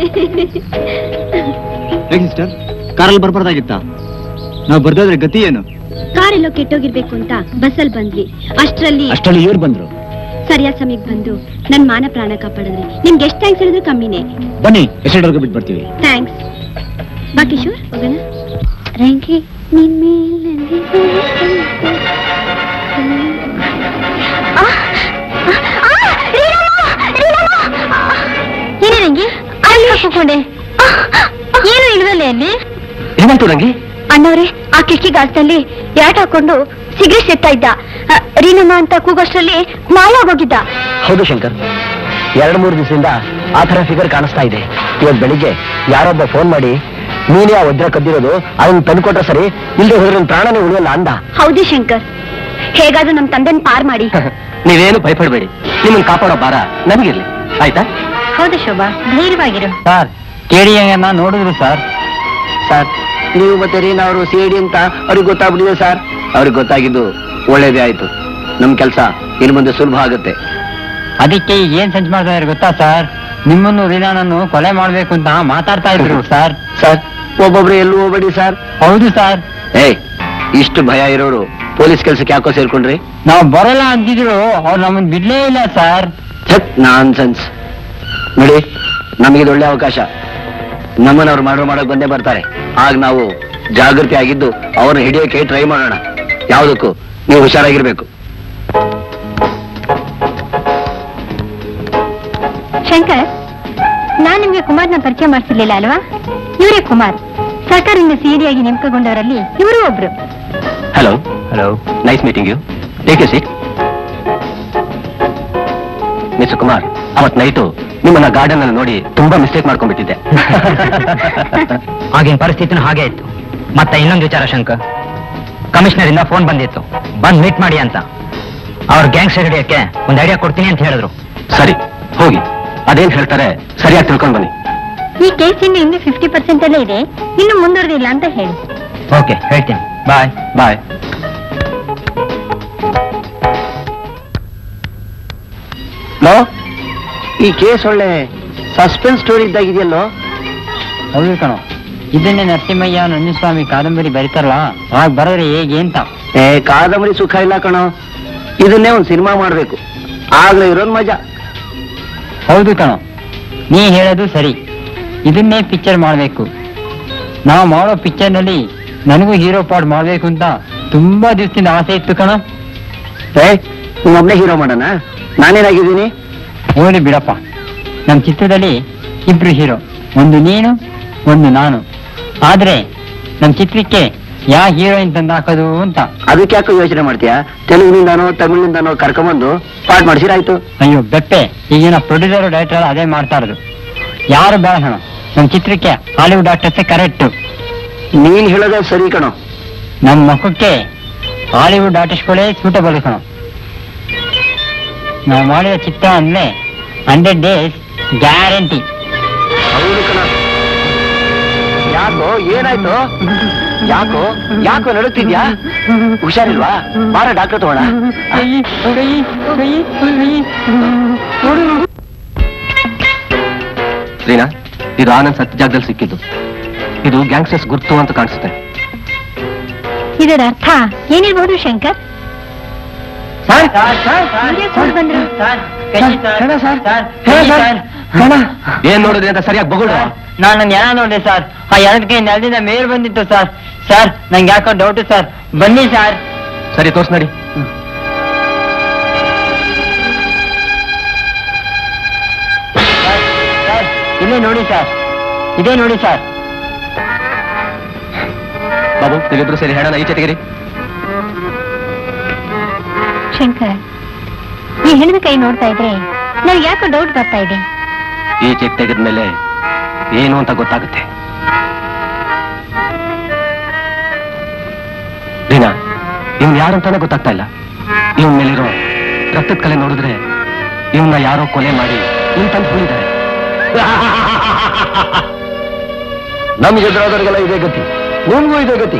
Speaker 3: ಸಿಸ್ಟರ್ ಕಾರಲ್ಲಿ ಬರ್ಬಾರ್ದಾಗಿತ್ತಾ ನಾವು ಬರ್ದಾದ್ರೆ ಗತಿ ಏನು
Speaker 6: ಕಾರೆಲ್ಲೋ ಕೆಟ್ಟೋಗಿರ್ಬೇಕು ಅಂತ ಬಸ್ಸಲ್ಲಿ ಬಂದ್ವಿ ಅಷ್ಟ್ರಲ್ಲಿ
Speaker 4: ಅಷ್ಟರಲ್ಲಿ ಇವ್ರು ಬಂದ್ರು
Speaker 6: ಸರಿಯಾದ ಸಮಯಕ್ಕೆ ಬಂದು ನನ್ ಮಾನ ಪ್ರಾಣ ಕಾಪಾಡಿದ್ರಿ ನಿಮ್ಗೆ ಎಷ್ಟು ಥ್ಯಾಂಕ್ಸ್ ಹೇಳಿದ್ರು ಕಮ್ಮಿನೇ
Speaker 4: ಬನ್ನಿ ಎಷ್ಟರವರೆಗೂ ಬಿಟ್ಟು ಬರ್ತೀವಿ
Speaker 6: ಥ್ಯಾಂಕ್ಸ್ ಬಾ ಕಿಶೋರ್ ಹೋಗೋಣ ರಂಗಿ ನಿನ್ ಮೇಲೆ ಏನೇ ರಂಗಿ ಅಲ್ಲಿ ಹಾಕೊಂಡೆ ಏನು ಇಲ್ವಲ್ಲೇ ಅಲ್ಲಿ
Speaker 4: ಏನಾಯ್ತು ರಂಗಿ
Speaker 6: ಅಣ್ಣವ್ರೆ ಆ ಕಿಟಕಿ ಗಾಸದಲ್ಲಿ ಯಾಟ್ ಹಾಕೊಂಡು ಸಿಗರೇಟ್ ಎತ್ತಾ ಇದ್ದ ಅ, ರೀನಮ್ಮ ಅಂತ ಕೂಗೋಷ್ಟ್ರಲ್ಲಿ ಮಾಯಾಗೋಗಿದ್ದ
Speaker 4: ಹೌದು ಶಂಕರ್ ಎರಡು ಮೂರು ದಿವಸದಿಂದ ಆ ಥರ ಫಿಗರ್ ಕಾಣಿಸ್ತಾ ಇದೆ ಇವತ್ತು ಬೆಳಿಗ್ಗೆ ಯಾರೊಬ್ಬ ಫೋನ್ ಮಾಡಿ ನೀನೇ ಆ ವಜ್ರ ಕದ್ದಿರೋದು ಅದನ್ನ ತಂದ್ಕೊಟ್ರೆ ಸರಿ ಇಲ್ಲದೆ ಹೋದ್ರೆ ನನ್ನ ಪ್ರಾಣನೇ ಉಳಿಯಲ್ಲ ಅಂದ
Speaker 6: ಹೌದು ಶಂಕರ್ ಹೇಗಾದ್ರೂ ನಮ್ ತಂದೆನ್ ಪಾರ್ ಮಾಡಿ
Speaker 4: ನೀವೇನು ಭಯಪಡಬೇಡಿ ನಿಮ್ಮನ್ನ ಕಾಪಾಡೋ ಭಾರ ನಮಗಿರ್ಲಿ ಆಯ್ತಾ
Speaker 1: ಹೌದು ಶೋಭಾ ಧೈರ್ಯವಾಗಿರು
Speaker 3: ಸರ್ ಕೇಳಿಯನ್ನ ನೋಡಿದ್ರು ಸರ್
Speaker 4: ಸರ್ ನೀವು ಮತ್ತೆ ರೀನಾ ಅವರು ಸಿ ಐ ಡಿ ಅಂತ ಅವ್ರಿಗೆ ಗೊತ್ತಾಗ್ಬಿಟ್ಟಿದೆ ಸರ್ ಅವ್ರಿಗೆ ಗೊತ್ತಾಗಿದ್ದು ಒಳ್ಳೇದೇ ಆಯ್ತು ನಮ್ ಕೆಲಸ ಇನ್ನು ಮುಂದೆ ಸುಲಭ ಆಗುತ್ತೆ
Speaker 3: ಅದಕ್ಕೆ ಏನ್ ಸಂಚ್ ಮಾಡ್ತಾ ಇದ್ರು ಗೊತ್ತಾ ಸರ್ ನಿಮ್ಮನ್ನು ರೀನಾನನ್ನು ಕೊಲೆ ಮಾಡ್ಬೇಕು ಅಂತ ಮಾತಾಡ್ತಾ ಇದ್ರು ಸರ್
Speaker 4: ಸರ್ ಒಬ್ಬೊಬ್ರು ಎಲ್ಲೂ ಹೋಗ್ಬೇಡಿ ಸರ್
Speaker 3: ಹೌದು ಸರ್
Speaker 4: ಏಯ್ ಇಷ್ಟು ಭಯ ಇರೋರು ಪೊಲೀಸ್ ಕೆಲ್ಸಕ್ಕೆ ಯಾಕೋ ಸೇರ್ಕೊಂಡ್ರಿ
Speaker 3: ನಾವು ಬರಲ್ಲ ಅಂತಿದ್ರು ಅವ್ರು ನಮ್ಮನ್ನ ಬಿಡ್ಲೇ ಇಲ್ಲ ಸರ್
Speaker 4: ನಾನ್ ಸೆನ್ಸ್ ನೋಡಿ ನಮಗಿದು ಒಳ್ಳೆ ಅವಕಾಶ ನಮ್ಮನ್ನ ಅವ್ರು ಮಾಡೋ ಮಾಡಕ್ ಬಂದೇ ಬರ್ತಾರೆ ಆಗ ನಾವು ಜಾಗೃತಿ ಆಗಿದ್ದು ಅವ್ರನ್ನ ಹಿಡಿಯೋಕೆ ಟ್ರೈ ಮಾಡೋಣ ಯಾವುದಕ್ಕೂ ನೀವು ಹುಷಾರಾಗಿರ್ಬೇಕು
Speaker 1: ಶಂಕರ್ ನಾನ್ ನಿಮ್ಗೆ ಕುಮಾರ್ನ ಪರಿಚಯ ಮಾಡಿಸಿರ್ಲಿಲ್ಲ ಅಲ್ವಾ ಇವರೇ ಕುಮಾರ್ ಸರ್ಕಾರದಿಂದ ಸಿಡಿಯಾಗಿ ನೇಮಕಗೊಂಡವರಲ್ಲಿ ಇವರು ಒಬ್ರು
Speaker 4: hello
Speaker 3: hello
Speaker 4: nice meeting you take you sit mister Kumar ಅವತ್ ನೈಟು ನಿಮ್ಮನ್ನ ಗಾರ್ಡನ್ ಅಲ್ಲಿ ನೋಡಿ ತುಂಬಾ ಮಿಸ್ಟೇಕ್ ಮಾಡ್ಕೊಂಡ್ಬಿಟ್ಟಿದ್ದೆ
Speaker 3: ಆಗಿನ ಪರಿಸ್ಥಿತಿನೂ ಹಾಗೆ ಇತ್ತು ಮತ್ತೆ ಇನ್ನೊಂದು ವಿಚಾರ ಶಂಕರ್ ಕಮಿಷನರ್ ಇಂದ ಫೋನ್ ಬಂದಿತ್ತು ಬಂದ್ ಮೀಟ್ ಮಾಡಿ ಅಂತ ಅವ್ರ ಗ್ಯಾಂಗ್ಸ್ಟರ್ ಹಿಡಿಯಕ್ಕೆ ಒಂದು ಐಡಿಯಾ ಕೊಡ್ತೀನಿ ಅಂತ ಹೇಳಿದ್ರು
Speaker 4: ಸರಿ ಹೋಗಿ ಅದೇನ್ ಹೇಳ್ತಾರೆ ಸರಿಯಾಗಿ ತಿಳ್ಕೊಂಡ್ ಬನ್ನಿ
Speaker 1: ಈ ಕೇಸ್ ಇನ್ನು ಇನ್ನು ಫಿಫ್ಟಿ ಪರ್ಸೆಂಟ್ ಅಲ್ಲೇ ಇದೆ ಇನ್ನು ಮುಂದುವರೆದಿಲ್ಲ ಅಂತ ಹೇಳಿ
Speaker 3: ಓಕೆ ಹೇಳ್ತೀನಿ ಬಾಯ್
Speaker 4: ಬಾಯ್ ಲೋ ಈ ಕೇಸ್ ಒಳ್ಳೆ ಸಸ್ಪೆನ್ಸ್ ಸ್ಟೋರಿ ಇದ್ದಾಗಿದೆಯಲ್ಲೋ
Speaker 3: ಹೌದು ಕಣೋ ಇದನ್ನೇ ನರಸಿಂಹಯ್ಯ ನಂಜಸ್ವಾಮಿ ಕಾದಂಬರಿ ಬರೀತಾರಲ್ಲ ಆಗ ಬರೋದ್ರೆ ಹೇಗೆ ಅಂತ
Speaker 4: ಏ ಕಾದಂಬರಿ ಸುಖ ಇಲ್ಲ ಕಣೋ ಇದನ್ನೇ ಒಂದು ಸಿನಿಮಾ ಮಾಡ್ಬೇಕು ಆಗ್ಲೇ ಇರೋನ್ ಮಜಾ
Speaker 3: ಹೌದು ಕಣೋ ನೀ ಹೇಳೋದು ಸರಿ ಇದನ್ನೇ ಪಿಕ್ಚರ್ ಮಾಡಬೇಕು ನಾವು ಮಾಡೋ ಪಿಕ್ಚರ್ನಲ್ಲಿ ನನಗೂ ಹೀರೋ ಪಾಡ್ ಮಾಡಬೇಕು ಅಂತ ತುಂಬಾ ದಿವಸದಿಂದ ಆಸೆ ಇತ್ತು ಕಣೋ
Speaker 4: ಏ ಒಬ್ಬನೇ ಹೀರೋ ಮಾಡೋಣ ನಾನೇನಾಗಿದ್ದೀನಿ
Speaker 3: ಹೋಗ್ಲಿ ಬಿಡಪ್ಪ ನಮ್ಮ ಚಿತ್ರದಲ್ಲಿ ಇಬ್ರು ಹೀರೋ ಒಂದು ನೀನು ಒಂದು ನಾನು ಆದ್ರೆ ನಮ್ಮ ಚಿತ್ರಕ್ಕೆ ಯಾ ಹೀರೋಯಿನ್ ತಂದು ಹಾಕೋದು ಅಂತ
Speaker 4: ಅದಕ್ಕೆ ಯಾಕೋ ಯೋಚನೆ ಮಾಡ್ತೀಯಾ ತೆಲುಗಿನಿಂದಾನೋ ತಮಿಳಿನಿಂದಾನೋ ಕರ್ಕೊಂಬಂದು ಪಾಠ ಮಾಡಿಸಿರಾಯ್ತು
Speaker 3: ಅಯ್ಯೋ ಬೆಪ್ಪೆ ಈಗಿನ ಪ್ರೊಡ್ಯೂಸರ್ ಡೈರೆಕ್ಟರ್ ಅದೇ ಮಾಡ್ತಾ ಇರೋದು ಯಾರು ಬೇಡ ಕಣೋ ನಮ್ಮ ಚಿತ್ರಕ್ಕೆ ಹಾಲಿವುಡ್ ಆಕ್ಟರ್ಸೇ ಕರೆಕ್ಟ್
Speaker 4: ನೀನ್ ಹೇಳೋದೇ ಸರಿ ಕಣೋ
Speaker 3: ನಮ್ಮ ಮುಖಕ್ಕೆ ಹಾಲಿವುಡ್ ಆರ್ಟಿಸ್ಟ್ಗಳೇ ಸೂಟಬಲ್ ಕಣೋ ನಾವು ಮಾಡಿದ ಚಿತ್ರ ಅಂದ್ರೆ ಹಂಡ್ರೆಡ್ ಡೇಸ್ ಗ್ಯಾರಂಟಿ
Speaker 4: ಹೌದು ಕಣ ಯಾಕೋ ಏನಾಯ್ತು ಯಾಕೋ ಯಾಕೋ ನಡುತ್ತಿದ್ಯಾ ಹುಷಾರಿಲ್ವಾ ಬಾರ ಡಾಕ್ಟರ್ ತಗೋಣ ರೀನಾ ಇದು ಆನಂದ್ ಸತ್ಯ ಜಾಗದಲ್ಲಿ ಸಿಕ್ಕಿದ್ದು ಇದು ಗ್ಯಾಂಗ್ಸ್ಟರ್ಸ್ ಗುರ್ತು ಅಂತ ಕಾಣಿಸುತ್ತೆ
Speaker 1: ಇದರ ಅರ್ಥ ಏನಿರ್ಬೋದು ಶಂಕರ್ ಇವ್ರೇ ಕೂಡ್ ಬಂದ್ರು.
Speaker 4: ಏನ್ ನೋಡಿದ್ರಿ ಅಂತ ಸರಿಯಾಗಿ ಬಗಳು
Speaker 3: ನಾನು ನನ್ನ ಎಣ ನೋಡಿದೆ ಸರ್ ಆ ಎಣಕ್ಕೆ ನೆಲದಿಂದ ಮೇಲ್ ಬಂದಿತ್ತು ಸರ್ ಸರ್ ನಂಗೆ ಯಾಕೋ ಡೌಟ್ ಸರ್ ಬನ್ನಿ ಸರ್
Speaker 4: ಸರಿ ತೋರ್ಸ್ ನಡಿ
Speaker 3: ಸರ್ ಇಲ್ಲೇ ನೋಡಿ ಸರ್ ಇದೇ ನೋಡಿ ಸರ್
Speaker 4: ಬಾಬು ನೀವಿಬ್ರು ಸೇರಿ ಹೇಳೋಣ ಈಚೆ ತೆಗಿರಿ
Speaker 1: ಶಂಕರ್ ಈ ಹೆಣ್ಣಿನ ಕೈ ನೋಡ್ತಾ ಇದ್ರೆ ನನಗೆ ಯಾಕೋ ಡೌಟ್ ಬರ್ತಾ ಇದೆ
Speaker 4: ಈ ಚೆಕ್ ತೆಗೆದ್ಮೇಲೆ ಏನು ಅಂತ ಗೊತ್ತಾಗುತ್ತೆ ರೀನಾ ಇವ್ನು ಯಾರು ಅಂತಾನೆ ಗೊತ್ತಾಗ್ತಾ ಇಲ್ಲ ಇವನ್ ಮೇಲಿರೋ ರಕ್ತದ ಕಲೆ ನೋಡಿದ್ರೆ ಇವನ್ನ ಯಾರೋ ಕೊಲೆ ಮಾಡಿ ಇನ್ ತಂದು ಹುಳಿದ್ದಾರೆ ನಮ್ಗೆ ಎದುರಾದವ್ರಿಗೆಲ್ಲ ಇದೇ ಗತಿ ನಿಮ್ಗೂ ಇದೇ ಗತಿ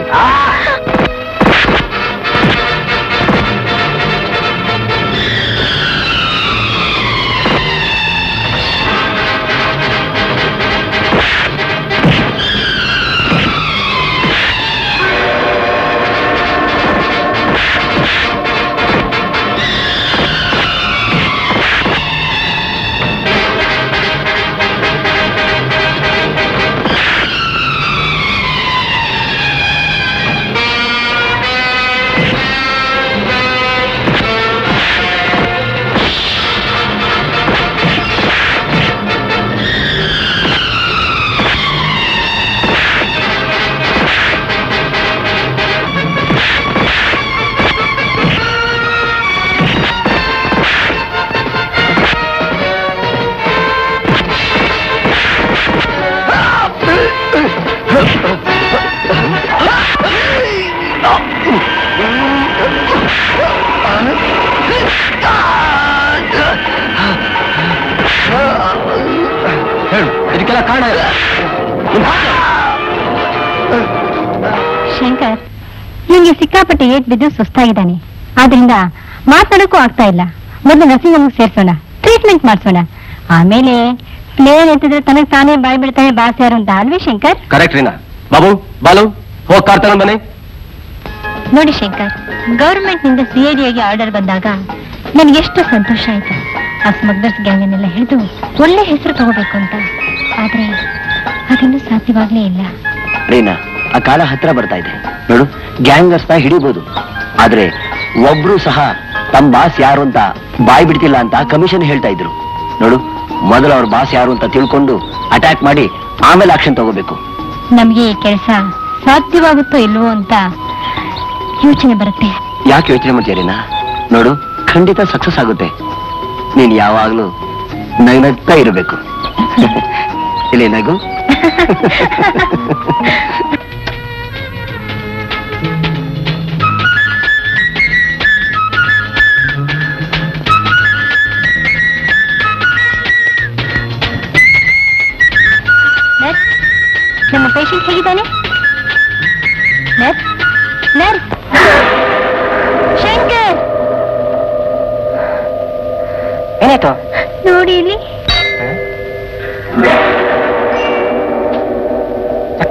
Speaker 1: ಶಂಕರ್ ಇವನಿಗೆ ಸಿಕ್ಕಾಪಟ್ಟೆ ಏಟ್ ಬಿದ್ದು ಸುಸ್ತಾಗಿದ್ದಾನೆ ಆದ್ರಿಂದ ಮಾತಾಡೋಕ್ಕೂ ಆಗ್ತಾ ಇಲ್ಲ ಮೊದಲು ನರ್ಸಿಂಗ್ ಹೋಮ್ ಸೇರ್ಸೋಣ ಟ್ರೀಟ್ಮೆಂಟ್ ಮಾಡಿಸೋಣ ಆಮೇಲೆ ಪ್ಲೇನ್ ಎತ್ತಿದ್ರೆ ತನಗೆ ತಾನೇ ಬಾಯ್ ಬಿಡ್ತಾನೆ ಬಾಸ್ ಯಾರು ಅಂತ ಅಲ್ವೇ ಶಂಕರ್
Speaker 4: ಕರೆಕ್ಟ್ ರೀನಾ ಬಾಬು ಬಾಲು ಹೋಗ್ ಕಾರ್ ತಗೊಂಡ್ ಬನ್ನಿ
Speaker 1: ನೋಡಿ ಶಂಕರ್ ಗವರ್ಮೆಂಟ್ ನಿಂದ ಸಿ ಐ ಡಿಗೆ ಆರ್ಡರ್ ಬಂದಾಗ ನನಗೆ ಎಷ್ಟು ಸಂತೋಷ ಆಯ್ತು ಆ ಸ್ಮಗ್ಲರ್ಸ್ ಗ್ಯಾಂಗನ್ನೆಲ್ಲ ಹಿಡಿದು ಒಳ್ಳೆ ಹೆಸರು ತಗೋಬೇಕು ಅಂತ ಆದ್ರೆ ಅದನ್ನು ಸಾಧ್ಯವಾಗ್ಲೇ ಇಲ್ಲ
Speaker 4: ರೀನಾ ಆ ಕಾಲ ಹತ್ರ ಬರ್ತಾ ಇದೆ ನೋಡು ಗ್ಯಾಂಗರ್ಸ್ ನ ಹಿಡಿಬಹುದು ಆದ್ರೆ ಒಬ್ರು ಸಹ ತಮ್ಮ ಬಾಸ್ ಯಾರು ಅಂತ ಬಾಯ್ ಬಿಡ್ತಿಲ್ಲ ಅಂತ ಕಮಿಷನ್ ಹೇಳ್ತಾ ಇದ್ರು ನೋಡು ಮೊದಲು ಅವ್ರ ಬಾಸ್ ಯಾರು ಅಂತ ತಿಳ್ಕೊಂಡು ಅಟ್ಯಾಕ್ ಮಾಡಿ ಆಮೇಲೆ ಆಕ್ಷನ್ ತಗೋಬೇಕು
Speaker 1: ನಮ್ಗೆ ಈ ಕೆಲಸ ಸಾಧ್ಯವಾಗುತ್ತೋ ಇಲ್ವೋ ಅಂತ ಯೋಚನೆ ಬರುತ್ತೆ
Speaker 4: ಯಾಕೆ ಯೋಚನೆ ಮಾಡ್ತೀಯ ರೀನಾ ನೋಡು ಖಂಡಿತ ಸಕ್ಸಸ್ ಆಗುತ್ತೆ ನೀನ್ ಯಾವಾಗ್ಲೂ ನಗ್ನಗ್ತಾ ಇರಬೇಕು ಇಲ್ಲಿ ನಗು
Speaker 1: ನರ್ಸ್ ನಮ್ಮ ಪೇಷಂಟ್ ಹೇಗಿದ್ದಾನೆ ನರ್ಸ್ ನರ್ಸ್ ಶಂಕರ್
Speaker 5: ಏನಾಯ್ತು
Speaker 1: ನೋಡಿ ಇಲ್ಲಿ
Speaker 5: ಚಟ್ಟ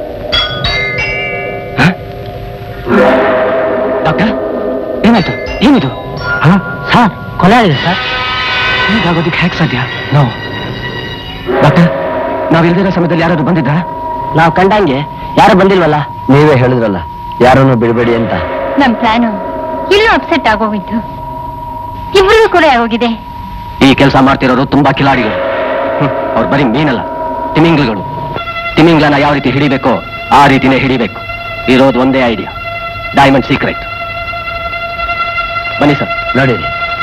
Speaker 5: ಡಾಕ್ಟರ್ ಏನಾಯ್ತು ಏನಿದು ಸರ್ ಕೊಲೆ ಆಗಿದೆ ಸರ್ ಹೀಗಾಗೋದಕ್ಕೆ ಹೇಗೆ ಸಾಧ್ಯ ನೋ ಡಾಕ್ಟರ್ ನಾವಿಲ್ದಿರೋ ಸಮಯದಲ್ಲಿ ಯಾರಾದ್ರು ಬಂದಿದ್ದ ನಾವು ಕಂಡಂಗೆ ಯಾರು ಬಂದಿಲ್ವಲ್ಲ
Speaker 4: ನೀವೇ ಹೇಳಿದ್ರಲ್ಲ ಯಾರನ್ನು ಬಿಡಬೇಡಿ ಅಂತ
Speaker 1: ನಮ್ ಪ್ಲಾನು ಇಲ್ಲೂ ಅಪ್ಸೆಟ್ ಆಗೋಗಿದ್ದು ಇಬ್ರಿಗೂ ಕೂಡ ಆಗೋಗಿದೆ
Speaker 4: ಈ ಕೆಲಸ ಮಾಡ್ತಿರೋರು ತುಂಬಾ ಕಿಲಾಡಿಗಳು ಅವ್ರು ಬರೀ ಮೀನಲ್ಲ ತಿಮಿಂಗ್ಲಗಳು ತಿಮಿಂಗ್ಲನ ಯಾವ ರೀತಿ ಹಿಡಿಬೇಕೋ ಆ ರೀತಿನೇ ಹಿಡಿಬೇಕು ಇರೋದು ಒಂದೇ ಐಡಿಯಾ ಡೈಮಂಡ್ ಸೀಕ್ರೆಟ್ ಬನ್ನಿ ಸರ್ ನಡೀರಿ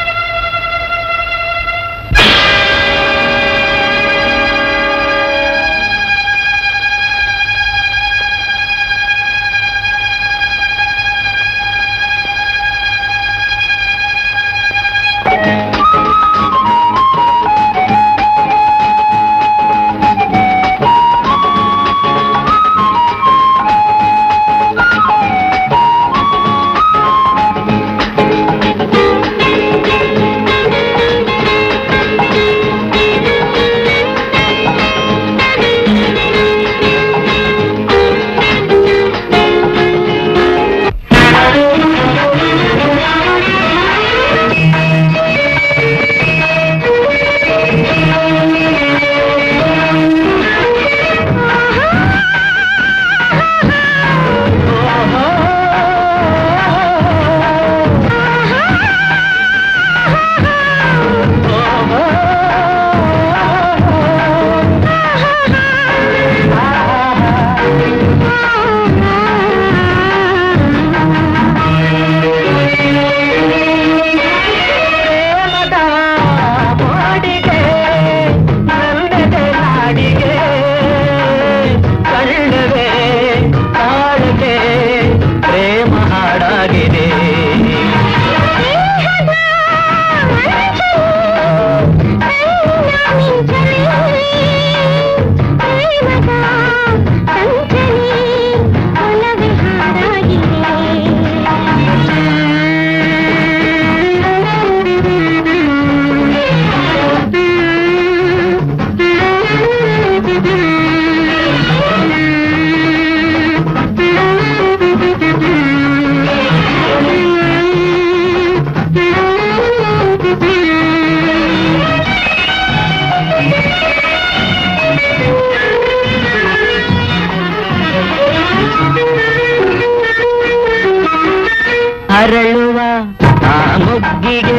Speaker 5: ಅರಳುವ ಆ ಮುಗ್ಗಿಗೆ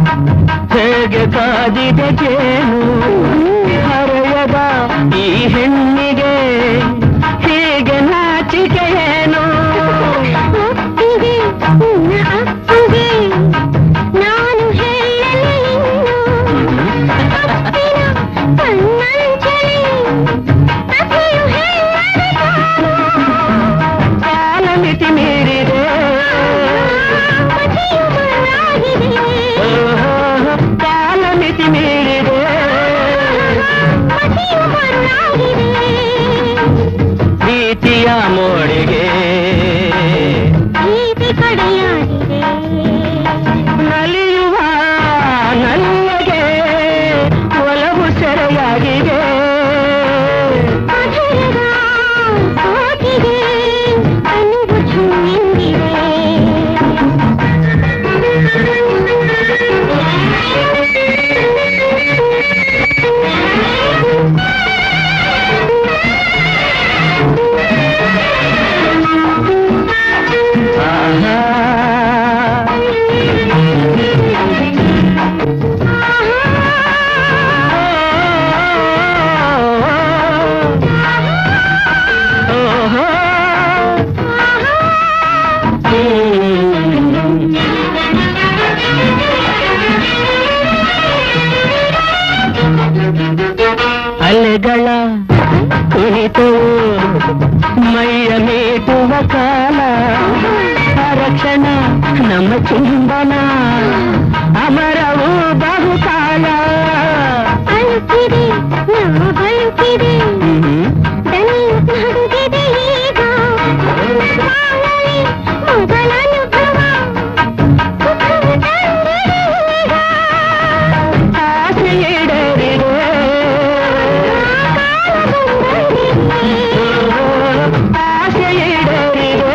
Speaker 5: ಹೇಗೆ ಕಾದಿದೆ ಜೇನು ಹರೆಯದ ಈ ಹೆಣ್ಣಿಗೆ ಹೀಗೆ ನಾಚಿಕೆ ಏನು
Speaker 9: ಒಪ್ಪಿಗೆ ನಿನ್ನ ಅಪ್ಪುಗೆ ನಾನು ಹೇಳಲಿ ಇನ್ನು ತಪ್ಪಿನ ಕಣ್ಣಂಚಲಿ ಕಥೆಯು ಹೇಳದೆ
Speaker 5: ಕಾಲ ಮಿತಿ ಮೀರಿದೆ
Speaker 9: ಕಥೆಯು ಬದಲಾಗಿದೆ
Speaker 5: ಕಾಲ ಮಿತಿ ಮೀರಿದೆ
Speaker 9: ಕಥೆಯು ಬದಲಾಗಿದೆ
Speaker 3: ಪ್ರೀತಿಯ ಮೋಡಿಗೆ
Speaker 9: ಪ್ರೀತಿ ಕಡೆಯಾಗಿದೆ
Speaker 3: ನಲಿಯುವ ನನಗೆ ಒಲವು ಸೆರೆಯಾಗಿದೆ
Speaker 9: ಮಧುರದ ಸೋಕಿಗೆ ಅನುವು ಚುಮ್ಮಿಂದಿದೆ
Speaker 3: ಅಲೆಗಳ ಕುಣಿತವು ಮೈಯ ಮೀಟುವ ಕಾಲ ರಕ್ಷಣ ನಮ್ಮ ಚುಂಬನ ಅಮರವು ಬಹುಕಾಲ
Speaker 9: ಅಳುತ್ತಿದೆ ನಮ್ಮ ಬಳುಕಿದೆ ದನಿಯು ನಡುಗಿದೆ ಈಗ ಬಾಳಲಿ ಮೊದಲ ಅನುಭವ ಸುಖವು ತಂದಿದೆ ಈಗ.
Speaker 3: ಆಸೆ ಈಡೇರಿದೆ ಆಸೆ ಈಡೇರಿದೆ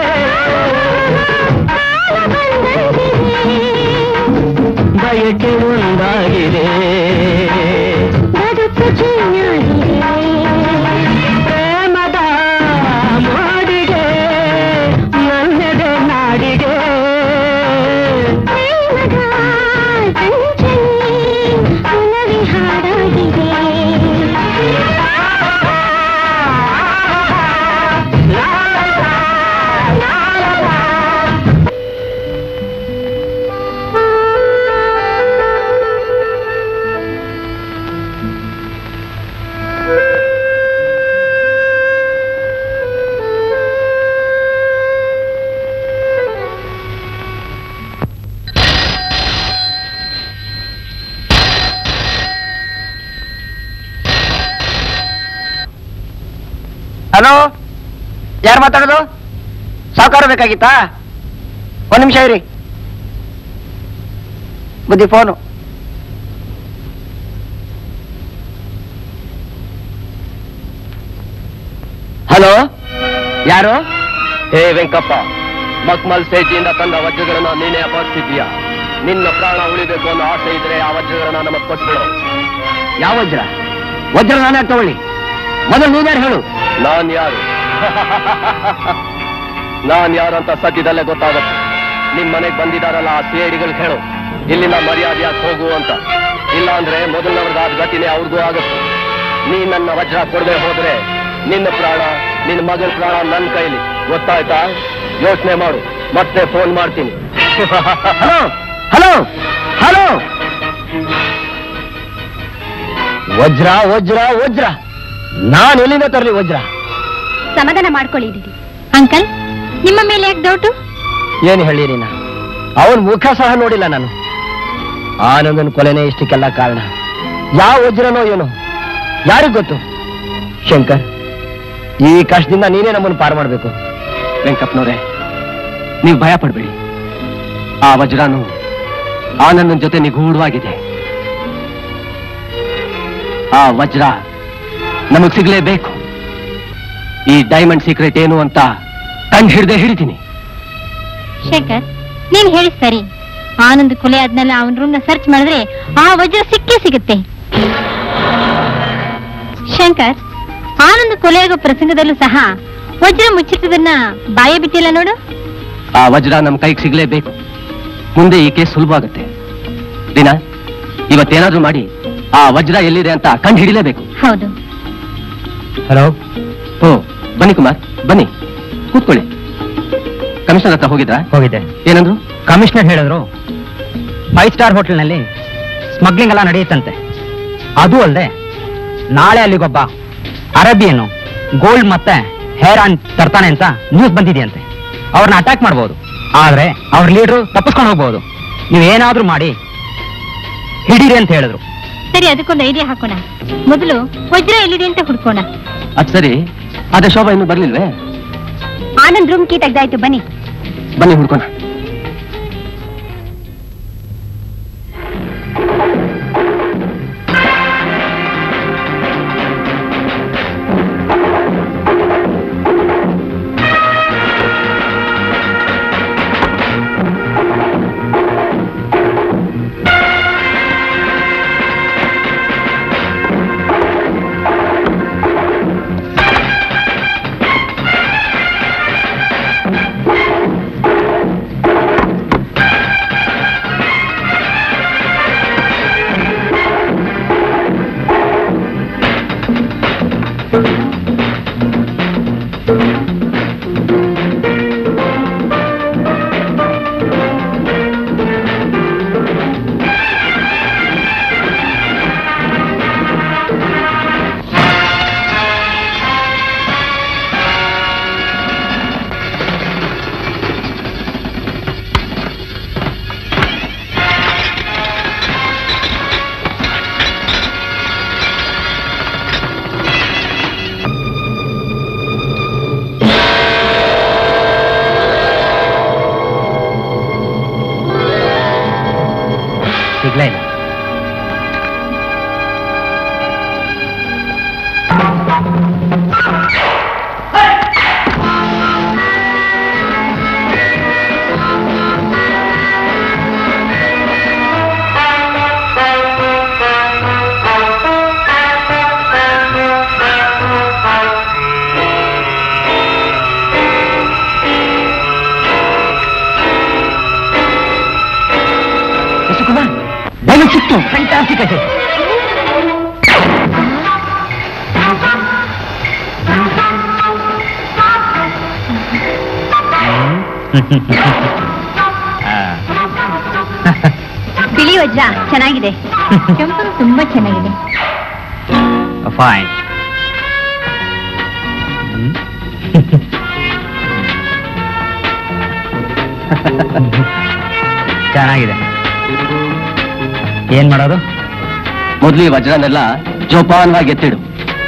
Speaker 3: ಬಯಕೆ ಒಂದಾಗಿದೆ
Speaker 9: ಬದುಕು ಚೆನ್ನಾಗಿದೆ
Speaker 3: ಪ್ರೇಮದ ಮಾಡಿಗೆ ನನ್ನೆದೆ ನಾಡಿಗೆ
Speaker 9: ಪ್ರೇಮದ ಚಂಚಲಿ ಒಲವಿ ಹಾಡಾಗಿದೆ
Speaker 5: ಹಲೋ ಯಾರು ಮಾತಾಡೋದು ಸಾವುಕಾರ ಬೇಕಾಗಿತ್ತಾ ಒಂದ್ ನಿಮಿಷ ಇರಿ ಬುದ್ಧಿ ಫೋನು ಹಲೋ ಯಾರು
Speaker 10: ಹೇ ವೆಂಕಪ್ಪ ಮಕ್ಮಲ್ ಸೇಜಿಯಿಂದ ತಂದ ವಜ್ರಗಳನ್ನ ನೀನೇ ಅಪಹರಿಸಿದ್ಯಾ ನಿನ್ನ ಪ್ರಾಣ ಉಳಿಬೇಕು ಅನ್ನೋ ಆಸೆ ಇದ್ರೆ ಆ ವಜ್ರಗಳನ್ನ ನಮಗ್ ಕೊಟ್ಬಿಡು
Speaker 5: ಯಾವ ವಜ್ರ ವಜ್ರ ನಾನೇ ತಗೊಳ್ಳಿ ಮೊದಲು ನೀವ್ಯಾರು ಹೇಳು
Speaker 10: ನಾನ್ ಯಾರು ನಾನ್ ಯಾರು ಅಂತ ಸದ್ಯದಲ್ಲೇ ಗೊತ್ತಾಗುತ್ತೆ ನಿಮ್ ಮನೆಗ್ ಬಂದಿದಾರಲ್ಲ ಆ ಸಿಐಡಿಗಳು ಹೇಳು ಇಲ್ಲಿಂದ ಮರ್ಯಾದೆಯಾಗಿ ಹೋಗು ಅಂತ ಇಲ್ಲ ಅಂದ್ರೆ ಮೊದಲನವ್ರಿಗಾದ ಗತಿನೇ ಅವ್ರಿಗೂ ಆಗುತ್ತೆ ನೀ ನನ್ನ ವಜ್ರ ಕೊಡದೆ ಹೋದ್ರೆ ನಿನ್ನ ಪ್ರಾಣ ನಿನ್ನ ಮಗನ ಪ್ರಾಣ ನನ್ನ ಕೈಲಿ ಗೊತ್ತಾಯ್ತಾ ಯೋಚನೆ ಮಾಡು ಮತ್ತೆ ಫೋನ್ ಮಾಡ್ತೀನಿ
Speaker 5: ಹಲೋ ಹಲೋ ಹಲೋ ವಜ್ರ ವಜ್ರ ವಜ್ರ ನಾನು ಎಲ್ಲಿಂದ ತರಲಿ ವಜ್ರ
Speaker 1: ಸಮಾಧಾನ ಮಾಡ್ಕೊಳ್ಳಿದ್ದೀರಿ ಅಂಕಲ್ ನಿಮ್ಮ ಮೇಲೆ ಯಾಕೆ ಡೌಟು
Speaker 5: ಏನು ಹೇಳಿರಿ ನಾ ಅವನ್ ಮುಖ ಸಹ ನೋಡಿಲ್ಲ ನಾನು ಆನಂದನ್ ಕೊಲೆನೇ ಇಷ್ಟಕ್ಕೆಲ್ಲ ಕಾರಣ ಯಾವ ವಜ್ರನೋ ಏನೋ ಯಾರಿಗ್ ಗೊತ್ತು ಶಂಕರ್ ಈ ಕಷ್ಟದಿಂದ ನೀನೇ ನಮ್ಮನ್ನು ಪಾರು ಮಾಡಬೇಕು
Speaker 10: ವೆಂಕಪ್ಪನವ್ರೆ ನೀವು ಭಯ ಪಡ್ಬೇಡಿ ಆ ವಜ್ರನು ಆನಂದನ್ ಜೊತೆ ನಿಗೂಢವಾಗಿದೆ ಆ ವಜ್ರ ನಮಗ್ ಸಿಗ್ಲೇಬೇಕು ಈ ಡೈಮಂಡ್ ಸೀಕ್ರೆಟ್ ಏನು ಅಂತ ಕಂಡು ಹಿಡ್ದೆ ಹಿಡಿತೀನಿ
Speaker 1: ಶೇಖರ್ ನೀನ್ ಹೇಳಿ ಸರಿ ಆನಂದ್ ಕೊಲೆ ಆದ್ಮೇಲೆ ಅವನ ರೂಮ್ನ ಸರ್ಚ್ ಮಾಡಿದ್ರೆ ಆ ವಜ್ರ ಸಿಕ್ಕೇ ಸಿಗುತ್ತೆ ಶಂಕರ್ ಆನಂದ್ ಕೊಲೆಯಾಗೋ ಪ್ರಸಂಗದಲ್ಲೂ ಸಹ ವಜ್ರ ಮುಚ್ಚಿಟ್ಟದನ್ನ ಬಾಯ ಬಿಟ್ಟಿಲ್ಲ ನೋಡು
Speaker 10: ಆ ವಜ್ರ ನಮ್ ಕೈಗೆ ಸಿಗ್ಲೇಬೇಕು ಮುಂದೆ ಈ ಕೇಸ್ ಸುಲಭ ಆಗುತ್ತೆ ದಿನ ಇವತ್ತೇನಾದ್ರೂ ಮಾಡಿ ಆ ವಜ್ರ ಎಲ್ಲಿದೆ ಅಂತ ಕಂಡು ಹಿಡಿಲೇಬೇಕು
Speaker 1: ಹೌದು
Speaker 5: ಹಲೋ
Speaker 10: ಓ ಬನ್ನಿ ಕುಮಾರ್ ಬನ್ನಿ ಕೂತ್ಕೊಳ್ಳಿ ಕಮಿಷನರ್ ಹತ್ರ ಹೋಗಿದ್ರಾ
Speaker 3: ಹೋಗಿದ್ದೆ
Speaker 10: ಏನಂದ್ರು
Speaker 3: ಕಮಿಷನರ್ ಹೇಳಿದ್ರು ಫೈವ್ ಸ್ಟಾರ್ ಹೋಟೆಲ್ನಲ್ಲಿ ಸ್ಮಗ್ಲಿಂಗ್ ಎಲ್ಲ ನಡೆಯುತ್ತಂತೆ ಅದು ಅಲ್ಲದೆ ನಾಳೆ ಅಲ್ಲಿಗೊಬ್ಬ ಅರಬಿಯನು ಗೋಲ್ಡ್ ಮತ್ತೆ ಹೇರ್ ಆನ್ ತರ್ತಾನೆ ಅಂತ ನ್ಯೂಸ್ ಬಂದಿದೆಯಂತೆ ಅವ್ರನ್ನ ಅಟ್ಯಾಕ್ ಮಾಡ್ಬೋದು ಆದ್ರೆ ಅವ್ರ ಲೀಡ್ರು ತಪ್ಪಿಸ್ಕೊಂಡು ಹೋಗ್ಬೋದು ನೀವೇನಾದ್ರೂ ಮಾಡಿ ಹಿಡೀರಿ ಅಂತ ಹೇಳಿದ್ರು
Speaker 1: ಸರಿ ಅದಕ್ಕೊಂದು ಐಡಿಯಾ ಹಾಕೋಣ ಮೊದಲು ವಜ್ರ ಎಲ್ಲಿದೆ ಅಂತ ಹುಡ್ಕೋಣ
Speaker 10: ಅದ್ ಸರಿ ಅದೇ ಶೋಭಾ ಇನ್ನೂ ಬರ್ಲಿಲ್ವೇ
Speaker 6: ಆನಂದ್ ರೂಮ್ ಕೀ ತೆಗ್ದಾಯ್ತು ಬನ್ನಿ
Speaker 10: ಬನ್ನಿ ಹುಡ್ಕೋಣ
Speaker 3: ಸಿಗ್ಲೇ ಇಲ್ಲ
Speaker 5: ಯಶಕುಮಾರ್ ಡೈಲಾಗ್ ಸಿಕ್ತು ಫ್ಯಾಂಟಾಸ್ಟಿಕ್ ಆಗಿದೆ
Speaker 6: ಬಿಳಿ ವಜ್ರ ಚೆನ್ನಾಗಿದೆ
Speaker 1: ಕೆಂಪು ತುಂಬಾ ಚೆನ್ನಾಗಿದೆ
Speaker 3: ಫೈನ್ ಚೆನ್ನಾಗಿದೆ ಏನ್ ಮಾಡೋದು
Speaker 10: ಮೊದಲು ಈ ವಜ್ರನೆಲ್ಲ ಜೋಪಾನವಾಗಿ ಎತ್ತಿಡು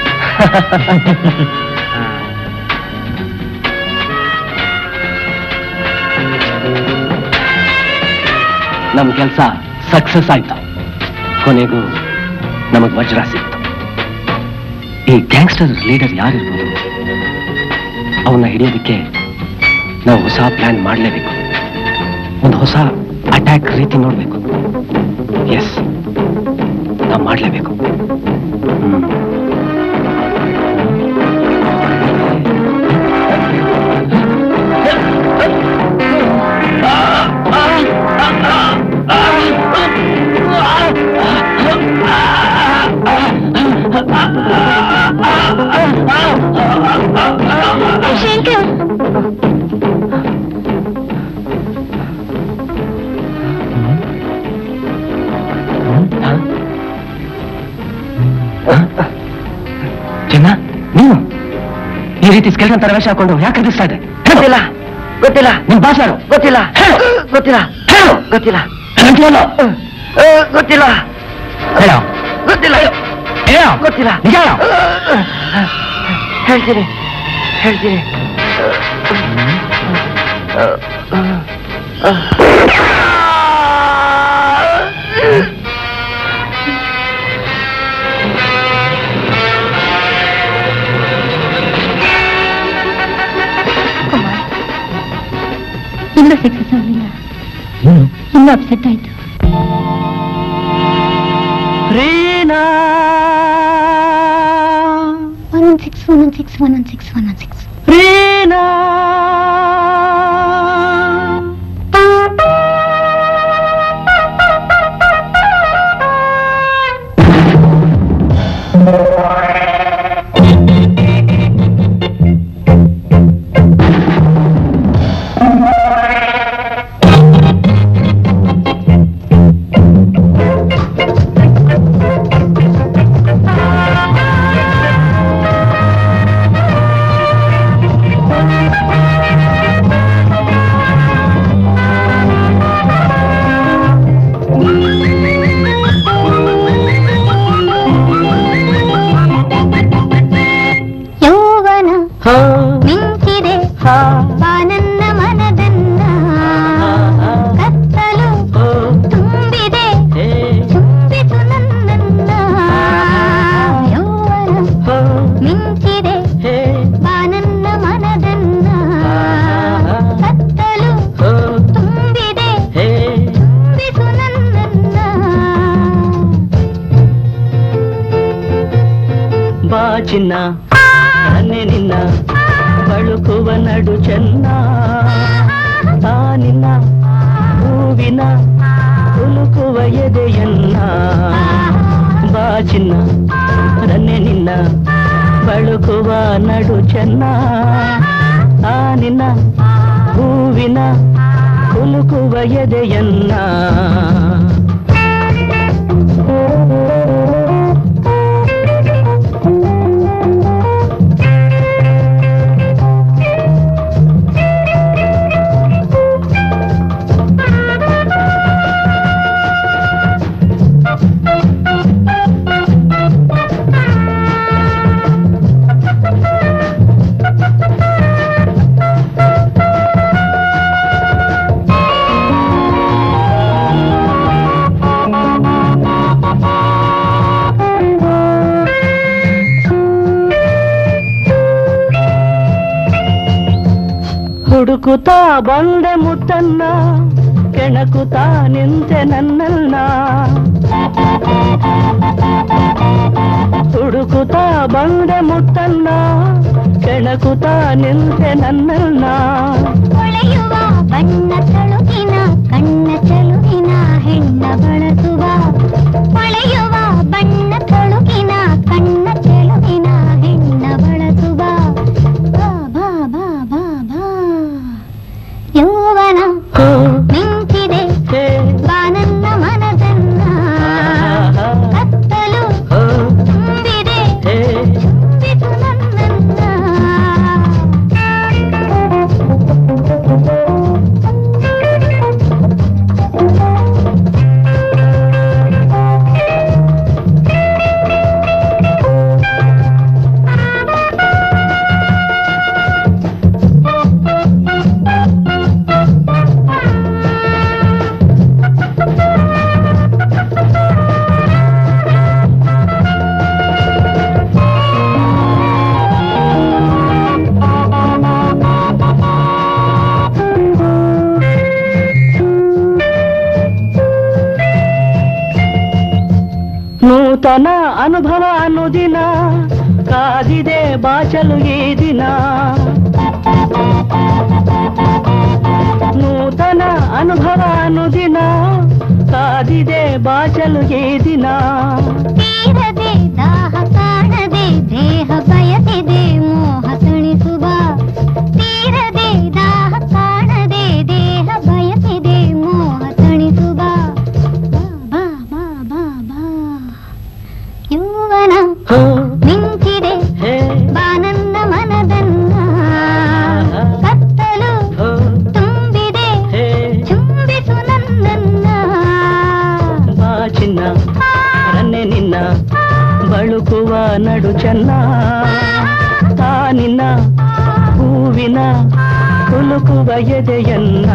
Speaker 10: ನಮ್ ಕೆಲಸ ಸಕ್ಸಸ್ ಆಯ್ತು ಕೊನೆಗೂ ನಮಗ್ ವಜ್ರ ಸಿಕ್ತು ಈ ಗ್ಯಾಂಗ್ಸ್ಟರ್ ಲೀಡರ್ ಯಾರಿರ್ಬೋದು ಅವನ್ನ ಹಿಡಿಯೋದಕ್ಕೆ ನಾವು ಹೊಸ ಪ್ಲಾನ್ ಮಾಡಲೇಬೇಕು ಒಂದು ಹೊಸ ಅಟ್ಯಾಕ್ ರೀತಿ ನೋಡ್ಬೇಕು ಎಸ್ ನಾವು ಮಾಡಲೇಬೇಕು
Speaker 9: ಶಂಕರ್
Speaker 10: ಚಿನ್ನ ನೀನು ಈ ರೀತಿ ಸ್ಕೆಲ್ಟನ್ ತರ ವೇಷ ಹಾಕೊಂಡು ಯಾಕೆ ಎದುರಿಸ್ತಾ ಇದೆ ಗೊತ್ತಿಲ್ಲ ಗೊತ್ತಿಲ್ಲ ನಿಮ್ ಭಾಷೆ ಯಾರು ಗೊತ್ತಿಲ್ಲ ಗೊತ್ತಿಲ್ಲ ಹೇಳು ಗೊತ್ತಿಲ್ಲ ಗೊತ್ತಿಲ್ಲ
Speaker 3: ಹೇಳೋ
Speaker 10: ಗೊತ್ತಿಲ್ಲ
Speaker 3: ಹೇಳೋ
Speaker 10: ಗೊತ್ತಿಲ್ಲ
Speaker 3: ನಿಜ ಹೇಳೋ
Speaker 10: ಹೇಳ್ತೀನಿ ಹೇಳ್ತೀನಿ
Speaker 1: ಕುಮಾರ್ ಇನ್ನೂ ಸಕ್ಸಸ್ ಆಗಲಿಲ್ಲ ಇನ್ನೂ ಅಪ್ಸೆಟ್ ಆಯ್ತು one one six one one six one one six one one six ಯೌವನ ಮಿಂಚಿದೆ
Speaker 9: ಬಾನನ್ನ ಮನದನ್ನ ಕತ್ತಲು ತುಂಬಿದೆ ತುಂಬಿತು ನನ್ನನ್ನ ಯೌವನ ಮಿಂಚಿದೆ ಬಾನನ್ನ ಮನದನ್ನ ಕತ್ತಲು ತುಂಬಿದೆ ತುಂಬಿತು ನನ್ನನ್ನ
Speaker 11: ಬಾ ಚಿನ್ನ ನನ್ನೆ ನಿನ್ನ ಬಳುಕುವ ನಡು ಚೆನ್ನ ತಾ ನಿನ್ನ ಹೂವಿನ ಕುಲುಕುವ ಎದೆಯನ್ನ ಬಾ ಚಿನ್ನ ನನ್ನೆ ನಿನ್ನ ಬಳುಕುವ ನಡು ಚೆನ್ನ ಆ ನಿನ್ನ ಹೂವಿನ ಕುಲುಕುವ ಎದೆಯನ್ನ ಹುಡುಕುತ್ತಾ ಬಂದೆ ಮುತ್ತನ್ನ ಕೆಣಕುತ್ತಾ ನಿಂತೆ ನನ್ನನ್ನ ಹುಡುಕುತ್ತಾ ಬಂದೆ ಮುತ್ತನ್ನ ಕೆಣಕುತ್ತಾ ನಿಂತೆ ನನ್ನನ್ನ
Speaker 9: ಹೊಳೆಯುವ ಬಣ್ಣ ತಳುಕಿನ ಕಣ್ಣ ಚಲುವಿನ ಹೆಣ್ಣ ಬಳಸುವ ಹೊಳೆಯುವ ಬಣ್ಣ ತಳುಕಿನ ಕಣ್ಣ ಚೆಲುವಿನ ಹೆಣ್ಣ ಬಳಸುವ ಬಾ ಬಾ ಬಾ ಬಾ ಬಾ ಯೌವನ ಮಿಂಚಿದೆ ಬಾನನ್ನ ಮನದನ್ನ ಕತ್ತಲು ತುಂಬಿದೆ ತುಂಬಿತು ನನ್ನನ್ನ
Speaker 11: ನೂತನ ಅನುಭವ ಅನುದಿನ ಕಾದಿದೆ ಬಾಚಲು ಈ ದಿನ ನೂತನ ಅನುಭವ ಅನುದಿನ ಕಾದಿದೆ ಬಾಚಲು ಈ ದಿನ
Speaker 9: ತೀರದೆ ದಾಹ ಕಾಣದೆ ದೇಹ ಬಯಸಿದೆ ಮೋಹ ತಣಿಸುವ ತೀರದೆ ದಾಹ ಕಾಣದೆ ದೇಹ ಬಯಸಿದೆ ಮೋಹ ತಣಿಸುವ ಬಾ ಬಾ ಬಾ ಬಾ ಯೌವನ ಮಿಂಚಿದೆ ಬಾನನ್ನ ಮನದನ್ನ ಕತ್ತಲು ತುಂಬಿದೆ ಚುಂಬಿಸು ನನ್ನನ್ನ
Speaker 11: ಬಾ ಚಿನ್ನ ರನ್ನೆ ನಿನ್ನ ಬಳುಕುವ ನಡು ಚೆನ್ನ ತಾ ನಿನ್ನ ಹೂವಿನ ಕುಲುಕುವ ಎದೆಯನ್ನ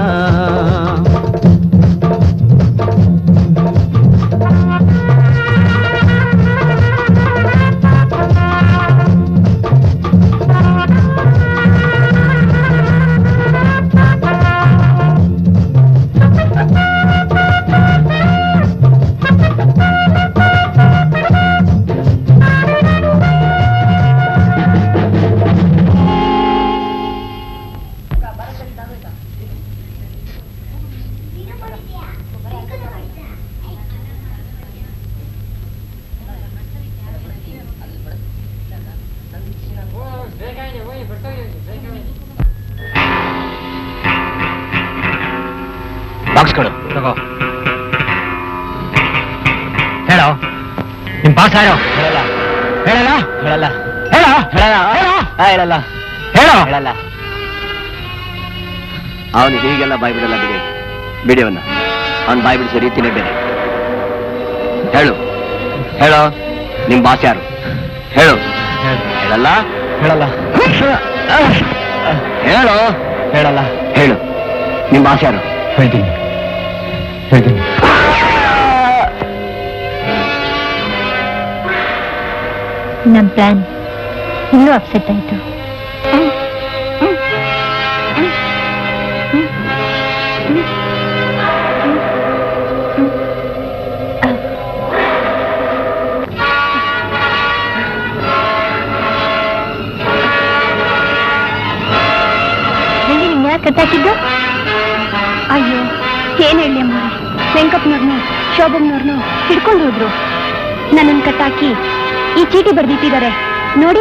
Speaker 3: ಬಾಕ್ಸ್ಗಳು ತಗೋ ಹೇಳೋ ನಿಮ್ ಪಾಸ್ ಯಾರೋ ಹೇಳಲ್ಲ ಹೇಳಲ್ಲ ಹೇಳಲ್ಲ ಹೇಳೋ ಹೇಳಲ್ಲ ಹೇಳಲ್ಲ ಹೇಳೋ ಹೇಳಲ್ಲ
Speaker 10: ಅವನು ಹೀಗೆಲ್ಲ ಬಾಯ್ ಬಿಡಲ್ಲ ಬಿಡಿ ಬಿಡಿಯವನ್ನ ಅವನ್ ಬಾಯ್ ಬಿಡಿಸೋ ರೀತಿನೇ ಬೇರೆ ಹೇಳು ಹೇಳೋ ನಿಮ್ ಬಾಸ್ ಯಾರು ಹೇಳು ಹೇಳಲ್ಲ
Speaker 3: ಹೇಳಲ್ಲ
Speaker 10: ಹೇಳು
Speaker 3: ಹೇಳಲ್ಲ
Speaker 4: ಹೇಳು ನಿಮ್ಮ ಆಸೆ ಯಾರು
Speaker 3: ಹೇಳ್ತೀನಿ ಹೇಳ್ತೀನಿ
Speaker 1: ನಮ್ ಪ್ಲಾನ್ ಇನ್ನೂ ಅಪ್ಸೆಟ್ ಆಯ್ತು ಯಾಕೆ ಕಟ್ಟಾಕಿದ್ದು
Speaker 6: ಅಯ್ಯೋ ಏನ್ ಹೇಳಿ ಅಮ್ಮ ವೆಂಕಪ್ಪನವ್ರನ್ನು ಶೋಭಮ್ನವ್ರನ್ನು ಹಿಡ್ಕೊಂಡು ಹೋದ್ರು ನನ್ನನ್ನು ಕಟ್ಟಾಕಿ ಈ ಚೀಟಿ ಬರ್ದಿಟ್ಟಿದ್ದಾರೆ ನೋಡಿ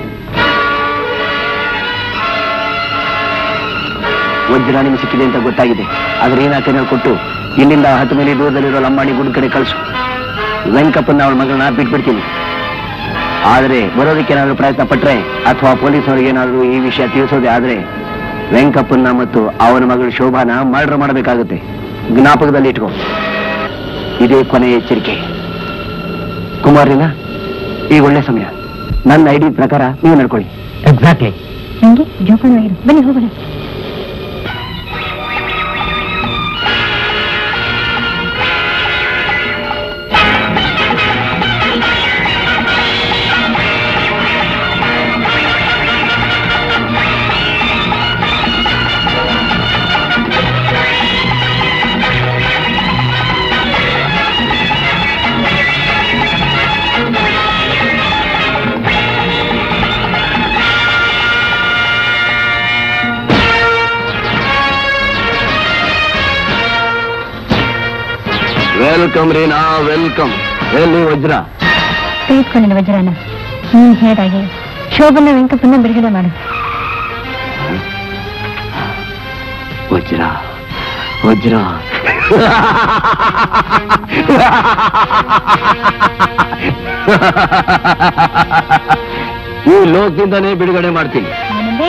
Speaker 4: ವಜ್ರ ನಿಮ್ಗೆ ಸಿಕ್ಕಿದೆ ಅಂತ ಗೊತ್ತಾಗಿದೆ ಆದ್ರೆ ಏನಾಗ್ತೇನೆ ಕೊಟ್ಟು ಇಲ್ಲಿಂದ ಹತ್ತು ಮೇಲೆ ದೂರದಲ್ಲಿರೋ ಲಂಬಾಣಿ ಗುಡ್ ಕಡೆ ಕಳಿಸು ವೆಂಕಪ್ಪನ ಅವಳ ಮಗಳನ್ನ ಬಿಟ್ಬಿಡ್ತೀನಿ ಆದ್ರೆ ಬರೋದಕ್ಕೆ ಏನಾದ್ರು ಪ್ರಯತ್ನ ಪಟ್ರೆ ಅಥವಾ ಪೊಲೀಸರಿಗೆ ಏನಾದ್ರು ಈ ವಿಷಯ ತಿಳಿಸೋದೇ ಆದ್ರೆ ವೆಂಕಪ್ಪನ್ನ ಮತ್ತು ಅವನ ಮಗಳು ಶೋಭಾನ ಮರ್ಡರ್ ಮಾಡಬೇಕಾಗುತ್ತೆ ಜ್ಞಾಪಕದಲ್ಲಿ ಇಟ್ಕೋ ಇದೇ ಕೊನೆಯ ಎಚ್ಚರಿಕೆ ಕುಮಾರಿನ ಈಗ ಒಳ್ಳೆ ಸಮಯ ನನ್ನ ಐಡಿ ಪ್ರಕಾರ ನೀವು ನಡ್ಕೊಳ್ಳಿ
Speaker 3: ಎಕ್ಸಾಕ್ಟ್ಲಿ
Speaker 1: ನಂಗೆ ಜೋಪಾನವಾಗಿರು ಬನ್ನಿ ಹೋಗೋಣ
Speaker 4: ವೆಲ್ಕಮ್ ರೀನಾ ವೆಲ್ಕಮ್ ಎಲ್ಲಿ ವಜ್ರ
Speaker 1: ತೆಗೆದುಕೊಂಡಿನ ವಜ್ರನ ನೀನ್ ಹೇಳಿದಾಗೆ ಶೋಭನ ವೆಂಕಪ್ಪನ ಬಿಡುಗಡೆ ಮಾಡು
Speaker 4: ವಜ್ರ ವಜ್ರ ಈ ಲೋಕದಿಂದನೇ ಬಿಡುಗಡೆ ಮಾಡ್ತೀನಿ
Speaker 1: ಏನಂದೆ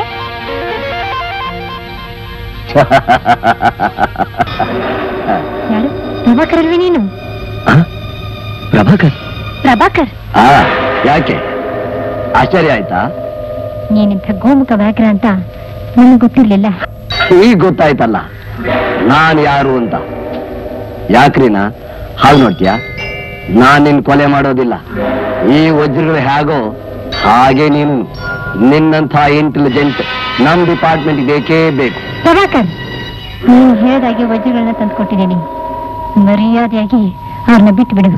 Speaker 1: ಯಾರು ಪ್ರಭಾಕರ್ ಅಲ್ವೇ ನೀನು
Speaker 4: ಪ್ರಭಾಕರ್
Speaker 1: ಪ್ರಭಾಕರ್
Speaker 4: ಆ ಯಾಕೆ ಆಶ್ಚರ್ಯ ಆಯ್ತಾ
Speaker 1: ನೀನಿಂಥ ಗೋಮುಖ ವ್ಯಾಘ್ರ ಅಂತ ನನಗೆ ಗೊತ್ತಿರ್ಲಿಲ್ಲ
Speaker 4: ಈಗ ಗೊತ್ತಾಯ್ತಲ್ಲ ನಾನ್ ಯಾರು ಅಂತ ಯಾಕ್ರಿನಾ ಹಾಗೆ ನೋಡ್ತೀಯ ನಾನ್ ನಿನ್ ಕೊಲೆ ಮಾಡೋದಿಲ್ಲ ಈ ವಜ್ರಗಳು ಹೇಗೋ ಹಾಗೆ ನೀನು ನಿನ್ನಂಥ ಇಂಟೆಲಿಜೆಂಟ್ ನಮ್ ಡಿಪಾರ್ಟ್ಮೆಂಟ್ ಬೇಕೇ ಬೇಕು
Speaker 1: ಪ್ರಭಾಕರ್ ನೀನು ಹೇಳಿದಾಗೆ ವಜ್ರಗಳನ್ನ ತಂದ್ಕೊಟ್ಟಿದ್ದೀನಿ ಮರ್ಯಾದೆಯಾಗಿ ಅವ್ರನ್ನ ಬಿಟ್ಟು ಬಿಡು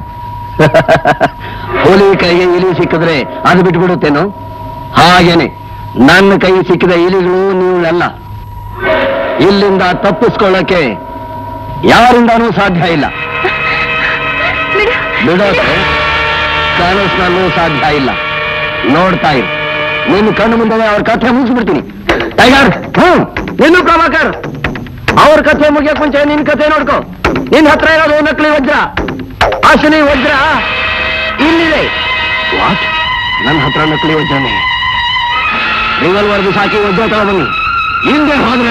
Speaker 4: ಹುಲಿ ಕೈಗೆ ಇಲಿ ಸಿಕ್ಕಿದ್ರೆ ಅದು ಬಿಟ್ಬಿಡುತ್ತೇನೋ ಹಾಗೇನೆ ನನ್ನ ಕೈ ಸಿಕ್ಕಿದ ಇಲಿಗಳು ನೀವುಗಳಲ್ಲ ಇಲ್ಲಿಂದ ತಪ್ಪಿಸ್ಕೊಳ್ಳಕ್ಕೆ ಯಾರಿಂದಾನೂ ಸಾಧ್ಯ ಇಲ್ಲ ಬಿಡೋಕೆ ಕನಸಿನಲ್ಲೂ ಸಾಧ್ಯ ಇಲ್ಲ ನೋಡ್ತಾ ಇರು ನಿನ್ನ ಕಣ್ಣು ಮುಂದೆ ಅವ್ರ ಕಥೆ ಮುಗಿಸ್ಬಿಡ್ತೀನಿ ಟೈಗರ್ ಹ್ಮ್ ಇನ್ನು ಪ್ರಭಾಕರ್ ಅವ್ರ ಕಥೆ ಮುಗಿಯಕ್ ಮುಂಚೆ ನಿನ್ ಕಥೆ ನೋಡ್ಕೋ ನಿನ್ ಹತ್ರ ಇರೋದು ನಕಲಿ ವಜ್ರ ಅಸಲಿ ವಜ್ರ ಇಲ್ಲಿದೆ ವಾಟ್ ನನ್ನ ಹತ್ರ ನಕಲಿ ವಜ್ರನೇ ರಿವಲ್ವರ್ದು ಸಾಕಿ ವಜ್ರ ತಗೊಂಡ್ಬನ್ನಿ ಹಿಂದೆ ಹೋದ್ರೆ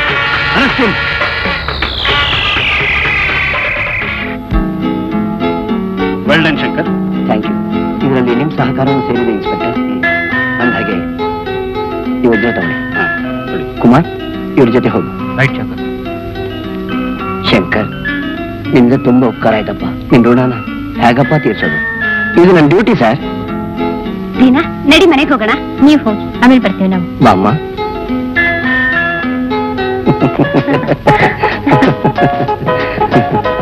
Speaker 2: Arrest him. Well done, Shankar
Speaker 4: thank you ಇದರಲ್ಲಿ ನಿಮ್ಮ ಸಹಕಾರವೂ ಸೇರಿದೆ ಇನ್ಸ್ಪೆಕ್ಟರ್ ಅಂದಾಗೆ ಈ ವಜ್ರ ತಗೊಳ್ಳಿ
Speaker 2: ಹಾ, ಸರಿ.
Speaker 4: ಕುಮಾರ್ ಇವ್ರ ಜೊತೆ ಹೋಗು
Speaker 3: ರೈಟ್ ಶಂಕರ್
Speaker 4: ಶಂಕರ್ ನಿಮ್ಗೆ ತುಂಬಾ ಉಪಕಾರ ಆಯ್ತಪ್ಪ ನಿನ್ ಋಣನ ಹೇಗಪ್ಪ ತೀರ್ಸೋದು ಇದು ನನ್ನ ಡ್ಯೂಟಿ ಸರ್
Speaker 1: ದೀನಾ ನಡಿ ಮನೆಗೆ ಹೋಗೋಣ ನೀವು ಹೋಗಿ ಆಮೇಲೆ ಬರ್ತೀವಿ ನಾವು
Speaker 4: ಬಾಮ್ಮ